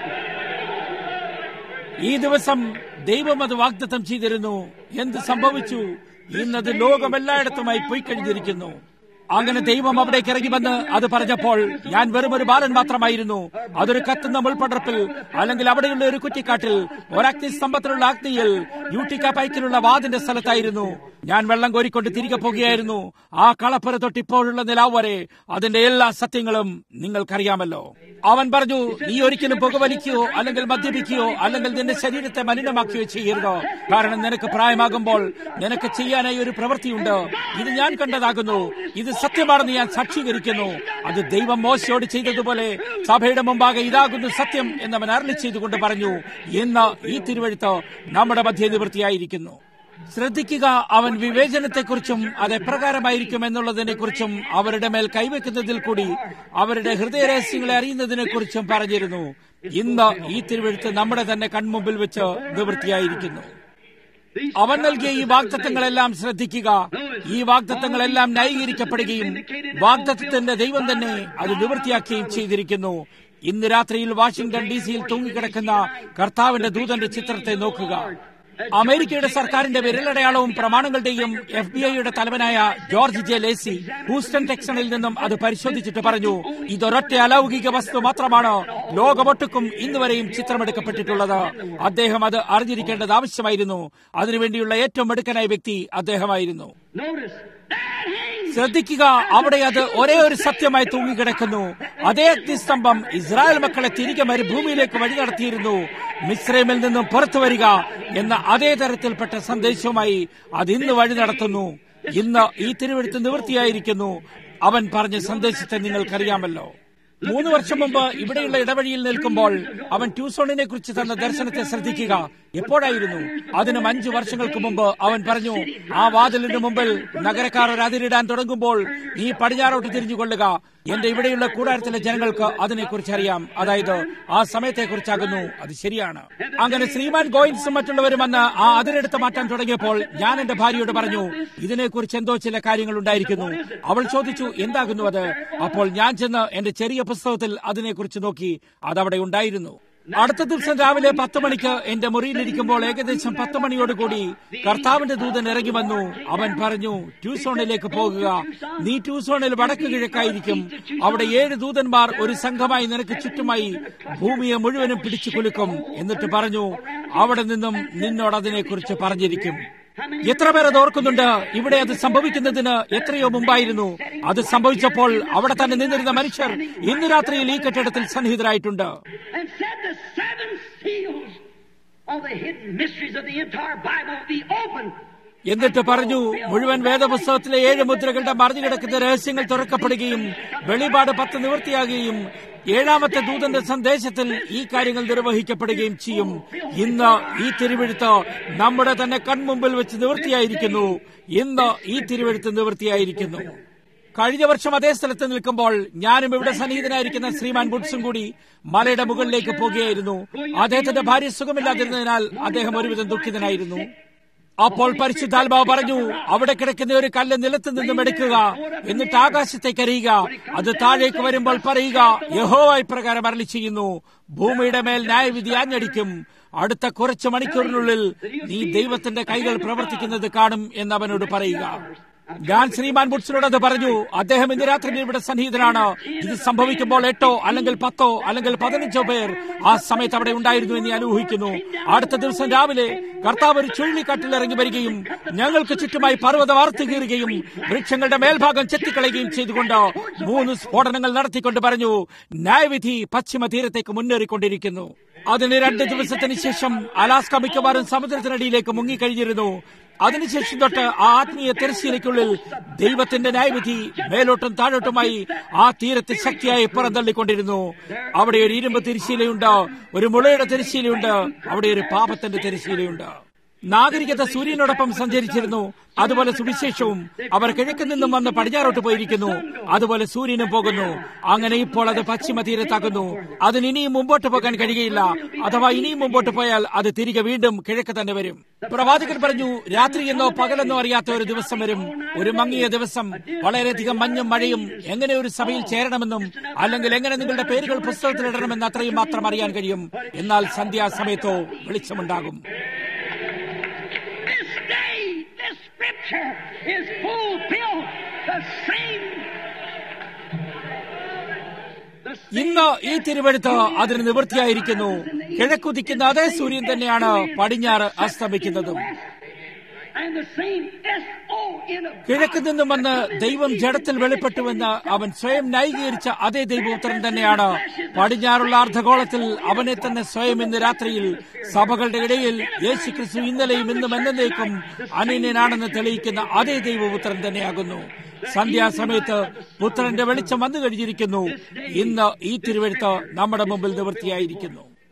ഈ ദിവസം ദൈവം അത് വാഗ്ദത്തം ചെയ്തിരുന്നു എന്ത് സംഭവിച്ചു ഇന്നത് ലോകമെല്ലായിടത്തുമായി പോയി കഴിഞ്ഞിരിക്കുന്നു അങ്ങനെ ദൈവം അവിടേക്ക് ഇറങ്ങി വന്ന് അത് പറഞ്ഞപ്പോൾ ഞാൻ വെറും ഒരു ബാലൻ മാത്രമായിരുന്നു അതൊരു കത്തുന്ന മുൾപടർപ്പിൽ അല്ലെങ്കിൽ അവിടെയുള്ള ഒരു കുറ്റിക്കാട്ടിൽ ഒരഗ്നി സ്തംഭത്തിലുള്ള അഗ്നിയിൽ യൂട്ടിക്ക പൈക്കിലുള്ള വാതിന്റെ സ്ഥലത്തായിരുന്നു ഞാൻ വെള്ളം കോരിക്കൊണ്ട് തിരികെ പോകുകയായിരുന്നു ആ കളപ്പുര തൊട്ട് ഇപ്പോഴുള്ള നിലാവ് വരെ അതിന്റെ എല്ലാ സത്യങ്ങളും നിങ്ങൾക്കറിയാമല്ലോ അവൻ പറഞ്ഞു നീ ഒരിക്കലും പുകവലിക്കുകയോ അല്ലെങ്കിൽ മദ്യപിക്കുകയോ അല്ലെങ്കിൽ നിന്റെ ശരീരത്തെ മലിനമാക്കുകയോ ചെയ്യരുത് കാരണം നിനക്ക് പ്രായമാകുമ്പോൾ നിനക്ക് ചെയ്യാനായി ഒരു പ്രവൃത്തിയുണ്ട് ഇത് ഞാൻ കണ്ടതാകുന്നു ഇത് സത്യമാണെന്ന് ഞാൻ സാക്ഷീകരിക്കുന്നു അത് ദൈവം മോശയോട് ചെയ്തതുപോലെ സഭയുടെ മുമ്പാകെ ഇതാകുന്നു സത്യം എന്നവൻ അരളി ചെയ്തുകൊണ്ട് പറഞ്ഞു ഇന്ന് ഈ തിരുവഴുത്ത് നമ്മുടെ മധ്യ നിവൃത്തിയായിരിക്കുന്നു ശ്രദ്ധിക്കുക അവൻ വിവേചനത്തെക്കുറിച്ചും അത് എപ്രകാരമായിരിക്കും എന്നുള്ളതിനെക്കുറിച്ചും അവരുടെ മേൽ കൈവയ്ക്കുന്നതിൽ കൂടി അവരുടെ ഹൃദയരഹസ്യങ്ങളെ അറിയുന്നതിനെക്കുറിച്ചും പറഞ്ഞിരുന്നു ഇന്ന് ഈ തിരുവെഴുത്ത് നമ്മുടെ തന്നെ കൺമുമ്പിൽ വെച്ച് നിവൃത്തിയായിരിക്കുന്നു അവൻ നൽകിയ ഈ വാഗ്ദത്തങ്ങളെല്ലാം ശ്രദ്ധിക്കുക ഈ വാഗ്ദത്തങ്ങളെല്ലാം ന്യായീകരിക്കപ്പെടുകയും വാഗ്ദത്തത്തിന്റെ ദൈവം തന്നെ അത് നിവൃത്തിയാക്കുകയും ചെയ്തിരിക്കുന്നു ഇന്ന് രാത്രിയിൽ വാഷിംഗ്ടൺ ഡി സിയിൽ തൂങ്ങിക്കിടക്കുന്ന കർത്താവിന്റെ ദൂതന്റെ ചിത്രത്തെ നോക്കുക അമേരിക്കയുടെ സർക്കാരിന്റെ വിരലടയാളവും പ്രമാണങ്ങളുടെയും എഫ് ബി ഐയുടെ തലവനായ ജോർജ് ജെ ലേസി ഹൂസ്റ്റൺ ടെക്സണിൽ നിന്നും അത് പരിശോധിച്ചിട്ട് പറഞ്ഞു ഇതൊരൊറ്റ അലൗകിക വസ്തു മാത്രമാണ് ലോകമൊട്ടുക്കും ഇന്നുവരെയും ചിത്രമെടുക്കപ്പെട്ടിട്ടുള്ളത് അദ്ദേഹം അത് അറിഞ്ഞിരിക്കേണ്ടത് ആവശ്യമായിരുന്നു അതിനുവേണ്ടിയുള്ള ഏറ്റവും മിടുക്കനായ വ്യക്തി അദ്ദേഹമായിരുന്നു ശ്രദ്ധിക്കുക അവിടെ അത് ഒരേ ഒരു സത്യമായി തൂങ്ങിക്കിടക്കുന്നു അതേ അഗ്നിസ്തംഭം ഇസ്രായേൽ മക്കളെ തിരികെ മരുഭൂമിയിലേക്ക് വഴി നടത്തിയിരുന്നു മിശ്രമിൽ നിന്നും പുറത്തു വരിക എന്ന അതേ തരത്തിൽപ്പെട്ട സന്ദേശവുമായി അത് ഇന്ന് വഴി നടത്തുന്നു ഇന്ന് ഈ തിരുവെടുത്ത് നിവൃത്തിയായിരിക്കുന്നു അവൻ പറഞ്ഞ സന്ദേശത്തെ നിങ്ങൾക്കറിയാമല്ലോ മൂന്ന് വർഷം മുമ്പ് ഇവിടെയുള്ള ഇടവഴിയിൽ നിൽക്കുമ്പോൾ അവൻ ട്യൂസോണിനെ കുറിച്ച് തന്ന ദർശനത്തെ ശ്രദ്ധിക്കുക എപ്പോഴായിരുന്നു അതിനും അഞ്ചു വർഷങ്ങൾക്ക് മുമ്പ് അവൻ പറഞ്ഞു ആ വാതിലിന് മുമ്പിൽ നഗരക്കാർ ഒരു അതിരിടാൻ തുടങ്ങുമ്പോൾ നീ പടിഞ്ഞാറോട്ട് തിരിഞ്ഞുകൊള്ളുക എന്റെ ഇവിടെയുള്ള കൂടാരത്തിലെ ജനങ്ങൾക്ക് അതിനെക്കുറിച്ച് അറിയാം അതായത് ആ സമയത്തെക്കുറിച്ചാകുന്നു അത് ശരിയാണ് അങ്ങനെ ശ്രീമാൻ ഗോയിൻസും മറ്റുള്ളവരും വന്ന് ആ അതിരെടുത്ത് മാറ്റാൻ തുടങ്ങിയപ്പോൾ ഞാൻ എന്റെ ഭാര്യയോട് പറഞ്ഞു ഇതിനെക്കുറിച്ച് എന്തോ ചില കാര്യങ്ങൾ ഉണ്ടായിരിക്കുന്നു അവൾ ചോദിച്ചു എന്താകുന്നു അത് അപ്പോൾ ഞാൻ ചെന്ന് എന്റെ ചെറിയ പുസ്തകത്തിൽ അതിനെക്കുറിച്ച് നോക്കി അതവിടെ ഉണ്ടായിരുന്നു അടുത്ത ദിവസം രാവിലെ പത്ത് മണിക്ക് എന്റെ മുറിയിലിരിക്കുമ്പോൾ ഏകദേശം പത്ത് മണിയോടുകൂടി കർത്താവിന്റെ ദൂതൻ ഇറങ്ങി വന്നു അവൻ പറഞ്ഞു ട്യൂസോണിലേക്ക് പോകുക നീ ട്യൂസോണിൽ വടക്ക് കിഴക്കായിരിക്കും അവിടെ ഏഴ് ദൂതന്മാർ ഒരു സംഘമായി നിനക്ക് ചുറ്റുമായി ഭൂമിയെ മുഴുവനും പിടിച്ചു കുലുക്കും എന്നിട്ട് പറഞ്ഞു അവിടെ നിന്നും നിന്നോട് അതിനെക്കുറിച്ച് പറഞ്ഞിരിക്കും എത്ര പേർ അത് ഓർക്കുന്നുണ്ട് ഇവിടെ അത് സംഭവിക്കുന്നതിന് എത്രയോ മുമ്പായിരുന്നു അത് സംഭവിച്ചപ്പോൾ അവിടെ തന്നെ നിന്നിരുന്ന മനുഷ്യർ ഇന്ന് രാത്രിയിൽ ഈ കെട്ടിടത്തിൽ സന്നിഹിതരായിട്ടുണ്ട് and said the seven seals of the hidden mysteries of the entire Bible be opened. എന്നിട്ട് പറഞ്ഞു മുഴുവൻ വേദപുസ്തകത്തിലെ ഏഴ് മുദ്രകളുടെ മറിഞ്ഞു കിടക്കുന്ന രഹസ്യങ്ങൾ തുറക്കപ്പെടുകയും വെളിപാട് പത്ത് നിവൃത്തിയാകുകയും ഏഴാമത്തെ ദൂതന്റെ സന്ദേശത്തിൽ ഈ കാര്യങ്ങൾ നിർവഹിക്കപ്പെടുകയും ചെയ്യും ഇന്ന് ഈ തിരുവെഴുത്ത് നമ്മുടെ തന്നെ കൺമുമ്പിൽ വെച്ച് നിവൃത്തിയായിരിക്കുന്നു ഇന്ന് ഈ തിരുവെഴുത്ത് നിവൃത്തിയായിരിക്കുന്നു കഴിഞ്ഞ വർഷം അതേ സ്ഥലത്ത് നിൽക്കുമ്പോൾ ഞാനും ഇവിടെ സന്നിഹിതനായിരിക്കുന്ന ശ്രീമാൻ ബുഡ്സും കൂടി മലയുടെ മുകളിലേക്ക് പോകുകയായിരുന്നു അദ്ദേഹത്തിന്റെ ഭാര്യ സുഖമില്ലാതിരുന്നതിനാൽ അദ്ദേഹം ഒരുവിധം ദുഃഖിതനായിരുന്നു അപ്പോൾ പരിശുദ്ധാത്മാവ് പറഞ്ഞു അവിടെ കിടക്കുന്ന ഒരു കല്ല് നിലത്ത് നിന്നും എടുക്കുക എന്നിട്ട് ആകാശത്തേക്ക് എറിയുക അത് താഴേക്ക് വരുമ്പോൾ പറയുക യഹോവ ഇപ്രകാരം അരളി ചെയ്യുന്നു ഭൂമിയുടെ മേൽ ന്യായവിധി ആഞ്ഞടിക്കും അടുത്ത കുറച്ച് മണിക്കൂറിനുള്ളിൽ നീ ദൈവത്തിന്റെ കൈകൾ പ്രവർത്തിക്കുന്നത് കാണും എന്ന് അവനോട് പറയുക ഞാൻ ശ്രീമാൻ ബുഡ്സിനോട് അത് പറഞ്ഞു അദ്ദേഹം ഇന്ന് രാത്രി ഇവിടെ സന്നിഹിതനാണ് ഇത് സംഭവിക്കുമ്പോൾ എട്ടോ അല്ലെങ്കിൽ പത്തോ അല്ലെങ്കിൽ പതിനഞ്ചോ പേർ ആ സമയത്ത് അവിടെ ഉണ്ടായിരുന്നു എന്ന് ഞാൻ ഊഹിക്കുന്നു അടുത്ത ദിവസം രാവിലെ കർത്താവ് ഒരു ചുഴലിക്കാട്ടിൽ ഇറങ്ങി വരികയും ഞങ്ങൾക്ക് ചുറ്റുമായി പർവ്വതം വാർത്തു കീറുകയും വൃക്ഷങ്ങളുടെ മേൽഭാഗം ചെത്തിക്കളയുകയും ചെയ്തുകൊണ്ട് മൂന്ന് സ്ഫോടനങ്ങൾ നടത്തിക്കൊണ്ട് പറഞ്ഞു ന്യായവിധി പശ്ചിമ തീരത്തേക്ക് മുന്നേറിക്കൊണ്ടിരിക്കുന്നു അതിന് രണ്ട് ദിവസത്തിന് ശേഷം അലാസ്ക മിക്കവാറും സമുദ്രത്തിനടിയിലേക്ക് മുങ്ങിക്കഴിഞ്ഞിരുന്നു അതിനുശേഷം തൊട്ട് ആ ആത്മീയ തിരശ്ശീലയ്ക്കുള്ളിൽ ദൈവത്തിന്റെ ന്യായവിധി മേലോട്ടും താഴോട്ടുമായി ആ തീരത്തെ ശക്തിയായി പുറന്തള്ളിക്കൊണ്ടിരുന്നു അവിടെ ഒരു ഇരുമ്പ് തിരശ്ശീലയുണ്ട് ഒരു മുളയുടെ തിരശ്ശീലയുണ്ട് അവിടെ ഒരു പാപത്തിന്റെ തിരശ്ശീലയുണ്ട് നാഗരികത സൂര്യനോടൊപ്പം സഞ്ചരിച്ചിരുന്നു അതുപോലെ സുവിശേഷവും അവർ കിഴക്കിൽ നിന്നും വന്ന് പടിഞ്ഞാറോട്ട് പോയിരിക്കുന്നു അതുപോലെ സൂര്യനും പോകുന്നു അങ്ങനെ ഇപ്പോൾ അത് പശ്ചിമ തീരത്താകുന്നു അതിന് ഇനിയും മുമ്പോട്ട് പോകാൻ കഴിയുകയില്ല അഥവാ ഇനിയും മുമ്പോട്ട് പോയാൽ അത് തിരികെ വീണ്ടും കിഴക്ക് തന്നെ വരും പ്രവാചകൻ പറഞ്ഞു രാത്രിയെന്നോ പകലെന്നോ അറിയാത്ത ഒരു ദിവസം വരും ഒരു മങ്ങിയ ദിവസം വളരെയധികം മഞ്ഞും മഴയും എങ്ങനെ ഒരു സഭയിൽ ചേരണമെന്നും അല്ലെങ്കിൽ എങ്ങനെ നിങ്ങളുടെ പേരുകൾ പുസ്തകത്തിലിടണമെന്ന് അത്രയും മാത്രം അറിയാൻ കഴിയും എന്നാൽ സന്ധ്യാസമയത്തോ വെളിച്ചമുണ്ടാകും This day, this scripture is fulfilled. The same. The same ഇന്ന് ഈ തിരുവെടുത്ത് അതിന് നിവൃത്തിയായിരിക്കുന്നു കിഴക്കുതിക്കുന്ന അതേ സൂര്യൻ തന്നെയാണ് പടിഞ്ഞാറ് അസ്തമിക്കുന്നതും and the same S-O in a കിഴക്ക് നിന്നും വന്ന് ദൈവം ജഡത്തിൽ വെളിപ്പെട്ടുവെന്ന് അവൻ സ്വയം ന്യായീകരിച്ച അതേ ദൈവപുത്രൻ തന്നെയാണ് പടിഞ്ഞാറുള്ള അർദ്ധഗോളത്തിൽ അവനെ തന്നെ സ്വയം ഇന്ന് രാത്രിയിൽ സഭകളുടെ ഇടയിൽ യേശു ക്രിസ്തു ഇന്നലെയും ഇന്നും എന്നേക്കും അനന്യനാണെന്ന് തെളിയിക്കുന്ന അതേ ദൈവപുത്രൻ തന്നെയാകുന്നു സന്ധ്യാസമയത്ത് പുത്രന്റെ വെളിച്ചം വന്നു കഴിഞ്ഞിരിക്കുന്നു ഇന്ന് ഈ തിരുവെഴുത്ത് നമ്മുടെ മുമ്പിൽ നിവൃത്തിയായിരിക്കുന്നു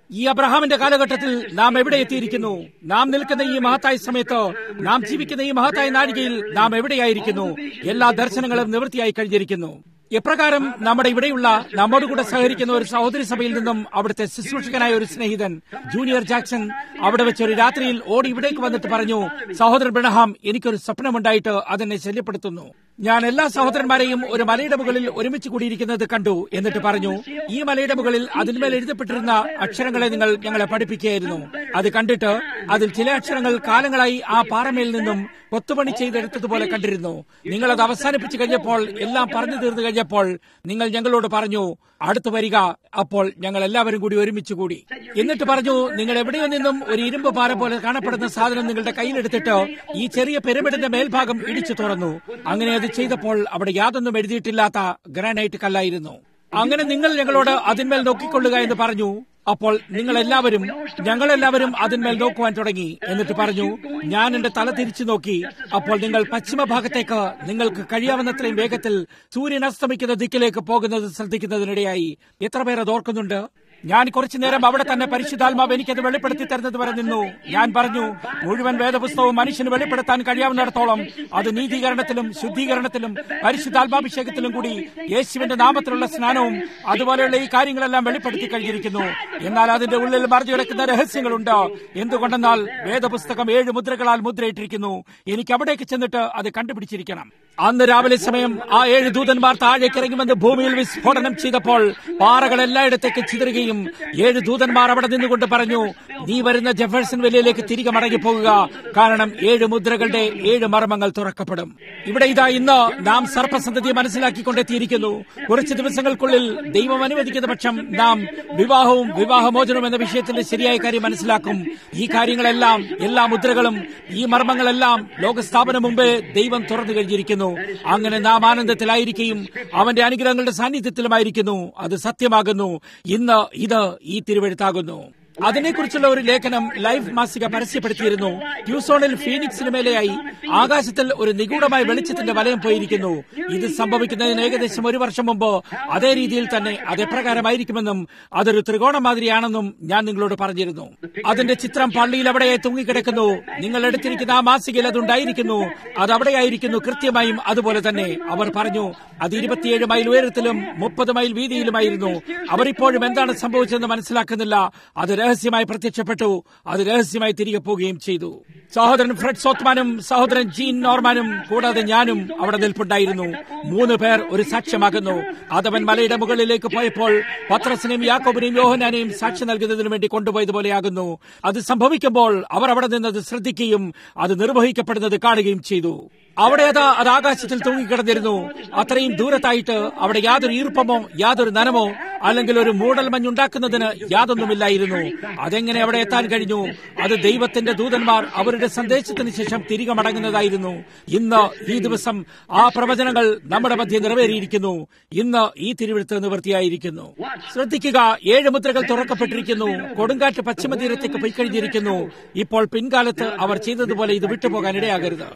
ഈ അബ്രഹാമിന്റെ കാലഘട്ടത്തിൽ നാം എവിടെ എത്തിയിരിക്കുന്നു നാം നിൽക്കുന്ന ഈ മഹത്തായ സമയത്ത് നാം ജീവിക്കുന്ന ഈ മഹത്തായ നാഴികയിൽ നാം എവിടെയായിരിക്കുന്നു എല്ലാ ദർശനങ്ങളും നിവൃത്തിയായി കഴിഞ്ഞിരിക്കുന്നു എപ്രകാരം നമ്മുടെ ഇവിടെയുള്ള നമ്മോടുകൂടെ സഹകരിക്കുന്ന ഒരു സഹോദരി സഭയിൽ നിന്നും അവിടുത്തെ ശുശ്രൂഷകനായ ഒരു സ്നേഹിതൻ ജൂനിയർ ജാക്സൺ അവിടെ വെച്ച് ഒരു രാത്രിയിൽ ഓടി ഇവിടേക്ക് വന്നിട്ട് പറഞ്ഞു സഹോദരൻ ബ്രണഹാം എനിക്കൊരു സ്വപ്നമുണ്ടായിട്ട് അതെന്നെ ശല്യപ്പെടുത്തുന്നു ഞാൻ എല്ലാ സഹോദരന്മാരെയും ഒരു മലയുടെ മുകളിൽ ഒരുമിച്ച് കൂടിയിരിക്കുന്നത് കണ്ടു എന്നിട്ട് പറഞ്ഞു ഈ മലയുടെ മുകളിൽ അതിന്മേൽ എഴുതപ്പെട്ടിരുന്ന അക്ഷരങ്ങളെ നിങ്ങൾ ഞങ്ങളെ പഠിപ്പിക്കുകയായിരുന്നു അത് കണ്ടിട്ട് അതിൽ ചില അക്ഷരങ്ങൾ കാലങ്ങളായി ആ പാറമേൽ നിന്നും കൊത്തുപണി ചെയ്തെടുത്തതുപോലെ കണ്ടിരുന്നു നിങ്ങൾ അത് അവസാനിപ്പിച്ചു കഴിഞ്ഞപ്പോൾ എല്ലാം പറഞ്ഞു തീർന്നു കഴിഞ്ഞപ്പോൾ നിങ്ങൾ ഞങ്ങളോട് പറഞ്ഞു അടുത്തു വരിക അപ്പോൾ ഞങ്ങൾ എല്ലാവരും കൂടി ഒരുമിച്ച് കൂടി എന്നിട്ട് പറഞ്ഞു നിങ്ങൾ എവിടെയോ നിന്നും ഒരു ഇരുമ്പ് പാറ പോലെ കാണപ്പെടുന്ന സാധനം നിങ്ങളുടെ കയ്യിലെടുത്തിട്ട് ഈ ചെറിയ പിരമിഡിന്റെ മേൽഭാഗം ഇടിച്ചു തുറന്നു അങ്ങനെ അത് ചെയ്തപ്പോൾ അവിടെ യാതൊന്നും എഴുതിയിട്ടില്ലാത്ത ഗ്രാനൈറ്റ് കല്ലായിരുന്നു അങ്ങനെ നിങ്ങൾ ഞങ്ങളോട് അതിന്മേൽ നോക്കിക്കൊള്ളുക എന്ന് പറഞ്ഞു അപ്പോൾ നിങ്ങൾ എല്ലാവരും ഞങ്ങളെല്ലാവരും അതിന്മേൽ നോക്കുവാൻ തുടങ്ങി എന്നിട്ട് പറഞ്ഞു ഞാൻ എന്റെ തല തിരിച്ചു നോക്കി അപ്പോൾ നിങ്ങൾ പശ്ചിമഭാഗത്തേക്ക് നിങ്ങൾക്ക് കഴിയാവുന്നത്രയും വേഗത്തിൽ സൂര്യൻ അസ്തമിക്കുന്ന ദിക്കിലേക്ക് പോകുന്നത് ശ്രദ്ധിക്കുന്നതിനിടയായി എത്ര പേർ അത് ഓർക്കുന്നുണ്ട് ഞാൻ കുറച്ചു നേരം അവിടെ തന്നെ പരിശുദ്ധാത്മാവ് എനിക്കത് വെളിപ്പെടുത്തി തരുന്നത് വരെ നിന്നു ഞാൻ പറഞ്ഞു മുഴുവൻ വേദപുസ്തകവും മനുഷ്യന് വെളിപ്പെടുത്താൻ കഴിയാവുന്നിടത്തോളം അത് നീതീകരണത്തിലും ശുദ്ധീകരണത്തിലും പരിശുദ്ധാത്മാഭിഷേകത്തിലും കൂടി യേശുവിന്റെ നാമത്തിലുള്ള സ്നാനവും അതുപോലെയുള്ള ഈ കാര്യങ്ങളെല്ലാം വെളിപ്പെടുത്തി കഴിഞ്ഞിരിക്കുന്നു എന്നാൽ അതിന്റെ ഉള്ളിൽ മറിഞ്ഞു കിടക്കുന്ന രഹസ്യങ്ങളുണ്ട് എന്തുകൊണ്ടെന്നാൽ വേദപുസ്തകം ഏഴ് മുദ്രകളാൽ മുദ്രയിട്ടിരിക്കുന്നു എനിക്ക് അവിടേക്ക് ചെന്നിട്ട് അത് കണ്ടുപിടിച്ചിരിക്കണം അന്ന് രാവിലെ സമയം ആ ഏഴ് ദൂതന്മാർ താഴേക്ക് ഇറങ്ങുമെന്ന് ഭൂമിയിൽ വിസ്ഫോടനം ചെയ്തപ്പോൾ പാറകൾ എല്ലായിടത്തേക്ക് ചിതറുകയും ഏഴ് ദൂതന്മാർ അവിടെ നിന്നുകൊണ്ട് പറഞ്ഞു നീ വരുന്ന ജെഫേഴ്സൺ വെല്ലിയിലേക്ക് തിരികെ മടങ്ങിപ്പോകുക കാരണം ഏഴ് മുദ്രകളുടെ ഏഴ് മർമ്മങ്ങൾ തുറക്കപ്പെടും ഇവിടെ ഇതാ ഇന്ന് നാം സർപ്പസന്ധതി മനസ്സിലാക്കിക്കൊണ്ടെത്തിയിരിക്കുന്നു കുറച്ച് ദിവസങ്ങൾക്കുള്ളിൽ ദൈവം അനുവദിക്കുന്ന പക്ഷം നാം വിവാഹവും വിവാഹമോചനവും എന്ന വിഷയത്തിന്റെ ശരിയായ കാര്യം മനസ്സിലാക്കും ഈ കാര്യങ്ങളെല്ലാം എല്ലാ മുദ്രകളും ഈ മർമ്മങ്ങളെല്ലാം ലോകസ്ഥാപനം മുമ്പേ ദൈവം തുറന്നു കഴിഞ്ഞിരിക്കുന്നു അങ്ങനെ നാം ആനന്ദത്തിലായിരിക്കുകയും അവന്റെ അനുഗ്രഹങ്ങളുടെ സാന്നിധ്യത്തിലുമായിരിക്കുന്നു അത് സത്യമാകുന്നു ഇന്ന് ഇത് ഈ തിരുവെഴുത്താകുന്നു അതിനെക്കുറിച്ചുള്ള ഒരു ലേഖനം ലൈഫ് മാസിക പരസ്യപ്പെടുത്തിയിരുന്നു ട്യൂസോണിൽ ഫീനിക്സിന് മേലെയായി ആകാശത്തിൽ ഒരു നിഗൂഢമായ വെളിച്ചത്തിന്റെ വലയം പോയിരിക്കുന്നു ഇത് സംഭവിക്കുന്നതിന് ഏകദേശം ഒരു വർഷം മുമ്പ് അതേ രീതിയിൽ തന്നെ അതെപ്രകാരമായിരിക്കുമെന്നും അതൊരു ത്രികോണ മാതിരിയാണെന്നും ഞാൻ നിങ്ങളോട് പറഞ്ഞിരുന്നു അതിന്റെ ചിത്രം പള്ളിയിൽ അവിടെ തൂങ്ങിക്കിടക്കുന്നു നിങ്ങൾ എടുത്തിരിക്കുന്ന ആ മാസികയിൽ അതുണ്ടായിരിക്കുന്നു അത് അവിടെയായിരിക്കുന്നു കൃത്യമായും അതുപോലെ തന്നെ അവർ പറഞ്ഞു അത് ഇരുപത്തിയേഴ് മൈൽ ഉയരത്തിലും മുപ്പത് മൈൽ വീതിയിലുമായിരുന്നു അവർ ഇപ്പോഴും എന്താണ് സംഭവിച്ചതെന്ന് മനസ്സിലാക്കുന്നില്ല അത് രഹസ്യമായി പ്രത്യക്ഷപ്പെട്ടു അത് രഹസ്യമായി തിരികെ പോവുകയും ചെയ്തു സഹോദരൻ ഫ്രെഡ് സോത്മാനും സഹോദരൻ ജീൻ നോർമാനും കൂടാതെ ഞാനും അവിടെ നിൽപ്പുണ്ടായിരുന്നു മൂന്ന് പേർ ഒരു സാക്ഷ്യമാകുന്നു അതവൻ മലയുടെ മുകളിലേക്ക് പോയപ്പോൾ പത്രസിനെയും യാക്കോബിനെയും യോഹനാനെയും സാക്ഷി നൽകുന്നതിനു വേണ്ടി കൊണ്ടുപോയതുപോലെയാകുന്നു അത് സംഭവിക്കുമ്പോൾ അവർ അവിടെ നിന്നത് ശ്രദ്ധിക്കുകയും അത് നിർവഹിക്കപ്പെടുന്നത് കാണുകയും ചെയ്തു അവിടെ അതാ അത് ആകാശത്തിൽ തൂങ്ങിക്കിടന്നിരുന്നു അത്രയും ദൂരത്തായിട്ട് അവിടെ യാതൊരു ഈർപ്പമോ യാതൊരു നനമോ അല്ലെങ്കിൽ ഒരു മൂടൽ മഞ്ഞുണ്ടാക്കുന്നതിന് യാതൊന്നുമില്ലായിരുന്നു അതെങ്ങനെ അവിടെ എത്താൻ കഴിഞ്ഞു അത് ദൈവത്തിന്റെ ദൂതന്മാർ അവരുടെ സന്ദേശത്തിന് ശേഷം തിരികെ മടങ്ങുന്നതായിരുന്നു ഇന്ന് ഈ ദിവസം ആ പ്രവചനങ്ങൾ നമ്മുടെ മധ്യ നിറവേറിയിരിക്കുന്നു ഇന്ന് ഈ തിരുവഴുത്ത് നിവൃത്തിയായിരിക്കുന്നു ശ്രദ്ധിക്കുക ഏഴ് മുദ്രകൾ തുറക്കപ്പെട്ടിരിക്കുന്നു കൊടുങ്കാറ്റ് പശ്ചിമതീരത്തേക്ക് പോയിക്കഴിഞ്ഞിരിക്കുന്നു ഇപ്പോൾ പിൻകാലത്ത് അവർ ചെയ്തതുപോലെ ഇത് വിട്ടുപോകാൻ ഇടയാകരുത്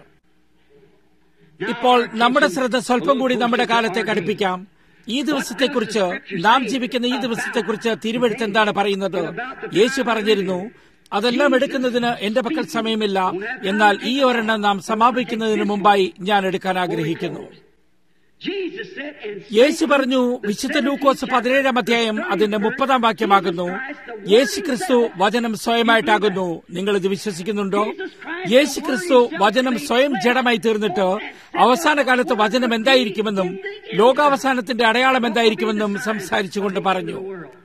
ഇപ്പോൾ നമ്മുടെ ശ്രദ്ധ സ്വല്പം കൂടി നമ്മുടെ കാലത്തേക്ക് അടുപ്പിക്കാം ഈ ദിവസത്തെക്കുറിച്ച് നാം ജീവിക്കുന്ന ഈ ദിവസത്തെക്കുറിച്ച് തിരുവെടുത്ത് എന്താണ് പറയുന്നത് യേശു പറഞ്ഞിരുന്നു അതെല്ലാം എടുക്കുന്നതിന് എന്റെ പക്കൽ സമയമില്ല എന്നാൽ ഈ ഒരെണ്ണം നാം സമാപിക്കുന്നതിന് മുമ്പായി ഞാൻ എടുക്കാൻ ആഗ്രഹിക്കുന്നു യേശു പറഞ്ഞു വിശുദ്ധ ലൂക്കോസ് പതിനേഴാം അധ്യായം അതിന്റെ മുപ്പതാം വാക്യമാകുന്നു യേശു ക്രിസ്തു വചനം സ്വയമായിട്ടാകുന്നു നിങ്ങൾ ഇത് വിശ്വസിക്കുന്നുണ്ടോ യേശു ക്രിസ്തു വചനം സ്വയം ജഡമായി തീർന്നിട്ട് അവസാന കാലത്ത് വചനം എന്തായിരിക്കുമെന്നും ലോകാവസാനത്തിന്റെ അടയാളം എന്തായിരിക്കുമെന്നും സംസാരിച്ചുകൊണ്ട് പറഞ്ഞു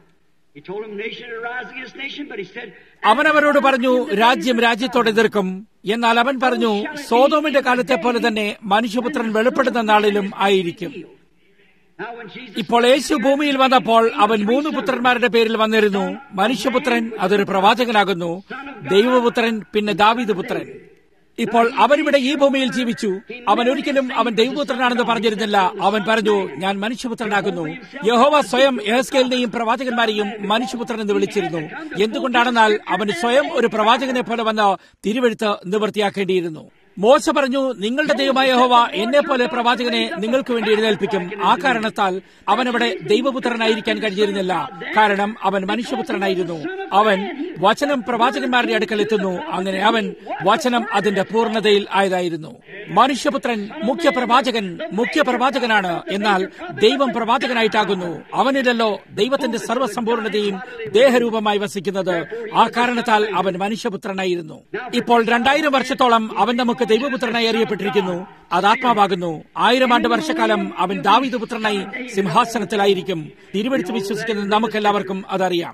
അവനവരോട് പറഞ്ഞു രാജ്യം രാജ്യത്തോട് എതിർക്കും എന്നാൽ അവൻ പറഞ്ഞു സോതോമിന്റെ കാലത്തെ പോലെ തന്നെ മനുഷ്യപുത്രൻ വെളിപ്പെടുന്ന നാളിലും ആയിരിക്കും ഇപ്പോൾ യേശു ഭൂമിയിൽ വന്നപ്പോൾ അവൻ മൂന്ന് പുത്രന്മാരുടെ പേരിൽ വന്നിരുന്നു മനുഷ്യപുത്രൻ അതൊരു പ്രവാചകനാകുന്നു ദൈവപുത്രൻ പിന്നെ ദാവീദ് പുത്രൻ ഇപ്പോൾ അവരിവിടെ ഈ ഭൂമിയിൽ ജീവിച്ചു അവൻ ഒരിക്കലും അവൻ ദൈവപുത്രനാണെന്ന് പറഞ്ഞിരുന്നില്ല അവൻ പറഞ്ഞു ഞാൻ മനുഷ്യപുത്രനാകുന്നു യഹോവ സ്വയം എഹസ്കേലിനെയും പ്രവാചകന്മാരെയും മനുഷ്യപുത്രൻ എന്ന് വിളിച്ചിരുന്നു എന്തുകൊണ്ടാണെന്നാൽ അവന് സ്വയം ഒരു പ്രവാചകനെ പോലെ വന്ന് തിരുവെഴുത്ത് നിവൃത്തിയാക്കേണ്ടിയിരുന്നു മോശ പറഞ്ഞു നിങ്ങളുടെ ദൈവമായ ഹോവ എന്നെ പോലെ പ്രവാചകനെ നിങ്ങൾക്ക് വേണ്ടി എഴുന്നേൽപ്പിക്കും ആ കാരണത്താൽ അവനവിടെ ദൈവപുത്രനായിരിക്കാൻ കഴിഞ്ഞിരുന്നില്ല കാരണം അവൻ മനുഷ്യപുത്രനായിരുന്നു അവൻ വചനം പ്രവാചകന്മാരുടെ അടുക്കൽ എത്തുന്നു അങ്ങനെ അവൻ വചനം അതിന്റെ പൂർണ്ണതയിൽ ആയതായിരുന്നു മനുഷ്യപുത്രൻ മുഖ്യ പ്രവാചകൻ മുഖ്യ പ്രവാചകനാണ് എന്നാൽ ദൈവം പ്രവാചകനായിട്ടാകുന്നു അവനിലല്ലോ ദൈവത്തിന്റെ സർവ്വസമ്പൂർണതയും ദേഹരൂപമായി വസിക്കുന്നത് ആ കാരണത്താൽ അവൻ മനുഷ്യപുത്രനായിരുന്നു ഇപ്പോൾ രണ്ടായിരം വർഷത്തോളം അവൻ നമുക്ക് ദൈവപുത്രനായി അറിയപ്പെട്ടിരിക്കുന്നു അത് ആത്മാവാകുന്നു ആയിരം ആണ്ട് വർഷക്കാലം അവൻ ദാവിദ് പുത്രനായി സിംഹാസനത്തിലായിരിക്കും തിരുവെടുത്ത് വിശ്വസിക്കുന്ന നമുക്കെല്ലാവർക്കും അതറിയാം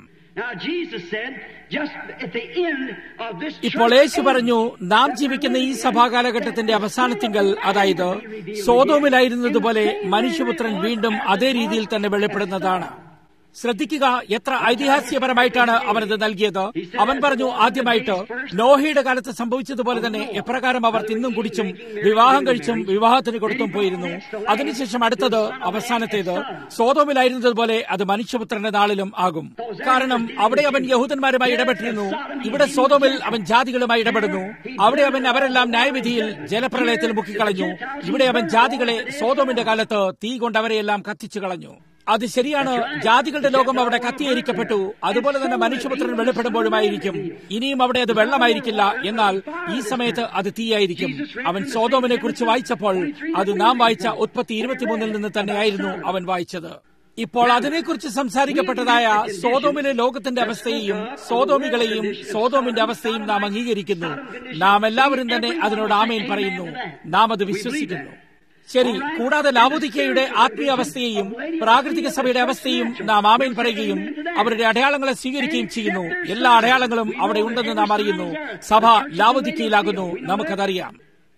ഇപ്പോൾ യേശു പറഞ്ഞു നാം ജീവിക്കുന്ന ഈ സഭാകാലഘട്ടത്തിന്റെ അവസാനത്തിങ്കൽ അതായത് സോതോമിലായിരുന്നതുപോലെ മനുഷ്യപുത്രൻ വീണ്ടും അതേ രീതിയിൽ തന്നെ വെളിപ്പെടുന്നതാണ് ശ്രദ്ധിക്കുക എത്ര ഐതിഹാസികപരമായിട്ടാണ് അവനത് നൽകിയത് അവൻ പറഞ്ഞു ആദ്യമായിട്ട് നോഹയുടെ കാലത്ത് സംഭവിച്ചതുപോലെ തന്നെ എപ്രകാരം അവർ തിന്നും കുടിച്ചും വിവാഹം കഴിച്ചും വിവാഹത്തിന് കൊടുത്തും പോയിരുന്നു അതിനുശേഷം അടുത്തത് അവസാനത്തേത് സോതോമിലായിരുന്നതുപോലെ അത് മനുഷ്യപുത്രന്റെ നാളിലും ആകും കാരണം അവിടെ അവൻ യഹൂദന്മാരുമായി ഇടപെട്ടിരുന്നു ഇവിടെ സോതോമിൽ അവൻ ജാതികളുമായി ഇടപെടുന്നു അവിടെ അവൻ അവരെല്ലാം ന്യായവിധിയിൽ ജലപ്രളയത്തിൽ മുക്കിക്കളഞ്ഞു ഇവിടെ അവൻ ജാതികളെ സോതോമിന്റെ കാലത്ത് തീ കൊണ്ട് അവരെയെല്ലാം കത്തിച്ചു കളഞ്ഞു അത് ശരിയാണ് ജാതികളുടെ ലോകം അവിടെ കത്തിയേരിക്കപ്പെട്ടു അതുപോലെ തന്നെ മനുഷ്യപുത്രൻ വെളിപ്പെടുമ്പോഴുമായിരിക്കും ഇനിയും അവിടെ അത് വെള്ളമായിരിക്കില്ല എന്നാൽ ഈ സമയത്ത് അത് തീയായിരിക്കും അവൻ സോതോമിനെ കുറിച്ച് വായിച്ചപ്പോൾ അത് നാം വായിച്ച ഉത്പത്തി ഇരുപത്തിമൂന്നിൽ നിന്ന് തന്നെയായിരുന്നു അവൻ വായിച്ചത് ഇപ്പോൾ അതിനെക്കുറിച്ച് സംസാരിക്കപ്പെട്ടതായ സോതോമിലെ ലോകത്തിന്റെ അവസ്ഥയെയും സോതോമികളെയും സോതോമിന്റെ അവസ്ഥയും നാം അംഗീകരിക്കുന്നു നാം എല്ലാവരും തന്നെ അതിനോട് ആമേൻ പറയുന്നു നാം അത് വിശ്വസിക്കുന്നു ശരി കൂടാതെ ലാവുദിക്കയുടെ ആത്മീയ അവസ്ഥയെയും പ്രാകൃതിക സഭയുടെ അവസ്ഥയും നാം ആമേൻ പറയുകയും അവരുടെ അടയാളങ്ങളെ സ്വീകരിക്കുകയും ചെയ്യുന്നു എല്ലാ അടയാളങ്ങളും അവിടെ ഉണ്ടെന്ന് നാം അറിയുന്നു സഭ ലാവുദിക്കയിലാകുന്നു നമുക്കതറിയാം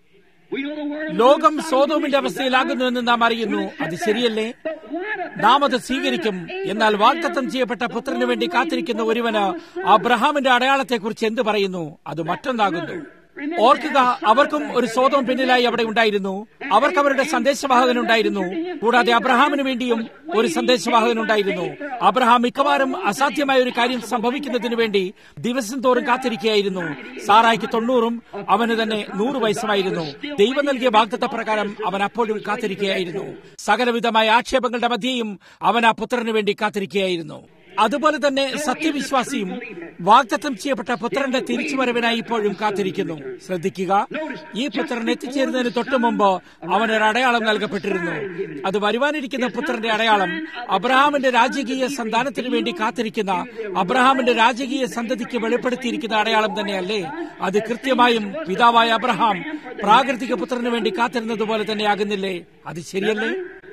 ലോകം സോതോമിന്റെ അവസ്ഥയിലാകുന്നു എന്ന് നാം അറിയുന്നു അത് ശരിയല്ലേ നാം അത് സ്വീകരിക്കും എന്നാൽ വാഗ്ദത്തം ചെയ്യപ്പെട്ട പുത്രന് വേണ്ടി കാത്തിരിക്കുന്ന ഒരുവന് അബ്രഹാമിന്റെ അടയാളത്തെക്കുറിച്ച് എന്ത് പറയുന്നു അത് മറ്റൊന്നാകുന്നു ഓർക്കുക അവർക്കും ഒരു സ്വതം പിന്നിലായി അവിടെ ഉണ്ടായിരുന്നു അവർക്ക് അവരുടെ സന്ദേശവാഹകൻ ഉണ്ടായിരുന്നു കൂടാതെ അബ്രഹാമിന് വേണ്ടിയും ഒരു സന്ദേശവാഹകൻ ഉണ്ടായിരുന്നു അബ്രഹാം മിക്കവാറും അസാധ്യമായ ഒരു കാര്യം സംഭവിക്കുന്നതിന് വേണ്ടി ദിവസം തോറും കാത്തിരിക്കുകയായിരുന്നു സാറായിക്ക് തൊണ്ണൂറും അവന് തന്നെ നൂറ് വയസ്സുമായിരുന്നു ദൈവം നൽകിയ വാഗ്ദത്ത പ്രകാരം അവൻ അപ്പോഴും കാത്തിരിക്കുകയായിരുന്നു സകലവിധമായ ആക്ഷേപങ്ങളുടെ മധ്യയും അവൻ ആ പുത്രന് വേണ്ടി കാത്തിരിക്കുകയായിരുന്നു അതുപോലെ തന്നെ സത്യവിശ്വാസിയും വാഗ്ദത്തം ചെയ്യപ്പെട്ട പുത്രന്റെ തിരിച്ചുവരവിനായി ഇപ്പോഴും കാത്തിരിക്കുന്നു ശ്രദ്ധിക്കുക ഈ പുത്രൻ എത്തിച്ചേരുന്നതിന് തൊട്ടു മുമ്പ് അവനൊരു അടയാളം നൽകപ്പെട്ടിരുന്നു അത് വരുവാനിരിക്കുന്ന പുത്രന്റെ അടയാളം അബ്രഹാമിന്റെ രാജകീയ സന്താനത്തിന് വേണ്ടി കാത്തിരിക്കുന്ന അബ്രഹാമിന്റെ രാജകീയ സന്തതിക്ക് വെളിപ്പെടുത്തിയിരിക്കുന്ന അടയാളം തന്നെയല്ലേ അത് കൃത്യമായും പിതാവായ അബ്രഹാം പ്രാകൃതിക പുത്രന് വേണ്ടി കാത്തിരുന്നത് പോലെ തന്നെ ആകുന്നില്ലേ അത് ശരിയല്ലേ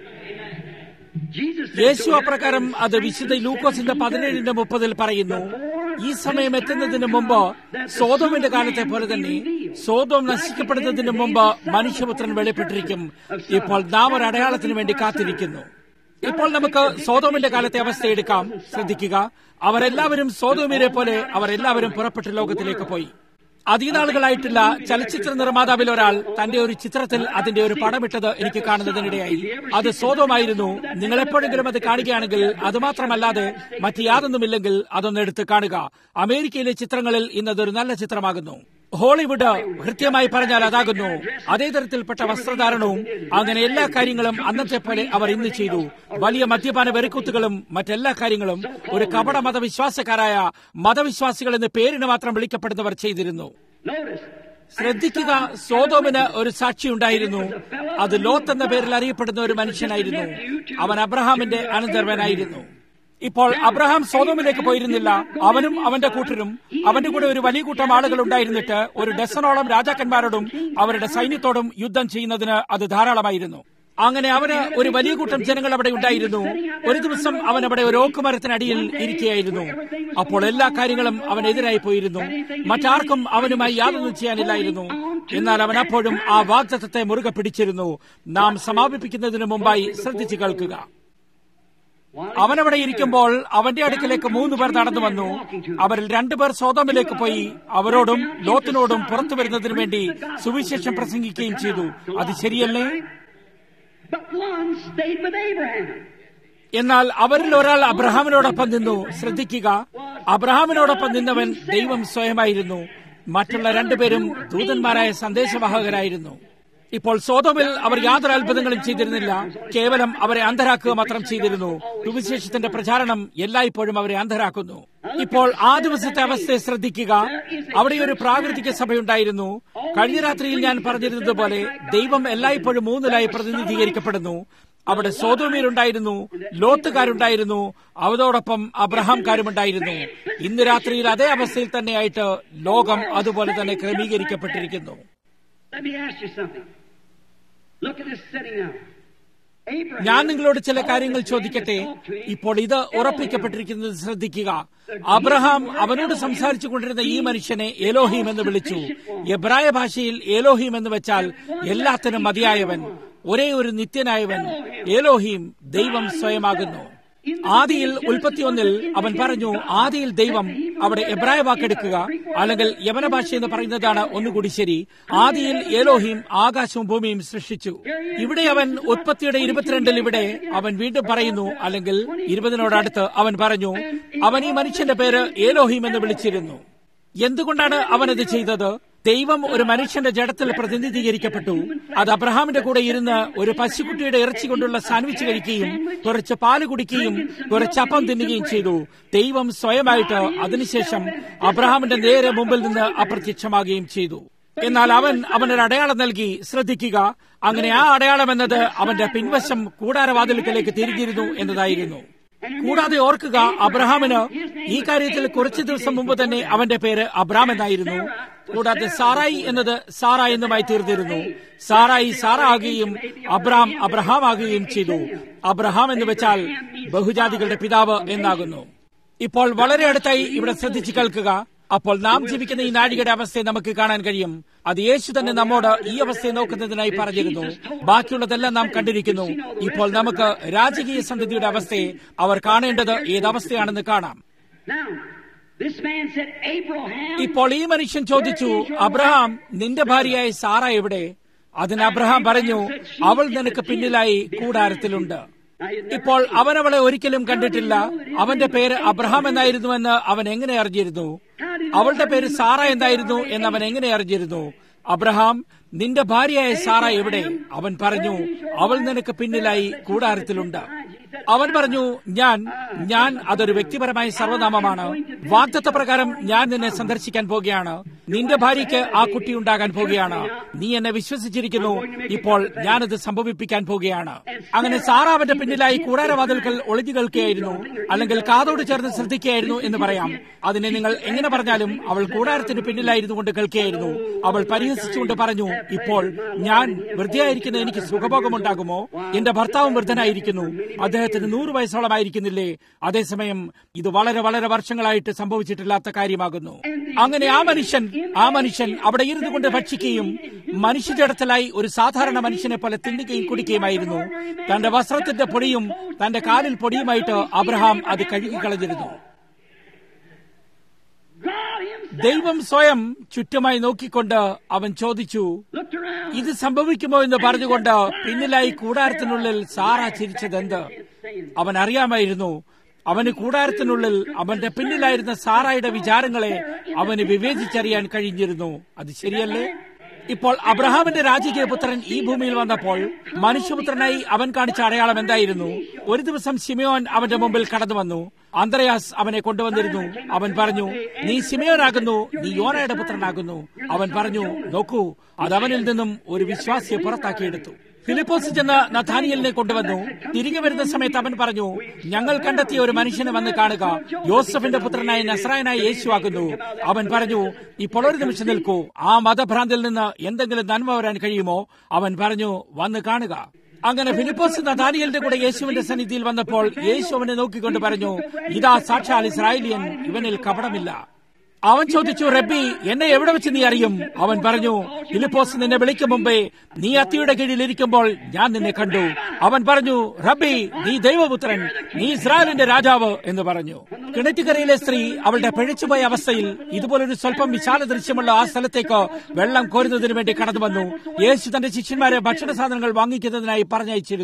യേശു അപ്രകാരം അത് വിശുദ്ധ ലൂക്കോസിന്റെ പതിനേഴിന്റെ മുപ്പതിൽ പറയുന്നു ഈ സമയം എത്തുന്നതിന് മുമ്പ് സോതോമിന്റെ കാലത്തെ പോലെ തന്നെ സോതോം നശിക്കപ്പെടുന്നതിന് മുമ്പ് മനുഷ്യപുത്രൻ വെളിപ്പെട്ടിരിക്കും ഇപ്പോൾ നാം ഒരു അടയാളത്തിന് വേണ്ടി കാത്തിരിക്കുന്നു ഇപ്പോൾ നമുക്ക് സോതോമിന്റെ കാലത്തെ അവസ്ഥ എടുക്കാം ശ്രദ്ധിക്കുക അവരെല്ലാവരും സോതോമിനെ പോലെ അവർ എല്ലാവരും പുറപ്പെട്ട ലോകത്തിലേക്ക് പോയി അധികനാളുകളായിട്ടില്ല ചലച്ചിത്ര നിർമ്മാതാവിൽ ഒരാൾ തന്റെ ഒരു ചിത്രത്തിൽ അതിന്റെ ഒരു പടമിട്ടത് എനിക്ക് കാണുന്നതിനിടയായി അത് സ്വതമായിരുന്നു നിങ്ങൾ എപ്പോഴെങ്കിലും അത് കാണുകയാണെങ്കിൽ അത് മാത്രമല്ലാതെ മറ്റ് യാതൊന്നുമില്ലെങ്കിൽ അതൊന്ന് എടുത്ത് കാണുക അമേരിക്കയിലെ ചിത്രങ്ങളിൽ ഇന്നതൊരു നല്ല ചിത്രമാകുന്നു ഹോളിവുഡ് കൃത്യമായി പറഞ്ഞാൽ അതാകുന്നു അതേ തരത്തിൽപ്പെട്ട വസ്ത്രധാരണവും അങ്ങനെ എല്ലാ കാര്യങ്ങളും അന്നത്തെ പോലെ അവർ ഇന്ന് ചെയ്തു വലിയ മദ്യപാന വെറുക്കുത്തുകളും മറ്റെല്ലാ കാര്യങ്ങളും ഒരു കപട മതവിശ്വാസക്കാരായ മതവിശ്വാസികൾ എന്ന് പേരിന് മാത്രം വിളിക്കപ്പെടുന്നവർ ചെയ്തിരുന്നു ശ്രദ്ധിക്കുക സോതോമിന് ഒരു സാക്ഷി ഉണ്ടായിരുന്നു അത് ലോത്ത് എന്ന പേരിൽ അറിയപ്പെടുന്ന ഒരു മനുഷ്യനായിരുന്നു അവൻ അബ്രഹാമിന്റെ അനന്തരവനായിരുന്നു ഇപ്പോൾ അബ്രഹാം സോതോമിലേക്ക് പോയിരുന്നില്ല അവനും അവന്റെ കൂട്ടരും അവന്റെ കൂടെ ഒരു വലിയ കൂട്ടം ആളുകൾ ഉണ്ടായിരുന്നിട്ട് ഒരു ഡസനോളം രാജാക്കന്മാരോടും അവരുടെ സൈന്യത്തോടും യുദ്ധം ചെയ്യുന്നതിന് അത് ധാരാളമായിരുന്നു അങ്ങനെ അവന് ഒരു വലിയ കൂട്ടം ജനങ്ങൾ അവിടെ ഉണ്ടായിരുന്നു ഒരു ദിവസം അവൻ അവിടെ ഒരു ഓക്കുമരത്തിനടിയിൽ ഇരിക്കുകയായിരുന്നു അപ്പോൾ എല്ലാ കാര്യങ്ങളും അവനെതിരായി പോയിരുന്നു മറ്റാർക്കും അവനുമായി യാതൊന്നും ചെയ്യാനില്ലായിരുന്നു എന്നാൽ അവൻ അപ്പോഴും ആ വാഗ്ദത്തത്തെ മുറുകെ പിടിച്ചിരുന്നു നാം സമാപിപ്പിക്കുന്നതിന് മുമ്പായി ശ്രദ്ധിച്ചു കേൾക്കുക അവനവിടെ ഇരിക്കുമ്പോൾ അവന്റെ അടുക്കിലേക്ക് മൂന്ന് പേർ നടന്നു വന്നു അവരിൽ രണ്ടുപേർ സോതോമിലേക്ക് പോയി അവരോടും ലോത്തിനോടും പുറത്തു വരുന്നതിനു വേണ്ടി സുവിശേഷം പ്രസംഗിക്കുകയും ചെയ്തു അത് ശരിയല്ലേ എന്നാൽ അവരിൽ ഒരാൾ അബ്രഹാമിനോടൊപ്പം നിന്നു ശ്രദ്ധിക്കുക അബ്രഹാമിനോടൊപ്പം നിന്നവൻ ദൈവം സ്വയമായിരുന്നു മറ്റുള്ള രണ്ടുപേരും ദൂതന്മാരായ സന്ദേശവാഹകരായിരുന്നു ഇപ്പോൾ സോതോമിൽ അവർ യാതൊരു അത്ഭുതങ്ങളും ചെയ്തിരുന്നില്ല കേവലം അവരെ അന്ധരാക്കുക മാത്രം ചെയ്തിരുന്നു സുവിശേഷത്തിന്റെ പ്രചാരണം എല്ലായ്പ്പോഴും അവരെ അന്ധരാക്കുന്നു ഇപ്പോൾ ആ ദിവസത്തെ അവസ്ഥയെ ശ്രദ്ധിക്കുക അവിടെ ഒരു പ്രാകൃതിക സഭയുണ്ടായിരുന്നു കഴിഞ്ഞ രാത്രിയിൽ ഞാൻ പറഞ്ഞിരുന്നത് പോലെ ദൈവം എല്ലായ്പ്പോഴും മൂന്നിലായി പ്രതിനിധീകരിക്കപ്പെടുന്നു അവിടെ സോതോമിയരുണ്ടായിരുന്നു ലോത്തുകാരുണ്ടായിരുന്നു അവതോടൊപ്പം അബ്രഹാംകാരുമുണ്ടായിരുന്നു ഇന്ന് രാത്രിയിൽ അതേ അവസ്ഥയിൽ തന്നെയായിട്ട് ലോകം അതുപോലെ തന്നെ ക്രമീകരിക്കപ്പെട്ടിരിക്കുന്നു Let me ask you something. Look at this setting now. Abraham, ഞാൻ നിങ്ങളോട് ചില കാര്യങ്ങൾ ചോദിക്കട്ടെ ഇപ്പോൾ ഇത് ഉറപ്പിക്കപ്പെട്ടിരിക്കുന്നത് ശ്രദ്ധിക്കുക അബ്രഹാം അവനോട് സംസാരിച്ചു കൊണ്ടിരുന്ന ഈ മനുഷ്യനെ ഏലോഹീം എന്ന് വിളിച്ചു എബ്രായ ഭാഷയിൽ ഏലോഹീം എന്ന് വെച്ചാൽ എല്ലാത്തിനും മതിയായവൻ ഒരേ ഒരു നിത്യനായവൻ ഏലോഹീം ദൈവം സ്വയമാകുന്നു ആദിയിൽ ഉൽപ്പത്തിയൊന്നിൽ അവൻ പറഞ്ഞു ആദിയിൽ ദൈവം അവിടെ എബ്രായ വാക്കെടുക്കുക അല്ലെങ്കിൽ യവന ഭാഷ എന്ന് പറയുന്നതാണ് ഒന്നുകൂടി ശരി ആദിയിൽ ഏലോഹിം ആകാശവും ഭൂമിയും സൃഷ്ടിച്ചു ഇവിടെ അവൻ ഉത്പത്തിയുടെ ഇരുപത്തിരണ്ടിൽ ഇവിടെ അവൻ വീണ്ടും പറയുന്നു അല്ലെങ്കിൽ ഇരുപതിനോടടുത്ത് അവൻ പറഞ്ഞു അവൻ ഈ മനുഷ്യന്റെ പേര് ഏലോഹിം എന്ന് വിളിച്ചിരുന്നു എന്തുകൊണ്ടാണ് അവനത് ചെയ്തത് ദൈവം ഒരു മനുഷ്യന്റെ ജഡത്തിൽ പ്രതിനിധീകരിക്കപ്പെട്ടു അത് അബ്രഹാമിന്റെ കൂടെ ഇരുന്ന് ഒരു പശുക്കുട്ടിയുടെ ഇറച്ചി കൊണ്ടുള്ള സാൻഡ്വിച്ച് കഴിക്കുകയും കുറച്ച് പാല് കുടിക്കുകയും കുറച്ച് അപ്പം തിന്നുകയും ചെയ്തു ദൈവം സ്വയമായിട്ട് അതിനുശേഷം അബ്രഹാമിന്റെ നേരെ മുമ്പിൽ നിന്ന് അപ്രത്യക്ഷമാകുകയും ചെയ്തു എന്നാൽ അവൻ അവനൊരു അടയാളം നൽകി ശ്രദ്ധിക്കുക അങ്ങനെ ആ അടയാളം എന്നത് അവന്റെ പിൻവശം കൂടാരവാതിലുകളിലേക്ക് തിരിഞ്ഞിരുന്നു എന്നതായിരുന്നു കൂടാതെ ഓർക്കുക അബ്രഹാമിന് ഈ കാര്യത്തിൽ കുറച്ചു ദിവസം മുമ്പ് തന്നെ അവന്റെ പേര് അബ്രാം എന്നായിരുന്നു കൂടാതെ സാറായി എന്നത് സാറ എന്നുമായി തീർന്നിരുന്നു സാറായി സാറ ആകുകയും അബ്രാം അബ്രഹാം ആകുകയും ചെയ്തു അബ്രഹാം എന്ന് വെച്ചാൽ ബഹുജാതികളുടെ പിതാവ് എന്നാകുന്നു ഇപ്പോൾ വളരെ അടുത്തായി ഇവിടെ ശ്രദ്ധിച്ചു കേൾക്കുക അപ്പോൾ നാം ജീവിക്കുന്ന ഈ നാഴികയുടെ അവസ്ഥയെ നമുക്ക് കാണാൻ കഴിയും അത് യേശു തന്നെ നമ്മോട് ഈ അവസ്ഥയെ നോക്കുന്നതിനായി പറഞ്ഞിരുന്നു ബാക്കിയുള്ളതെല്ലാം നാം കണ്ടിരിക്കുന്നു ഇപ്പോൾ നമുക്ക് രാജകീയ സന്തതിയുടെ അവസ്ഥയെ അവർ കാണേണ്ടത് ഏതവസ്ഥയാണെന്ന് കാണാം Now, this man said, Abraham, ഇപ്പോൾ ഈ മനുഷ്യൻ ചോദിച്ചു അബ്രഹാം നിന്റെ ഭാര്യയായ സാറ എവിടെ അതിന് അബ്രഹാം പറഞ്ഞു അവൾ നിനക്ക് പിന്നിലായി കൂടാരത്തിലുണ്ട് ഇപ്പോൾ അവൻ അവളെ ഒരിക്കലും കണ്ടിട്ടില്ല അവന്റെ പേര് അബ്രഹാം എന്നായിരുന്നുവെന്ന് അവൻ എങ്ങനെ അറിഞ്ഞിരുന്നു അവളുടെ പേര് സാറ എന്തായിരുന്നു എന്ന് അവൻ എങ്ങനെ അറിഞ്ഞിരുന്നു അബ്രഹാം നിന്റെ ഭാര്യയായ സാറ എവിടെ അവൻ പറഞ്ഞു അവൾ നിനക്ക് പിന്നിലായി കൂടാരത്തിലുണ്ട് അവൻ പറഞ്ഞു ഞാൻ ഞാൻ അതൊരു വ്യക്തിപരമായ സർവനാമമാണ് വാഗ്ദത്ത പ്രകാരം ഞാൻ നിന്നെ സന്ദർശിക്കാൻ പോകുകയാണ് നിന്റെ ഭാര്യയ്ക്ക് ആ കുട്ടി ഉണ്ടാകാൻ പോകുകയാണ് നീ എന്നെ വിശ്വസിച്ചിരിക്കുന്നു ഇപ്പോൾ ഞാനത് സംഭവിപ്പിക്കാൻ പോകുകയാണ് അങ്ങനെ സാറ അവന്റെ പിന്നിലായി കൂടാരവാതിൽക്കൽ ഒളിഞ്ഞു കേൾക്കുകയായിരുന്നു അല്ലെങ്കിൽ കാതോട് ചേർന്ന് ശ്രദ്ധിക്കുകയായിരുന്നു എന്ന് പറയാം അതിനെ നിങ്ങൾ എങ്ങനെ പറഞ്ഞാലും അവൾ കൂടാരത്തിന് പിന്നിലായിരുന്നു കൊണ്ട് കേൾക്കുകയായിരുന്നു അവൾ പരിഹസിച്ചുകൊണ്ട് പറഞ്ഞു ഇപ്പോൾ ഞാൻ വൃദ്ധയായിരിക്കുന്ന എനിക്ക് സുഖഭോഗമുണ്ടാകുമോ എന്റെ ഭർത്താവും വൃദ്ധനായിരിക്കുന്നു അദ്ദേഹത്തിന് നൂറ് വയസ്സോളമായിരിക്കുന്നില്ലേ അതേസമയം ഇത് വളരെ വളരെ വർഷങ്ങളായിട്ട് സംഭവിച്ചിട്ടില്ലാത്ത കാര്യമാകുന്നു അങ്ങനെ ആ മനുഷ്യൻ ആ മനുഷ്യൻ അവിടെ ഇരുന്നു കൊണ്ട് ഭക്ഷിക്കുകയും മനുഷ്യജടത്തിലായി ഒരു സാധാരണ മനുഷ്യനെ പോലെ തിന്നുകയും കുടിക്കുകയുമായിരുന്നു തന്റെ വസ്ത്രത്തിന്റെ പൊടിയും തന്റെ കാലിൽ പൊടിയുമായിട്ട് അബ്രഹാം അത് കഴുകിക്കളഞ്ഞിരുന്നു God himself ദൈവം സ്വയം ചുറ്റുമായി നോക്കിക്കൊണ്ട് അവൻ ചോദിച്ചു looked around. ഇത് സംഭവിക്കുമോ എന്ന് പറഞ്ഞുകൊണ്ട് പിന്നിലായി കൂടാരത്തിനുള്ളിൽ സാറ ചിരിച്ചതെന്ത് അവൻ അറിയാമായിരുന്നു അവന് കൂടാരത്തിനുള്ളിൽ അവന്റെ പിന്നിലായിരുന്ന സാറായുടെ വിചാരങ്ങളെ അവന് വിവേചിച്ചറിയാൻ കഴിഞ്ഞിരുന്നു അത് ശരിയല്ലേ ഇപ്പോൾ അബ്രഹാമിന്റെ രാജകീയ പുത്രൻ ഈ ഭൂമിയിൽ വന്നപ്പോൾ മനുഷ്യപുത്രനായി അവൻ കാണിച്ച അടയാളം എന്തായിരുന്നു ഒരു ദിവസം ശിമയോൻ അവന്റെ മുമ്പിൽ കടന്നു വന്നു അന്ത്രയാസ് അവനെ കൊണ്ടുവന്നിരുന്നു അവൻ പറഞ്ഞു നീ ശിമയോനാകുന്നു നീ യോനയുടെ പുത്രനാകുന്നു അവൻ പറഞ്ഞു നോക്കൂ അത് അവനിൽ നിന്നും ഒരു വിശ്വാസിയെ പുറത്താക്കിയെടുത്തു ഫിലിപ്പോസ് ചെന്ന് നഥാനിയലിനെ കൊണ്ടുവന്നു തിരികെ വരുന്ന സമയത്ത് അവൻ പറഞ്ഞു ഞങ്ങൾ കണ്ടെത്തിയ ഒരു മനുഷ്യനെ വന്ന് കാണുക യോസഫിന്റെ പുത്രനായ നസ്രായനായ യേശു ആകുന്നു അവൻ പറഞ്ഞു ഇപ്പോൾ ഒരു നിമിഷം നിൽക്കൂ ആ മതഭ്രാന്തിൽ നിന്ന് എന്തെങ്കിലും നന്മ വരാൻ കഴിയുമോ അവൻ പറഞ്ഞു വന്ന് കാണുക അങ്ങനെ ഫിലിപ്പോസ് നഥാനിയലിന്റെ കൂടെ യേശുവിന്റെ സന്നിധിയിൽ വന്നപ്പോൾ യേശു അവനെ നോക്കിക്കൊണ്ട് പറഞ്ഞു ഇതാ സാക്ഷാൽ ഇസ്രായേലിയൻ ഇവനിൽ കപടമില്ല അവൻ ചോദിച്ചു റബ്ബി എന്നെ എവിടെ വെച്ച് നീ അറിയും അവൻ പറഞ്ഞു ഫിലിപ്പോസ് നിന്നെ വിളിക്കും മുമ്പേ നീ അത്തിയുടെ കീഴിൽ ഇരിക്കുമ്പോൾ ഞാൻ നിന്നെ കണ്ടു അവൻ പറഞ്ഞു റബ്ബി നീ ദൈവപുത്രൻ നീ ഇസ്രായേലിന്റെ രാജാവ് എന്ന് പറഞ്ഞു കിണറ്റുകരയിലെ സ്ത്രീ അവളുടെ പിഴച്ചുപോയ അവസ്ഥയിൽ ഇതുപോലൊരു സ്വല്പം വിശാല ദൃശ്യമുള്ള ആ സ്ഥലത്തേക്ക് വെള്ളം കോരുന്നതിന് വേണ്ടി കടന്നു വന്നു യേശു തന്റെ ശിഷ്യന്മാരെ ഭക്ഷണ സാധനങ്ങൾ വാങ്ങിക്കുന്നതിനായി പറഞ്ഞയച്ചിരുന്നു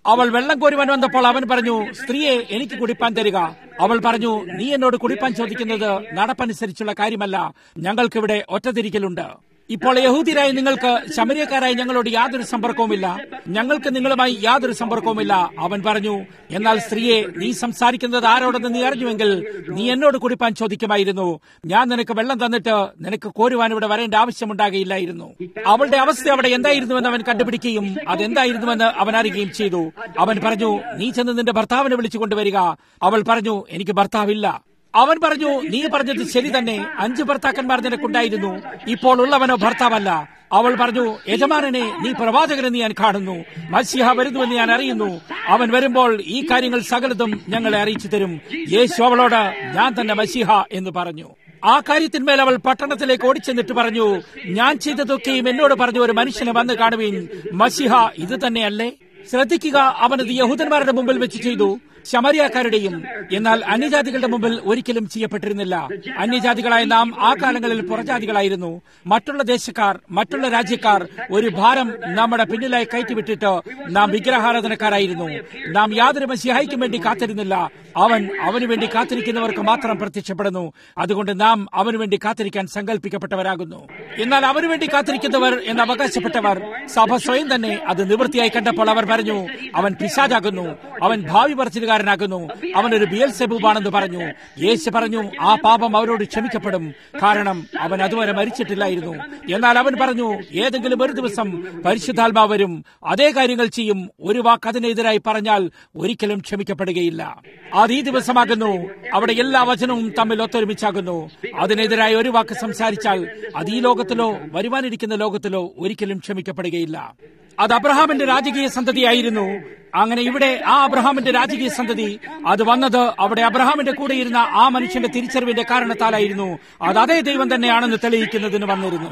അവൾ വെള്ളം കോരുവാൻ വന്നപ്പോൾ അവൻ പറഞ്ഞു സ്ത്രീയെ എനിക്ക് കുടിപ്പാൻ തരിക അവൾ പറഞ്ഞു നീ എന്നോട് കുടിപ്പാൻ ചോദിക്കുന്നത് നടപ്പനുസരിച്ചുള്ള കാര്യമല്ല ഞങ്ങൾക്കിവിടെ ഒറ്റതിരിക്കലുണ്ട് ഇപ്പോൾ യഹൂദിരായി നിങ്ങൾക്ക് ശമരിയക്കാരായി ഞങ്ങളോട് യാതൊരു സമ്പർക്കവുമില്ല ഞങ്ങൾക്ക് നിങ്ങളുമായി യാതൊരു സമ്പർക്കവുമില്ല അവൻ പറഞ്ഞു എന്നാൽ സ്ത്രീയെ നീ സംസാരിക്കുന്നത് ആരോടെന്ന് നീ അറിഞ്ഞുവെങ്കിൽ നീ എന്നോട് കുടിപ്പാൻ ചോദിക്കുമായിരുന്നു ഞാൻ നിനക്ക് വെള്ളം തന്നിട്ട് നിനക്ക് കോരുവാൻ ഇവിടെ വരേണ്ട ആവശ്യമുണ്ടാകില്ലായിരുന്നു അവളുടെ അവസ്ഥ അവിടെ എന്തായിരുന്നുവെന്ന് അവൻ കണ്ടുപിടിക്കുകയും അതെന്തായിരുന്നുവെന്ന് അവൻ അറിയുകയും ചെയ്തു അവൻ പറഞ്ഞു നീ ചെന്ന് നിന്റെ ഭർത്താവിനെ വിളിച്ചു കൊണ്ടുവരിക അവൾ പറഞ്ഞു എനിക്ക് ഭർത്താവില്ല അവൻ പറഞ്ഞു നീ പറഞ്ഞത് ശരി തന്നെ അഞ്ചു ഭർത്താക്കന്മാർ നിനക്കുണ്ടായിരുന്നു ഇപ്പോൾ ഉള്ളവനോ ഭർത്താവല്ല അവൾ പറഞ്ഞു യജമാനനെ നീ പ്രവാചകനെന്ന് ഞാൻ കാണുന്നു മത്സ്യഹ വരുന്നുവെന്ന് ഞാൻ അറിയുന്നു അവൻ വരുമ്പോൾ ഈ കാര്യങ്ങൾ സകലതും ഞങ്ങളെ അറിയിച്ചു തരും യേശു അവളോട് ഞാൻ തന്നെ മസിഹ എന്ന് പറഞ്ഞു ആ കാര്യത്തിന്മേൽ അവൾ പട്ടണത്തിലേക്ക് ഓടിച്ചെന്നിട്ട് പറഞ്ഞു ഞാൻ ചെയ്തതൊക്കെയും എന്നോട് പറഞ്ഞു ഒരു മനുഷ്യനെ വന്ന് കാണുവീൻ മസിഹ ഇത് തന്നെയല്ലേ ശ്രദ്ധിക്കുക അവനത് യഹൂദന്മാരുടെ മുമ്പിൽ വെച്ച് ചെയ്തു ശമരിയാക്കാരുടെയും എന്നാൽ അന്യജാതികളുടെ മുമ്പിൽ ഒരിക്കലും ചെയ്യപ്പെട്ടിരുന്നില്ല അന്യജാതികളായ നാം ആ കാലങ്ങളിൽ പുറജാതികളായിരുന്നു മറ്റുള്ള ദേശക്കാർ മറ്റുള്ള രാജ്യക്കാർ ഒരു ഭാരം നമ്മുടെ പിന്നിലായി കയറ്റിവിട്ടിട്ട് നാം വിഗ്രഹാരാധനക്കാരായിരുന്നു നാം യാതൊരു മസിഹായിക്കും വേണ്ടി കാത്തിരുന്നില്ല അവൻ അവനു വേണ്ടി കാത്തിരിക്കുന്നവർക്ക് മാത്രം പ്രത്യക്ഷപ്പെടുന്നു അതുകൊണ്ട് നാം അവനു വേണ്ടി കാത്തിരിക്കാൻ സങ്കല്പിക്കപ്പെട്ടവരാകുന്നു എന്നാൽ അവനു വേണ്ടി കാത്തിരിക്കുന്നവർ എന്ന് അവകാശപ്പെട്ടവർ സഭ സ്വയം തന്നെ അത് നിവൃത്തിയായി കണ്ടപ്പോൾ അവർ പറഞ്ഞു അവൻ പിശാചാകുന്നു അവൻ ഭാവി പറച്ചിലുകാരനാകുന്നു അവനൊരു ബിയൽ സെബൂബാണെന്ന് പറഞ്ഞു യേശു പറഞ്ഞു ആ പാപം അവരോട് ക്ഷമിക്കപ്പെടും കാരണം അവൻ അതുവരെ മരിച്ചിട്ടില്ലായിരുന്നു എന്നാൽ അവൻ പറഞ്ഞു ഏതെങ്കിലും ഒരു ദിവസം പരിശുദ്ധാത്മാവ് വരും അതേ കാര്യങ്ങൾ ചെയ്യും ഒരു വാക്ക് അതിനെതിരായി പറഞ്ഞാൽ ഒരിക്കലും ക്ഷമിക്കപ്പെടുകയില്ല അത് ഈ ദിവസമാകുന്നു അവിടെ എല്ലാ വചനവും തമ്മിൽ ഒത്തൊരുമിച്ചാകുന്നു അതിനെതിരായി ഒരു വാക്ക് സംസാരിച്ചാൽ അത് ഈ ലോകത്തിലോ വരുവാനിരിക്കുന്ന ലോകത്തിലോ ഒരിക്കലും ക്ഷമിക്കപ്പെടുകയില്ല അത് അബ്രഹാമിന്റെ രാജകീയ സന്തതിയായിരുന്നു അങ്ങനെ ഇവിടെ ആ അബ്രഹാമിന്റെ രാജകീയ സന്തതി അത് വന്നത് അവിടെ അബ്രഹാമിന്റെ കൂടെ ഇരുന്ന ആ മനുഷ്യന്റെ തിരിച്ചറിവിന്റെ കാരണത്താലായിരുന്നു അത് അതേ ദൈവം തന്നെയാണെന്ന് തെളിയിക്കുന്നതിന് വന്നിരുന്നു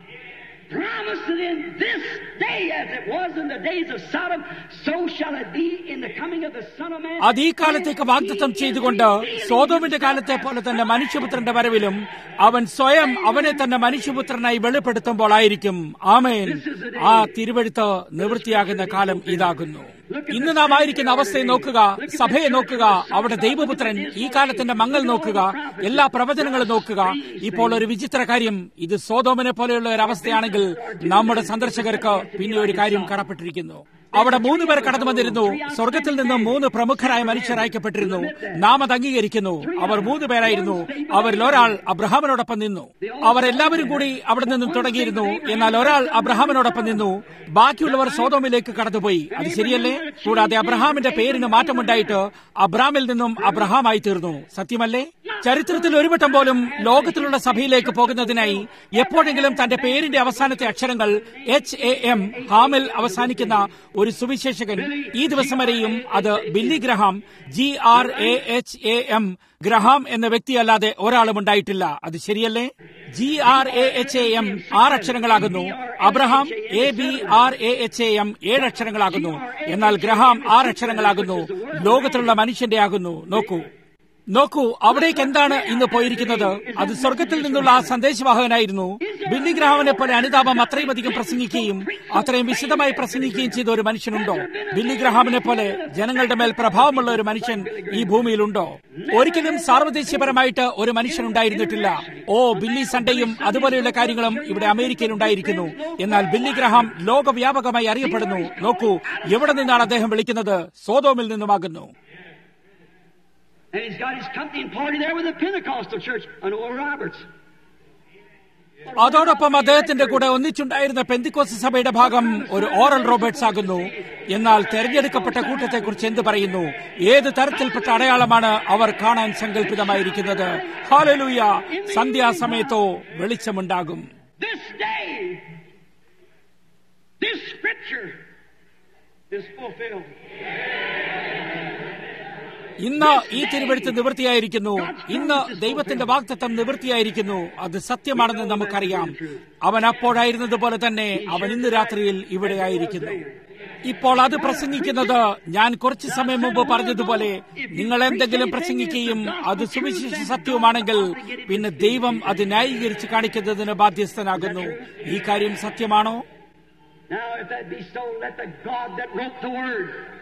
promised it in this day as it was in the days of Sodom, so shall it be in the coming of the Son of Man. അത് ഈ കാലത്തേക്ക് വാഗ്ദത്തം ചെയ്തുകൊണ്ട് സോതോമിന്റെ കാലത്തെ പോലെ തന്നെ മനുഷ്യപുത്രന്റെ വരവിലും അവൻ സ്വയം അവനെ തന്നെ മനുഷ്യപുത്രനായി വെളിപ്പെടുത്തുമ്പോൾ ആയിരിക്കും ആമേൻ ആ തിരുവഴുത്ത് നിവൃത്തിയാകുന്ന കാലം ഇതാകുന്നു ഇന്ന് നാം ആയിരിക്കുന്ന അവസ്ഥയെ നോക്കുക സഭയെ നോക്കുക അവിടെ ദൈവപുത്രൻ ഈ കാലത്തിന്റെ മങ്ങൽ നോക്കുക എല്ലാ പ്രവചനങ്ങളും നോക്കുക ഇപ്പോൾ ഒരു വിചിത്ര കാര്യം ഇത് സോതോമിനെ പോലെയുള്ള ഒരു അവസ്ഥയാണെങ്കിൽ നമ്മുടെ സന്ദർശകർക്ക് പിന്നെ ഒരു കാര്യം കടപ്പെട്ടിരിക്കുന്നു അവിടെ മൂന്ന് പേർ കടന്നു വന്നിരുന്നു സ്വർഗത്തിൽ നിന്നും മൂന്ന് പ്രമുഖരായ മനുഷ്യർ അയക്കപ്പെട്ടിരുന്നു നാം അത് അംഗീകരിക്കുന്നു അവർ മൂന്ന് പേരായിരുന്നു അവരിൽ ഒരാൾ അബ്രഹാമിനോടൊപ്പം നിന്നു അവർ എല്ലാവരും കൂടി അവിടെ നിന്നും തുടങ്ങിയിരുന്നു എന്നാൽ ഒരാൾ അബ്രഹാമിനോടൊപ്പം നിന്നു ബാക്കിയുള്ളവർ സോതോമിലേക്ക് കടന്നുപോയി അത് ശരിയല്ലേ കൂടാതെ അബ്രഹാമിന്റെ പേരിന് മാറ്റമുണ്ടായിട്ട് അബ്രാമിൽ നിന്നും അബ്രഹാമായി തീർന്നു സത്യമല്ലേ ചരിത്രത്തിൽ ഒരു വട്ടം പോലും ലോകത്തിലുള്ള സഭയിലേക്ക് പോകുന്നതിനായി എപ്പോഴെങ്കിലും തന്റെ പേരിന്റെ അവസാനത്തെ അക്ഷരങ്ങൾ എച്ച് എ എം ഹാമിൽ അവസാനിക്കുന്ന ഒരു സുവിശേഷകൻ ഈ ദിവസം വരെയും അത് Billy Graham G R A H A M Graham എന്ന വ്യക്തിയല്ലാതെ ഒരാളും ഉണ്ടായിട്ടില്ല അത് ശരിയല്ലേ G R A H A M ആറ് അക്ഷരങ്ങളാകുന്നു Abraham A B R A H A M ഏഴ് അക്ഷരങ്ങളാകുന്നു എന്നാൽ ഗ്രഹാം ആറ് അക്ഷരങ്ങളാകുന്നു ലോകത്തിലുള്ള മനുഷ്യന്റെ ആകുന്നു നോക്കൂ നോക്കൂ അവിടേക്ക് എന്താണ് ഇന്ന് പോയിരിക്കുന്നത് അത് സ്വർഗത്തിൽ നിന്നുള്ള ആ സന്ദേശവാഹകനായിരുന്നു ബില്ലി ഗ്രാഹമിനെ പോലെ അനുതാപം അത്രയും അധികം പ്രസംഗിക്കുകയും അത്രയും വിശദമായി പ്രസംഗിക്കുകയും ചെയ്ത ഒരു മനുഷ്യനുണ്ടോ ബില്ലി ഗ്രഹാമിനെ പോലെ ജനങ്ങളുടെ മേൽ പ്രഭാവമുള്ള ഒരു മനുഷ്യൻ ഈ ഭൂമിയിലുണ്ടോ ഒരിക്കലും സാർവദേശീയപരമായിട്ട് ഒരു മനുഷ്യൻ ഉണ്ടായിരുന്നിട്ടില്ല ഓ ബില്ലി സൺഡേയും അതുപോലെയുള്ള കാര്യങ്ങളും ഇവിടെ അമേരിക്കയിൽ ഉണ്ടായിരിക്കുന്നു എന്നാൽ ബില്ലി ഗ്രഹാം ലോകവ്യാപകമായി അറിയപ്പെടുന്നു നോക്കൂ എവിടെ നിന്നാണ് അദ്ദേഹം വിളിക്കുന്നത് സോതോമിൽ നിന്നുമാകുന്നു And he's got his company and party there with the Pentecostal church and Oral Roberts. അതോടൊപ്പം അദ്ദേഹത്തിന്റെ കൂടെ ഒന്നിച്ചുണ്ടായിരുന്ന പെന്തിക്കോസ് സഭയുടെ ഭാഗം ഒരു ഓറൽ റോബർട്സ് ആകുന്നു എന്നാൽ തെരഞ്ഞെടുക്കപ്പെട്ട കൂട്ടത്തെക്കുറിച്ച് എന്ത് പറയുന്നു ഏത് തരത്തിൽപ്പെട്ട അടയാളമാണ് അവർ കാണാൻ സങ്കല്പിതമായിരിക്കുന്നത് ഹാലലൂയ സന്ധ്യാസമയത്തോ വെളിച്ചമുണ്ടാകും This day, this scripture is fulfilled. ഇന്ന് ഈ തിരുവെഴുത്ത് നിവൃത്തിയായിരിക്കുന്നു ഇന്ന് ദൈവത്തിന്റെ വാക്തത്വം നിവൃത്തിയായിരിക്കുന്നു അത് സത്യമാണെന്ന് നമുക്കറിയാം അവൻ അപ്പോഴായിരുന്നത് പോലെ തന്നെ അവൻ ഇന്ന് രാത്രിയിൽ ഇവിടെ ആയിരിക്കുന്നു ഇപ്പോൾ അത് പ്രസംഗിക്കുന്നത് ഞാൻ കുറച്ചു സമയം മുമ്പ് പറഞ്ഞതുപോലെ നിങ്ങൾ എന്തെങ്കിലും പ്രസംഗിക്കുകയും അത് സുവിശേഷ സത്യവുമാണെങ്കിൽ പിന്നെ ദൈവം അത് ന്യായീകരിച്ച് കാണിക്കുന്നതിന് ബാധ്യസ്ഥനാകുന്നു ഈ കാര്യം സത്യമാണോ Now, if that be so, let the God that wrote the Word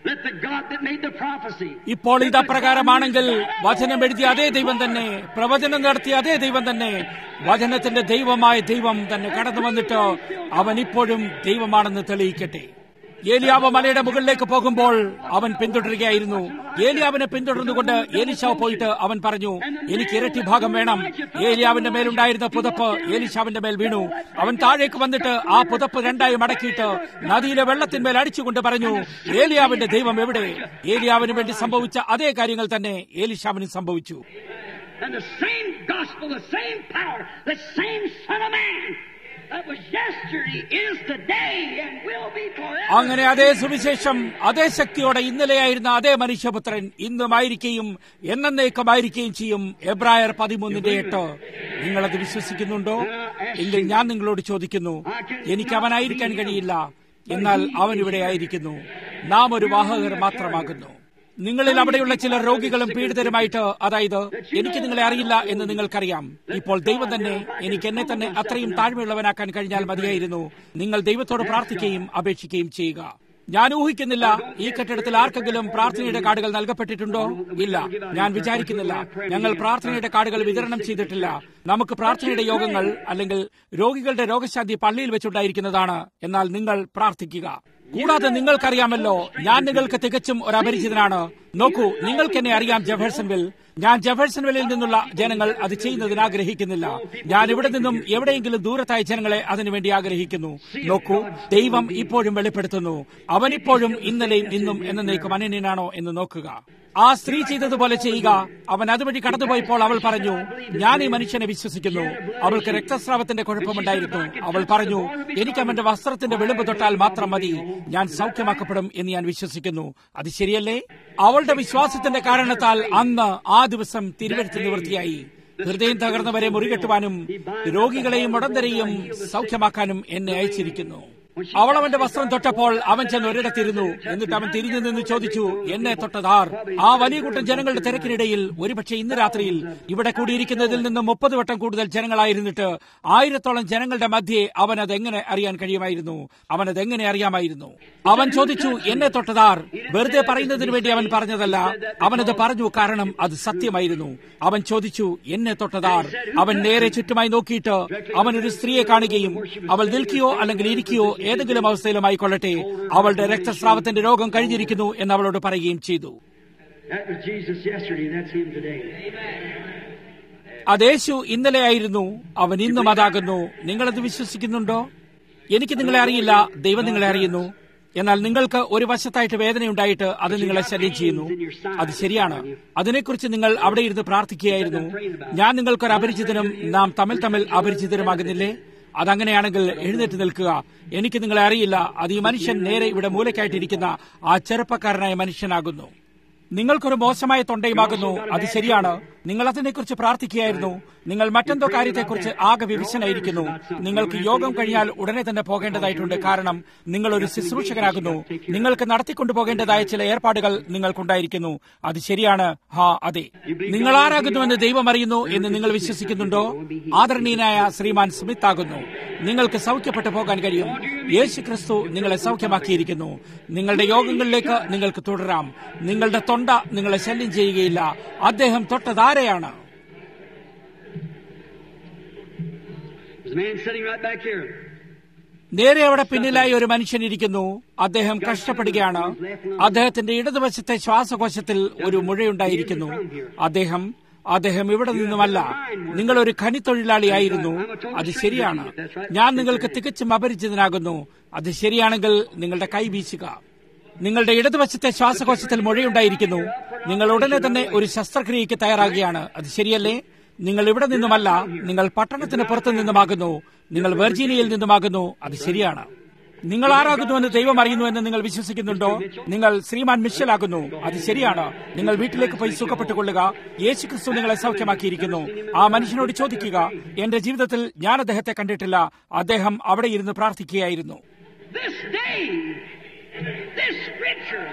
Let the God that made the prophecy. ഇപ്പോൾ ഇത് അപ്രകാരമാണെങ്കിൽ വചനം എഴുതിയ അതേ ദൈവം തന്നെ പ്രവചനം നടത്തിയ അതേ ദൈവം തന്നെ വചനത്തിന്റെ ദൈവമായ ദൈവം തന്നെ കടന്നു വന്നിട്ട് അവൻ ഇപ്പോഴും ദൈവമാണെന്ന് തെളിയിക്കട്ടെ ഏലിയാവ് മലയുടെ മുകളിലേക്ക് പോകുമ്പോൾ അവൻ പിന്തുടരുകയായിരുന്നു ഏലിയാവിനെ പിന്തുടർന്നുകൊണ്ട് ഏലിശാവ് പോയിട്ട് അവൻ പറഞ്ഞു എനിക്ക് ഇരട്ടി ഭാഗം വേണം ഏലിയാവിന്റെ മേലുണ്ടായിരുന്ന പുതപ്പ് ഏലിശാവിന്റെ മേൽ വീണു അവൻ താഴേക്ക് വന്നിട്ട് ആ പുതപ്പ് രണ്ടായി മടക്കിയിട്ട് നദിയിലെ വെള്ളത്തിന്മേൽ അടിച്ചുകൊണ്ട് പറഞ്ഞു ഏലിയാവിന്റെ ദൈവം എവിടെ ഏലിയാവിന് വേണ്ടി സംഭവിച്ച അതേ കാര്യങ്ങൾ തന്നെ ഏലിശാവിനും സംഭവിച്ചു And the same gospel, the same power, the same Son of Man that was yesterday, is today, and will be forever. അങ്ങനെ അതേ സുവിശേഷം അതേ ശക്തിയോടെ ഇന്നലെയായിരുന്ന അതേ മനുഷ്യപുത്രൻ ഇന്നുമായിരിക്കുകയും എന്നേക്കുമായിരിക്കുകയും ചെയ്യും എബ്രായർ പതിമൂന്നിന്റെ എട്ട് നിങ്ങളത് വിശ്വസിക്കുന്നുണ്ടോ എങ്കിൽ ഞാൻ നിങ്ങളോട് ചോദിക്കുന്നു എനിക്ക് അവനായിരിക്കാൻ കഴിയില്ല എന്നാൽ അവൻ ഇവിടെ ആയിരിക്കുന്നു നാം ഒരു വാഹകർ മാത്രമാകുന്നു നിങ്ങളിൽ അവിടെയുള്ള ചില രോഗികളും പീഡിതരുമായിട്ട് അതായത് എനിക്ക് നിങ്ങളെ അറിയില്ല എന്ന് നിങ്ങൾക്കറിയാം ഇപ്പോൾ ദൈവം തന്നെ എനിക്ക് എന്നെ തന്നെ അത്രയും താഴ്മയുള്ളവനാക്കാൻ കഴിഞ്ഞാൽ മതിയായിരുന്നു നിങ്ങൾ ദൈവത്തോട് പ്രാർത്ഥിക്കുകയും അപേക്ഷിക്കുകയും ചെയ്യുക ഞാൻ ഊഹിക്കുന്നില്ല ഈ കെട്ടിടത്തിൽ ആർക്കെങ്കിലും പ്രാർത്ഥനയുടെ കാർഡുകൾ നൽകപ്പെട്ടിട്ടുണ്ടോ ഇല്ല ഞാൻ വിചാരിക്കുന്നില്ല ഞങ്ങൾ പ്രാർത്ഥനയുടെ കാർഡുകൾ വിതരണം ചെയ്തിട്ടില്ല നമുക്ക് പ്രാർത്ഥനയുടെ യോഗങ്ങൾ അല്ലെങ്കിൽ രോഗികളുടെ രോഗശാന്തി പള്ളിയിൽ വെച്ചുണ്ടായിരിക്കുന്നതാണ് എന്നാൽ നിങ്ങൾ പ്രാർത്ഥിക്കുക കൂടാതെ നിങ്ങൾക്കറിയാമല്ലോ ഞാൻ നിങ്ങൾക്ക് തികച്ചും ഒരു അപരിചിതനാണ് നോക്കൂ നിങ്ങൾക്ക് എന്നെ അറിയാം ജെഫേഴ്സൺവിൽ ഞാൻ ജെഫേഴ്സൺവില്ലിൽ നിന്നുള്ള ജനങ്ങൾ അത് ചെയ്യുന്നതിന് ആഗ്രഹിക്കുന്നില്ല ഞാൻ ഇവിടെ നിന്നും എവിടെയെങ്കിലും ദൂരത്തായ ജനങ്ങളെ അതിനുവേണ്ടി ആഗ്രഹിക്കുന്നു നോക്കൂ ദൈവം ഇപ്പോഴും വെളിപ്പെടുത്തുന്നു അവൻ ഇപ്പോഴും ഇന്നലെയും ഇന്നും എന്നേക്കും അനന്യനാണോ എന്ന് നോക്കുക ആ സ്ത്രീ ചെയ്തതുപോലെ ചെയ്യുക അവൻ അതുവഴി കടന്നുപോയപ്പോൾ അവൾ പറഞ്ഞു ഞാൻ ഈ മനുഷ്യനെ വിശ്വസിക്കുന്നു അവൾക്ക് രക്തസ്രാവത്തിന്റെ കുഴപ്പമുണ്ടായിരുന്നു അവൾ പറഞ്ഞു എനിക്ക് അവന്റെ വസ്ത്രത്തിന്റെ വെളുമ്പ് തൊട്ടാൽ മാത്രം മതി ഞാൻ സൗഖ്യമാക്കപ്പെടും എന്ന് ഞാൻ വിശ്വസിക്കുന്നു അത് ശരിയല്ലേ അവളുടെ വിശ്വാസത്തിന്റെ കാരണത്താൽ അന്ന് ആ ദിവസം തിരുവഴുത്ത് നിവൃത്തിയായി ഹൃദയം തകർന്നവരെ മുറികെട്ടുവാനും രോഗികളെയും ഉടന്തരെയും സൗഖ്യമാക്കാനും എന്നെ അയച്ചിരിക്കുന്നു അവൾ അവന്റെ വസ്ത്രം തൊട്ടപ്പോൾ അവൻ ചെന്ന് ഒരിടത്തിരുന്നു എന്നിട്ട് അവൻ തിരിഞ്ഞു നിന്ന് ചോദിച്ചു എന്നെ തൊട്ടതാർ ആ വലിയ കൂട്ടം ജനങ്ങളുടെ തിരക്കിനിടയിൽ ഒരുപക്ഷെ ഇന്ന് രാത്രിയിൽ ഇവിടെ കൂടിയിരിക്കുന്നതിൽ നിന്ന് മുപ്പത് വട്ടം കൂടുതൽ ജനങ്ങളായിരുന്നിട്ട് ആയിരത്തോളം ജനങ്ങളുടെ മധ്യേ അവൻ അതെങ്ങനെ അറിയാൻ കഴിയുമായിരുന്നു അവൻ അതെങ്ങനെ അറിയാമായിരുന്നു അവൻ ചോദിച്ചു എന്നെ തൊട്ടതാർ വെറുതെ പറയുന്നതിന് വേണ്ടി അവൻ പറഞ്ഞതല്ല അവനത് പറഞ്ഞു കാരണം അത് സത്യമായിരുന്നു അവൻ ചോദിച്ചു എന്നെ തൊട്ടതാർ അവൻ നേരെ ചുറ്റുമായി നോക്കിയിട്ട് അവൻ ഒരു സ്ത്രീയെ കാണുകയും അവൾ നിൽക്കുകയോ അല്ലെങ്കിൽ ഇരിക്കുകയോ ഏതെങ്കിലും അവസ്ഥയിലുമായി കൊള്ളട്ടെ അവളുടെ രക്തസ്രാവത്തിന്റെ രോഗം കഴിഞ്ഞിരിക്കുന്നു എന്ന് അവളോട് പറയുകയും ചെയ്തു That was Jesus yesterday, and that's Him today. അതേശു ഇന്നലെയായിരുന്നു അവൻ ഇന്നും അതാകുന്നു നിങ്ങളത് വിശ്വസിക്കുന്നുണ്ടോ എനിക്ക് നിങ്ങളെ അറിയില്ല ദൈവം നിങ്ങളെ അറിയുന്നു എന്നാൽ നിങ്ങൾക്ക് ഒരു വശത്തായിട്ട് വേദനയുണ്ടായിട്ട് അത് നിങ്ങളെ ശല്യം ചെയ്യുന്നു അത് ശരിയാണ് അതിനെക്കുറിച്ച് നിങ്ങൾ അവിടെ ഇരുന്ന് പ്രാർത്ഥിക്കുകയായിരുന്നു ഞാൻ നിങ്ങൾക്കൊരു അപരിചിതനും നാം തമ്മിൽ തമ്മിൽ അപരിചിതരുമാകുന്നില്ലേ അതങ്ങനെയാണെങ്കിൽ എഴുന്നേറ്റ് നിൽക്കുക എനിക്ക് നിങ്ങളെ അറിയില്ല അത് ഈ മനുഷ്യൻ നേരെ ഇവിടെ മൂലക്കായിട്ടിരിക്കുന്ന ആ ചെറുപ്പക്കാരനായ മനുഷ്യനാകുന്നു നിങ്ങൾക്കൊരു മോശമായ തൊണ്ടയുമാകുന്നു അത് ശരിയാണ് നിങ്ങൾ അതിനെക്കുറിച്ച് പ്രാർത്ഥിക്കുകയായിരുന്നു നിങ്ങൾ മറ്റെന്തോ കാര്യത്തെക്കുറിച്ച് ആകെ വിവിശനായിരിക്കുന്നു നിങ്ങൾക്ക് യോഗം കഴിഞ്ഞാൽ ഉടനെ തന്നെ പോകേണ്ടതായിട്ടുണ്ട് കാരണം നിങ്ങൾ ഒരു ശുശ്രൂഷകനാകുന്നു നിങ്ങൾക്ക് നടത്തിക്കൊണ്ടു പോകേണ്ടതായ ചില ഏർപ്പാടുകൾ നിങ്ങൾക്കുണ്ടായിരിക്കുന്നു അത് ശരിയാണ് ഹാ അതെ നിങ്ങൾ ആരാകുന്നുവെന്ന് ദൈവം അറിയുന്നു എന്ന് നിങ്ങൾ വിശ്വസിക്കുന്നുണ്ടോ ആദരണീയനായ ശ്രീമാൻ സ്മിത്ത് ആകുന്നു നിങ്ങൾക്ക് സൗഖ്യപ്പെട്ടു പോകാൻ കഴിയും യേശു ക്രിസ്തു നിങ്ങളെ സൗഖ്യമാക്കിയിരിക്കുന്നു നിങ്ങളുടെ യോഗങ്ങളിലേക്ക് നിങ്ങൾക്ക് തുടരാം നിങ്ങളുടെ തൊണ്ട നിങ്ങളെ ശല്യം ചെയ്യുകയില്ല അദ്ദേഹം തൊട്ടതാരെയാണ് There's a man sitting right back here. നേരെ അവിടെ പിന്നിലായി ഒരു മനുഷ്യൻ ഇരിക്കുന്നു അദ്ദേഹം കഷ്ടപ്പെടുകയാണ് അദ്ദേഹത്തിന്റെ ഇടതുവശത്തെ ശ്വാസകോശത്തിൽ ഒരു മുഴയുണ്ടായിരിക്കുന്നു അദ്ദേഹം അദ്ദേഹം ഇവിടെ നിന്നുമല്ല നിങ്ങൾ ഒരു ഖനിത്തൊഴിലാളിയായിരുന്നു അത് ശരിയാണ് ഞാൻ നിങ്ങൾക്ക് തികച്ചും അപരിചിതനാകുന്നു അത് ശരിയാണെങ്കിൽ നിങ്ങളുടെ കൈ വീശുക നിങ്ങളുടെ ഇടതുവശത്തെ ശ്വാസകോശത്തിൽ മുഴയുണ്ടായിരിക്കുന്നു നിങ്ങൾ ഉടനെ തന്നെ ഒരു ശസ്ത്രക്രിയയ്ക്ക് തയ്യാറാകുകയാണ് അത് ശരിയല്ലേ നിങ്ങൾ ഇവിടെ നിന്നുമല്ല നിങ്ങൾ പട്ടണത്തിന് പുറത്തു നിന്നുമാകുന്നു നിങ്ങൾ വെർജീനിയയിൽ നിന്നുമാകുന്നു അത് ശരിയാണ് നിങ്ങൾ ആരാകുന്നുവെന്ന് ദൈവം അറിയുന്നു എന്ന് നിങ്ങൾ വിശ്വസിക്കുന്നുണ്ടോ നിങ്ങൾ ശ്രീമാൻ മിഷലാകുന്നു അത് ശരിയാണ് നിങ്ങൾ വീട്ടിലേക്ക് പോയി സുഖപ്പെട്ടുകൊള്ളുക യേശു ക്രിസ്തു നിങ്ങളെ സൗഖ്യമാക്കിയിരിക്കുന്നു ആ മനുഷ്യനോട് ചോദിക്കുക എന്റെ ജീവിതത്തിൽ ഞാൻ അദ്ദേഹത്തെ കണ്ടിട്ടില്ല അദ്ദേഹം അവിടെ ഇരുന്ന് പ്രാർത്ഥിക്കുകയായിരുന്നു This day, this scripture,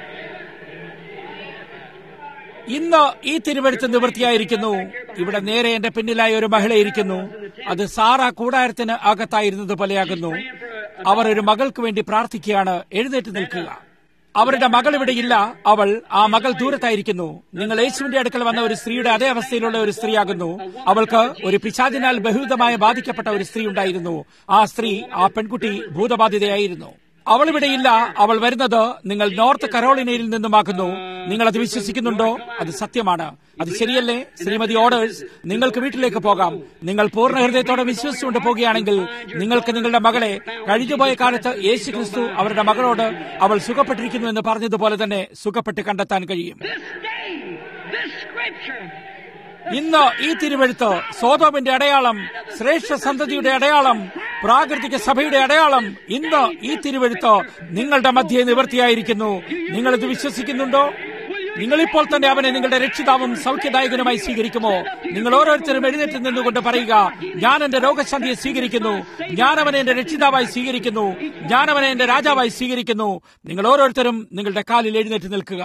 ഇന്ന് ഈ തിരുവഴുത്ത് നിവൃത്തിയായിരിക്കുന്നു ഇവിടെ നേരെ എന്റെ പിന്നിലായി ഒരു മഹിള ഇരിക്കുന്നു അത് സാറ കൂടാരത്തിന് അകത്തായിരുന്നത് പോലെയാകുന്നു അവർ ഒരു മകൾക്ക് വേണ്ടി പ്രാർത്ഥിക്കുകയാണ് എഴുന്നേറ്റ് നിൽക്കുക അവരുടെ മകൾ ഇവിടെയില്ല അവൾ ആ മകൾ ദൂരത്തായിരിക്കുന്നു നിങ്ങൾ യേശുവിന്റെ അടുക്കൽ വന്ന ഒരു സ്ത്രീയുടെ അതേ അവസ്ഥയിലുള്ള ഒരു സ്ത്രീയാകുന്നു അവൾക്ക് ഒരു പിശാചിനാൽ ബഹുവിധമായ ബാധിക്കപ്പെട്ട ഒരു സ്ത്രീ ഉണ്ടായിരുന്നു ആ സ്ത്രീ ആ പെൺകുട്ടി ഭൂതബാധിതയായിരുന്നു അവൾ ഇവിടെയില്ല അവൾ വരുന്നത് നിങ്ങൾ നോർത്ത് കരോളിനയിൽ നിന്നുമാക്കുന്നു നിങ്ങൾ അത് വിശ്വസിക്കുന്നുണ്ടോ അത് സത്യമാണ് അത് ശരിയല്ലേ ശ്രീമതി ഓർഡേഴ്സ് നിങ്ങൾക്ക് വീട്ടിലേക്ക് പോകാം നിങ്ങൾ പൂർണ്ണ ഹൃദയത്തോടെ വിശ്വസിച്ചുകൊണ്ട് പോകുകയാണെങ്കിൽ നിങ്ങൾക്ക് നിങ്ങളുടെ മകളെ കഴിഞ്ഞുപോയ കാലത്ത് യേശു ക്രിസ്തു അവരുടെ മകളോട് അവൾ സുഖപ്പെട്ടിരിക്കുന്നു എന്ന് പറഞ്ഞതുപോലെ തന്നെ സുഖപ്പെട്ട് കണ്ടെത്താൻ കഴിയും This day, this scripture, ഇന്ന് ഈ തിരുവെഴുത്ത് സോതോമിന്റെ അടയാളം ശ്രേഷ്ഠ സന്തതിയുടെ അടയാളം പ്രാകൃതിക സഭയുടെ അടയാളം ഇന്ന് ഈ തിരുവെഴുത്ത് നിങ്ങളുടെ മധ്യേ നിവൃത്തിയായിരിക്കുന്നു നിങ്ങൾ ഇത് വിശ്വസിക്കുന്നുണ്ടോ നിങ്ങളിപ്പോൾ തന്നെ അവനെ നിങ്ങളുടെ രക്ഷിതാവും സൗഖ്യദായകനുമായി സ്വീകരിക്കുമോ നിങ്ങൾ ഓരോരുത്തരും എഴുന്നേറ്റ് നിന്നുകൊണ്ട് പറയുക ഞാൻ എന്റെ രോഗശാന്തിയെ സ്വീകരിക്കുന്നു ഞാൻ അവനെ എന്റെ രക്ഷിതാവായി സ്വീകരിക്കുന്നു ഞാൻ അവനെ എന്റെ രാജാവായി സ്വീകരിക്കുന്നു നിങ്ങൾ ഓരോരുത്തരും നിങ്ങളുടെ കാലിൽ എഴുന്നേറ്റ് നിൽക്കുക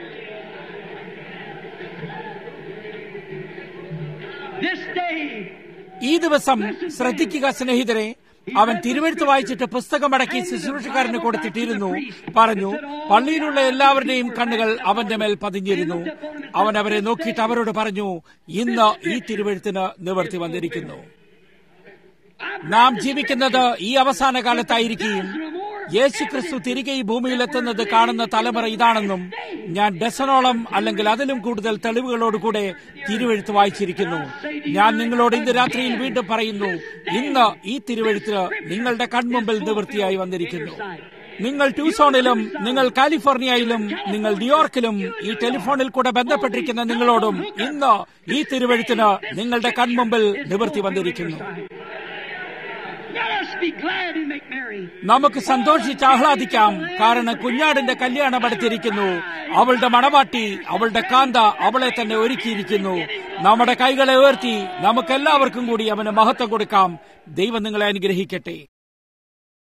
this day, ഈ ദിവസം ശ്രദ്ധിക്കുക സ്നേഹിതരെ അവൻ തിരുവെഴുത്ത് വായിച്ചിട്ട് പുസ്തകമടക്കി ശുശ്രൂഷക്കാരന് കൊടുത്തിട്ടിരുന്നു പറഞ്ഞു പള്ളിയിലുള്ള എല്ലാവരുടെയും കണ്ണുകൾ അവന്റെ മേൽ പതിഞ്ഞിരുന്നു അവൻ അവരെ നോക്കിയിട്ട് അവരോട് പറഞ്ഞു ഇന്ന് ഈ തിരുവെഴുത്തിന് നിവർത്തി വന്നിരിക്കുന്നു നാം ജീവിക്കുന്നത് ഈ അവസാന കാലത്തായിരിക്കുകയും യേശു ക്രിസ്തു തിരികെ ഈ ഭൂമിയിലെത്തുന്നത് കാണുന്ന തലമുറ ഇതാണെന്നും ഞാൻ ഡസനോളം അല്ലെങ്കിൽ അതിലും കൂടുതൽ തെളിവുകളോടുകൂടെ തിരുവെഴുത്ത് വായിച്ചിരിക്കുന്നു ഞാൻ നിങ്ങളോട് ഇന്ന് രാത്രിയിൽ വീണ്ടും പറയുന്നു ഇന്ന് ഈ തിരുവെഴുത്ത് നിങ്ങളുടെ കൺമുമ്പിൽ നിവൃത്തിയായി വന്നിരിക്കുന്നു നിങ്ങൾ ട്യൂസോണിലും നിങ്ങൾ കാലിഫോർണിയയിലും നിങ്ങൾ ന്യൂയോർക്കിലും ഈ ടെലിഫോണിൽ കൂടെ ബന്ധപ്പെട്ടിരിക്കുന്ന നിങ്ങളോടും ഇന്ന് ഈ തിരുവെഴുത്തിന് നിങ്ങളുടെ കൺമുമ്പിൽ നിവൃത്തി വന്നിരിക്കുന്നു let us be glad and make merry. നമുക്ക് സന്തോഷിച്ച് ആഹ്ലാദിക്കാം കാരണം കുഞ്ഞാടിന്റെ കല്യാണം അടുത്തിരിക്കുന്നു അവളുടെ മണവാട്ടി അവളുടെ കാന്ത അവളെ തന്നെ ഒരുക്കിയിരിക്കുന്നു നമ്മുടെ കൈകളെ ഉയർത്തി നമുക്കെല്ലാവർക്കും കൂടി അവന് മഹത്വം കൊടുക്കാം ദൈവം നിങ്ങളെ അനുഗ്രഹിക്കട്ടെ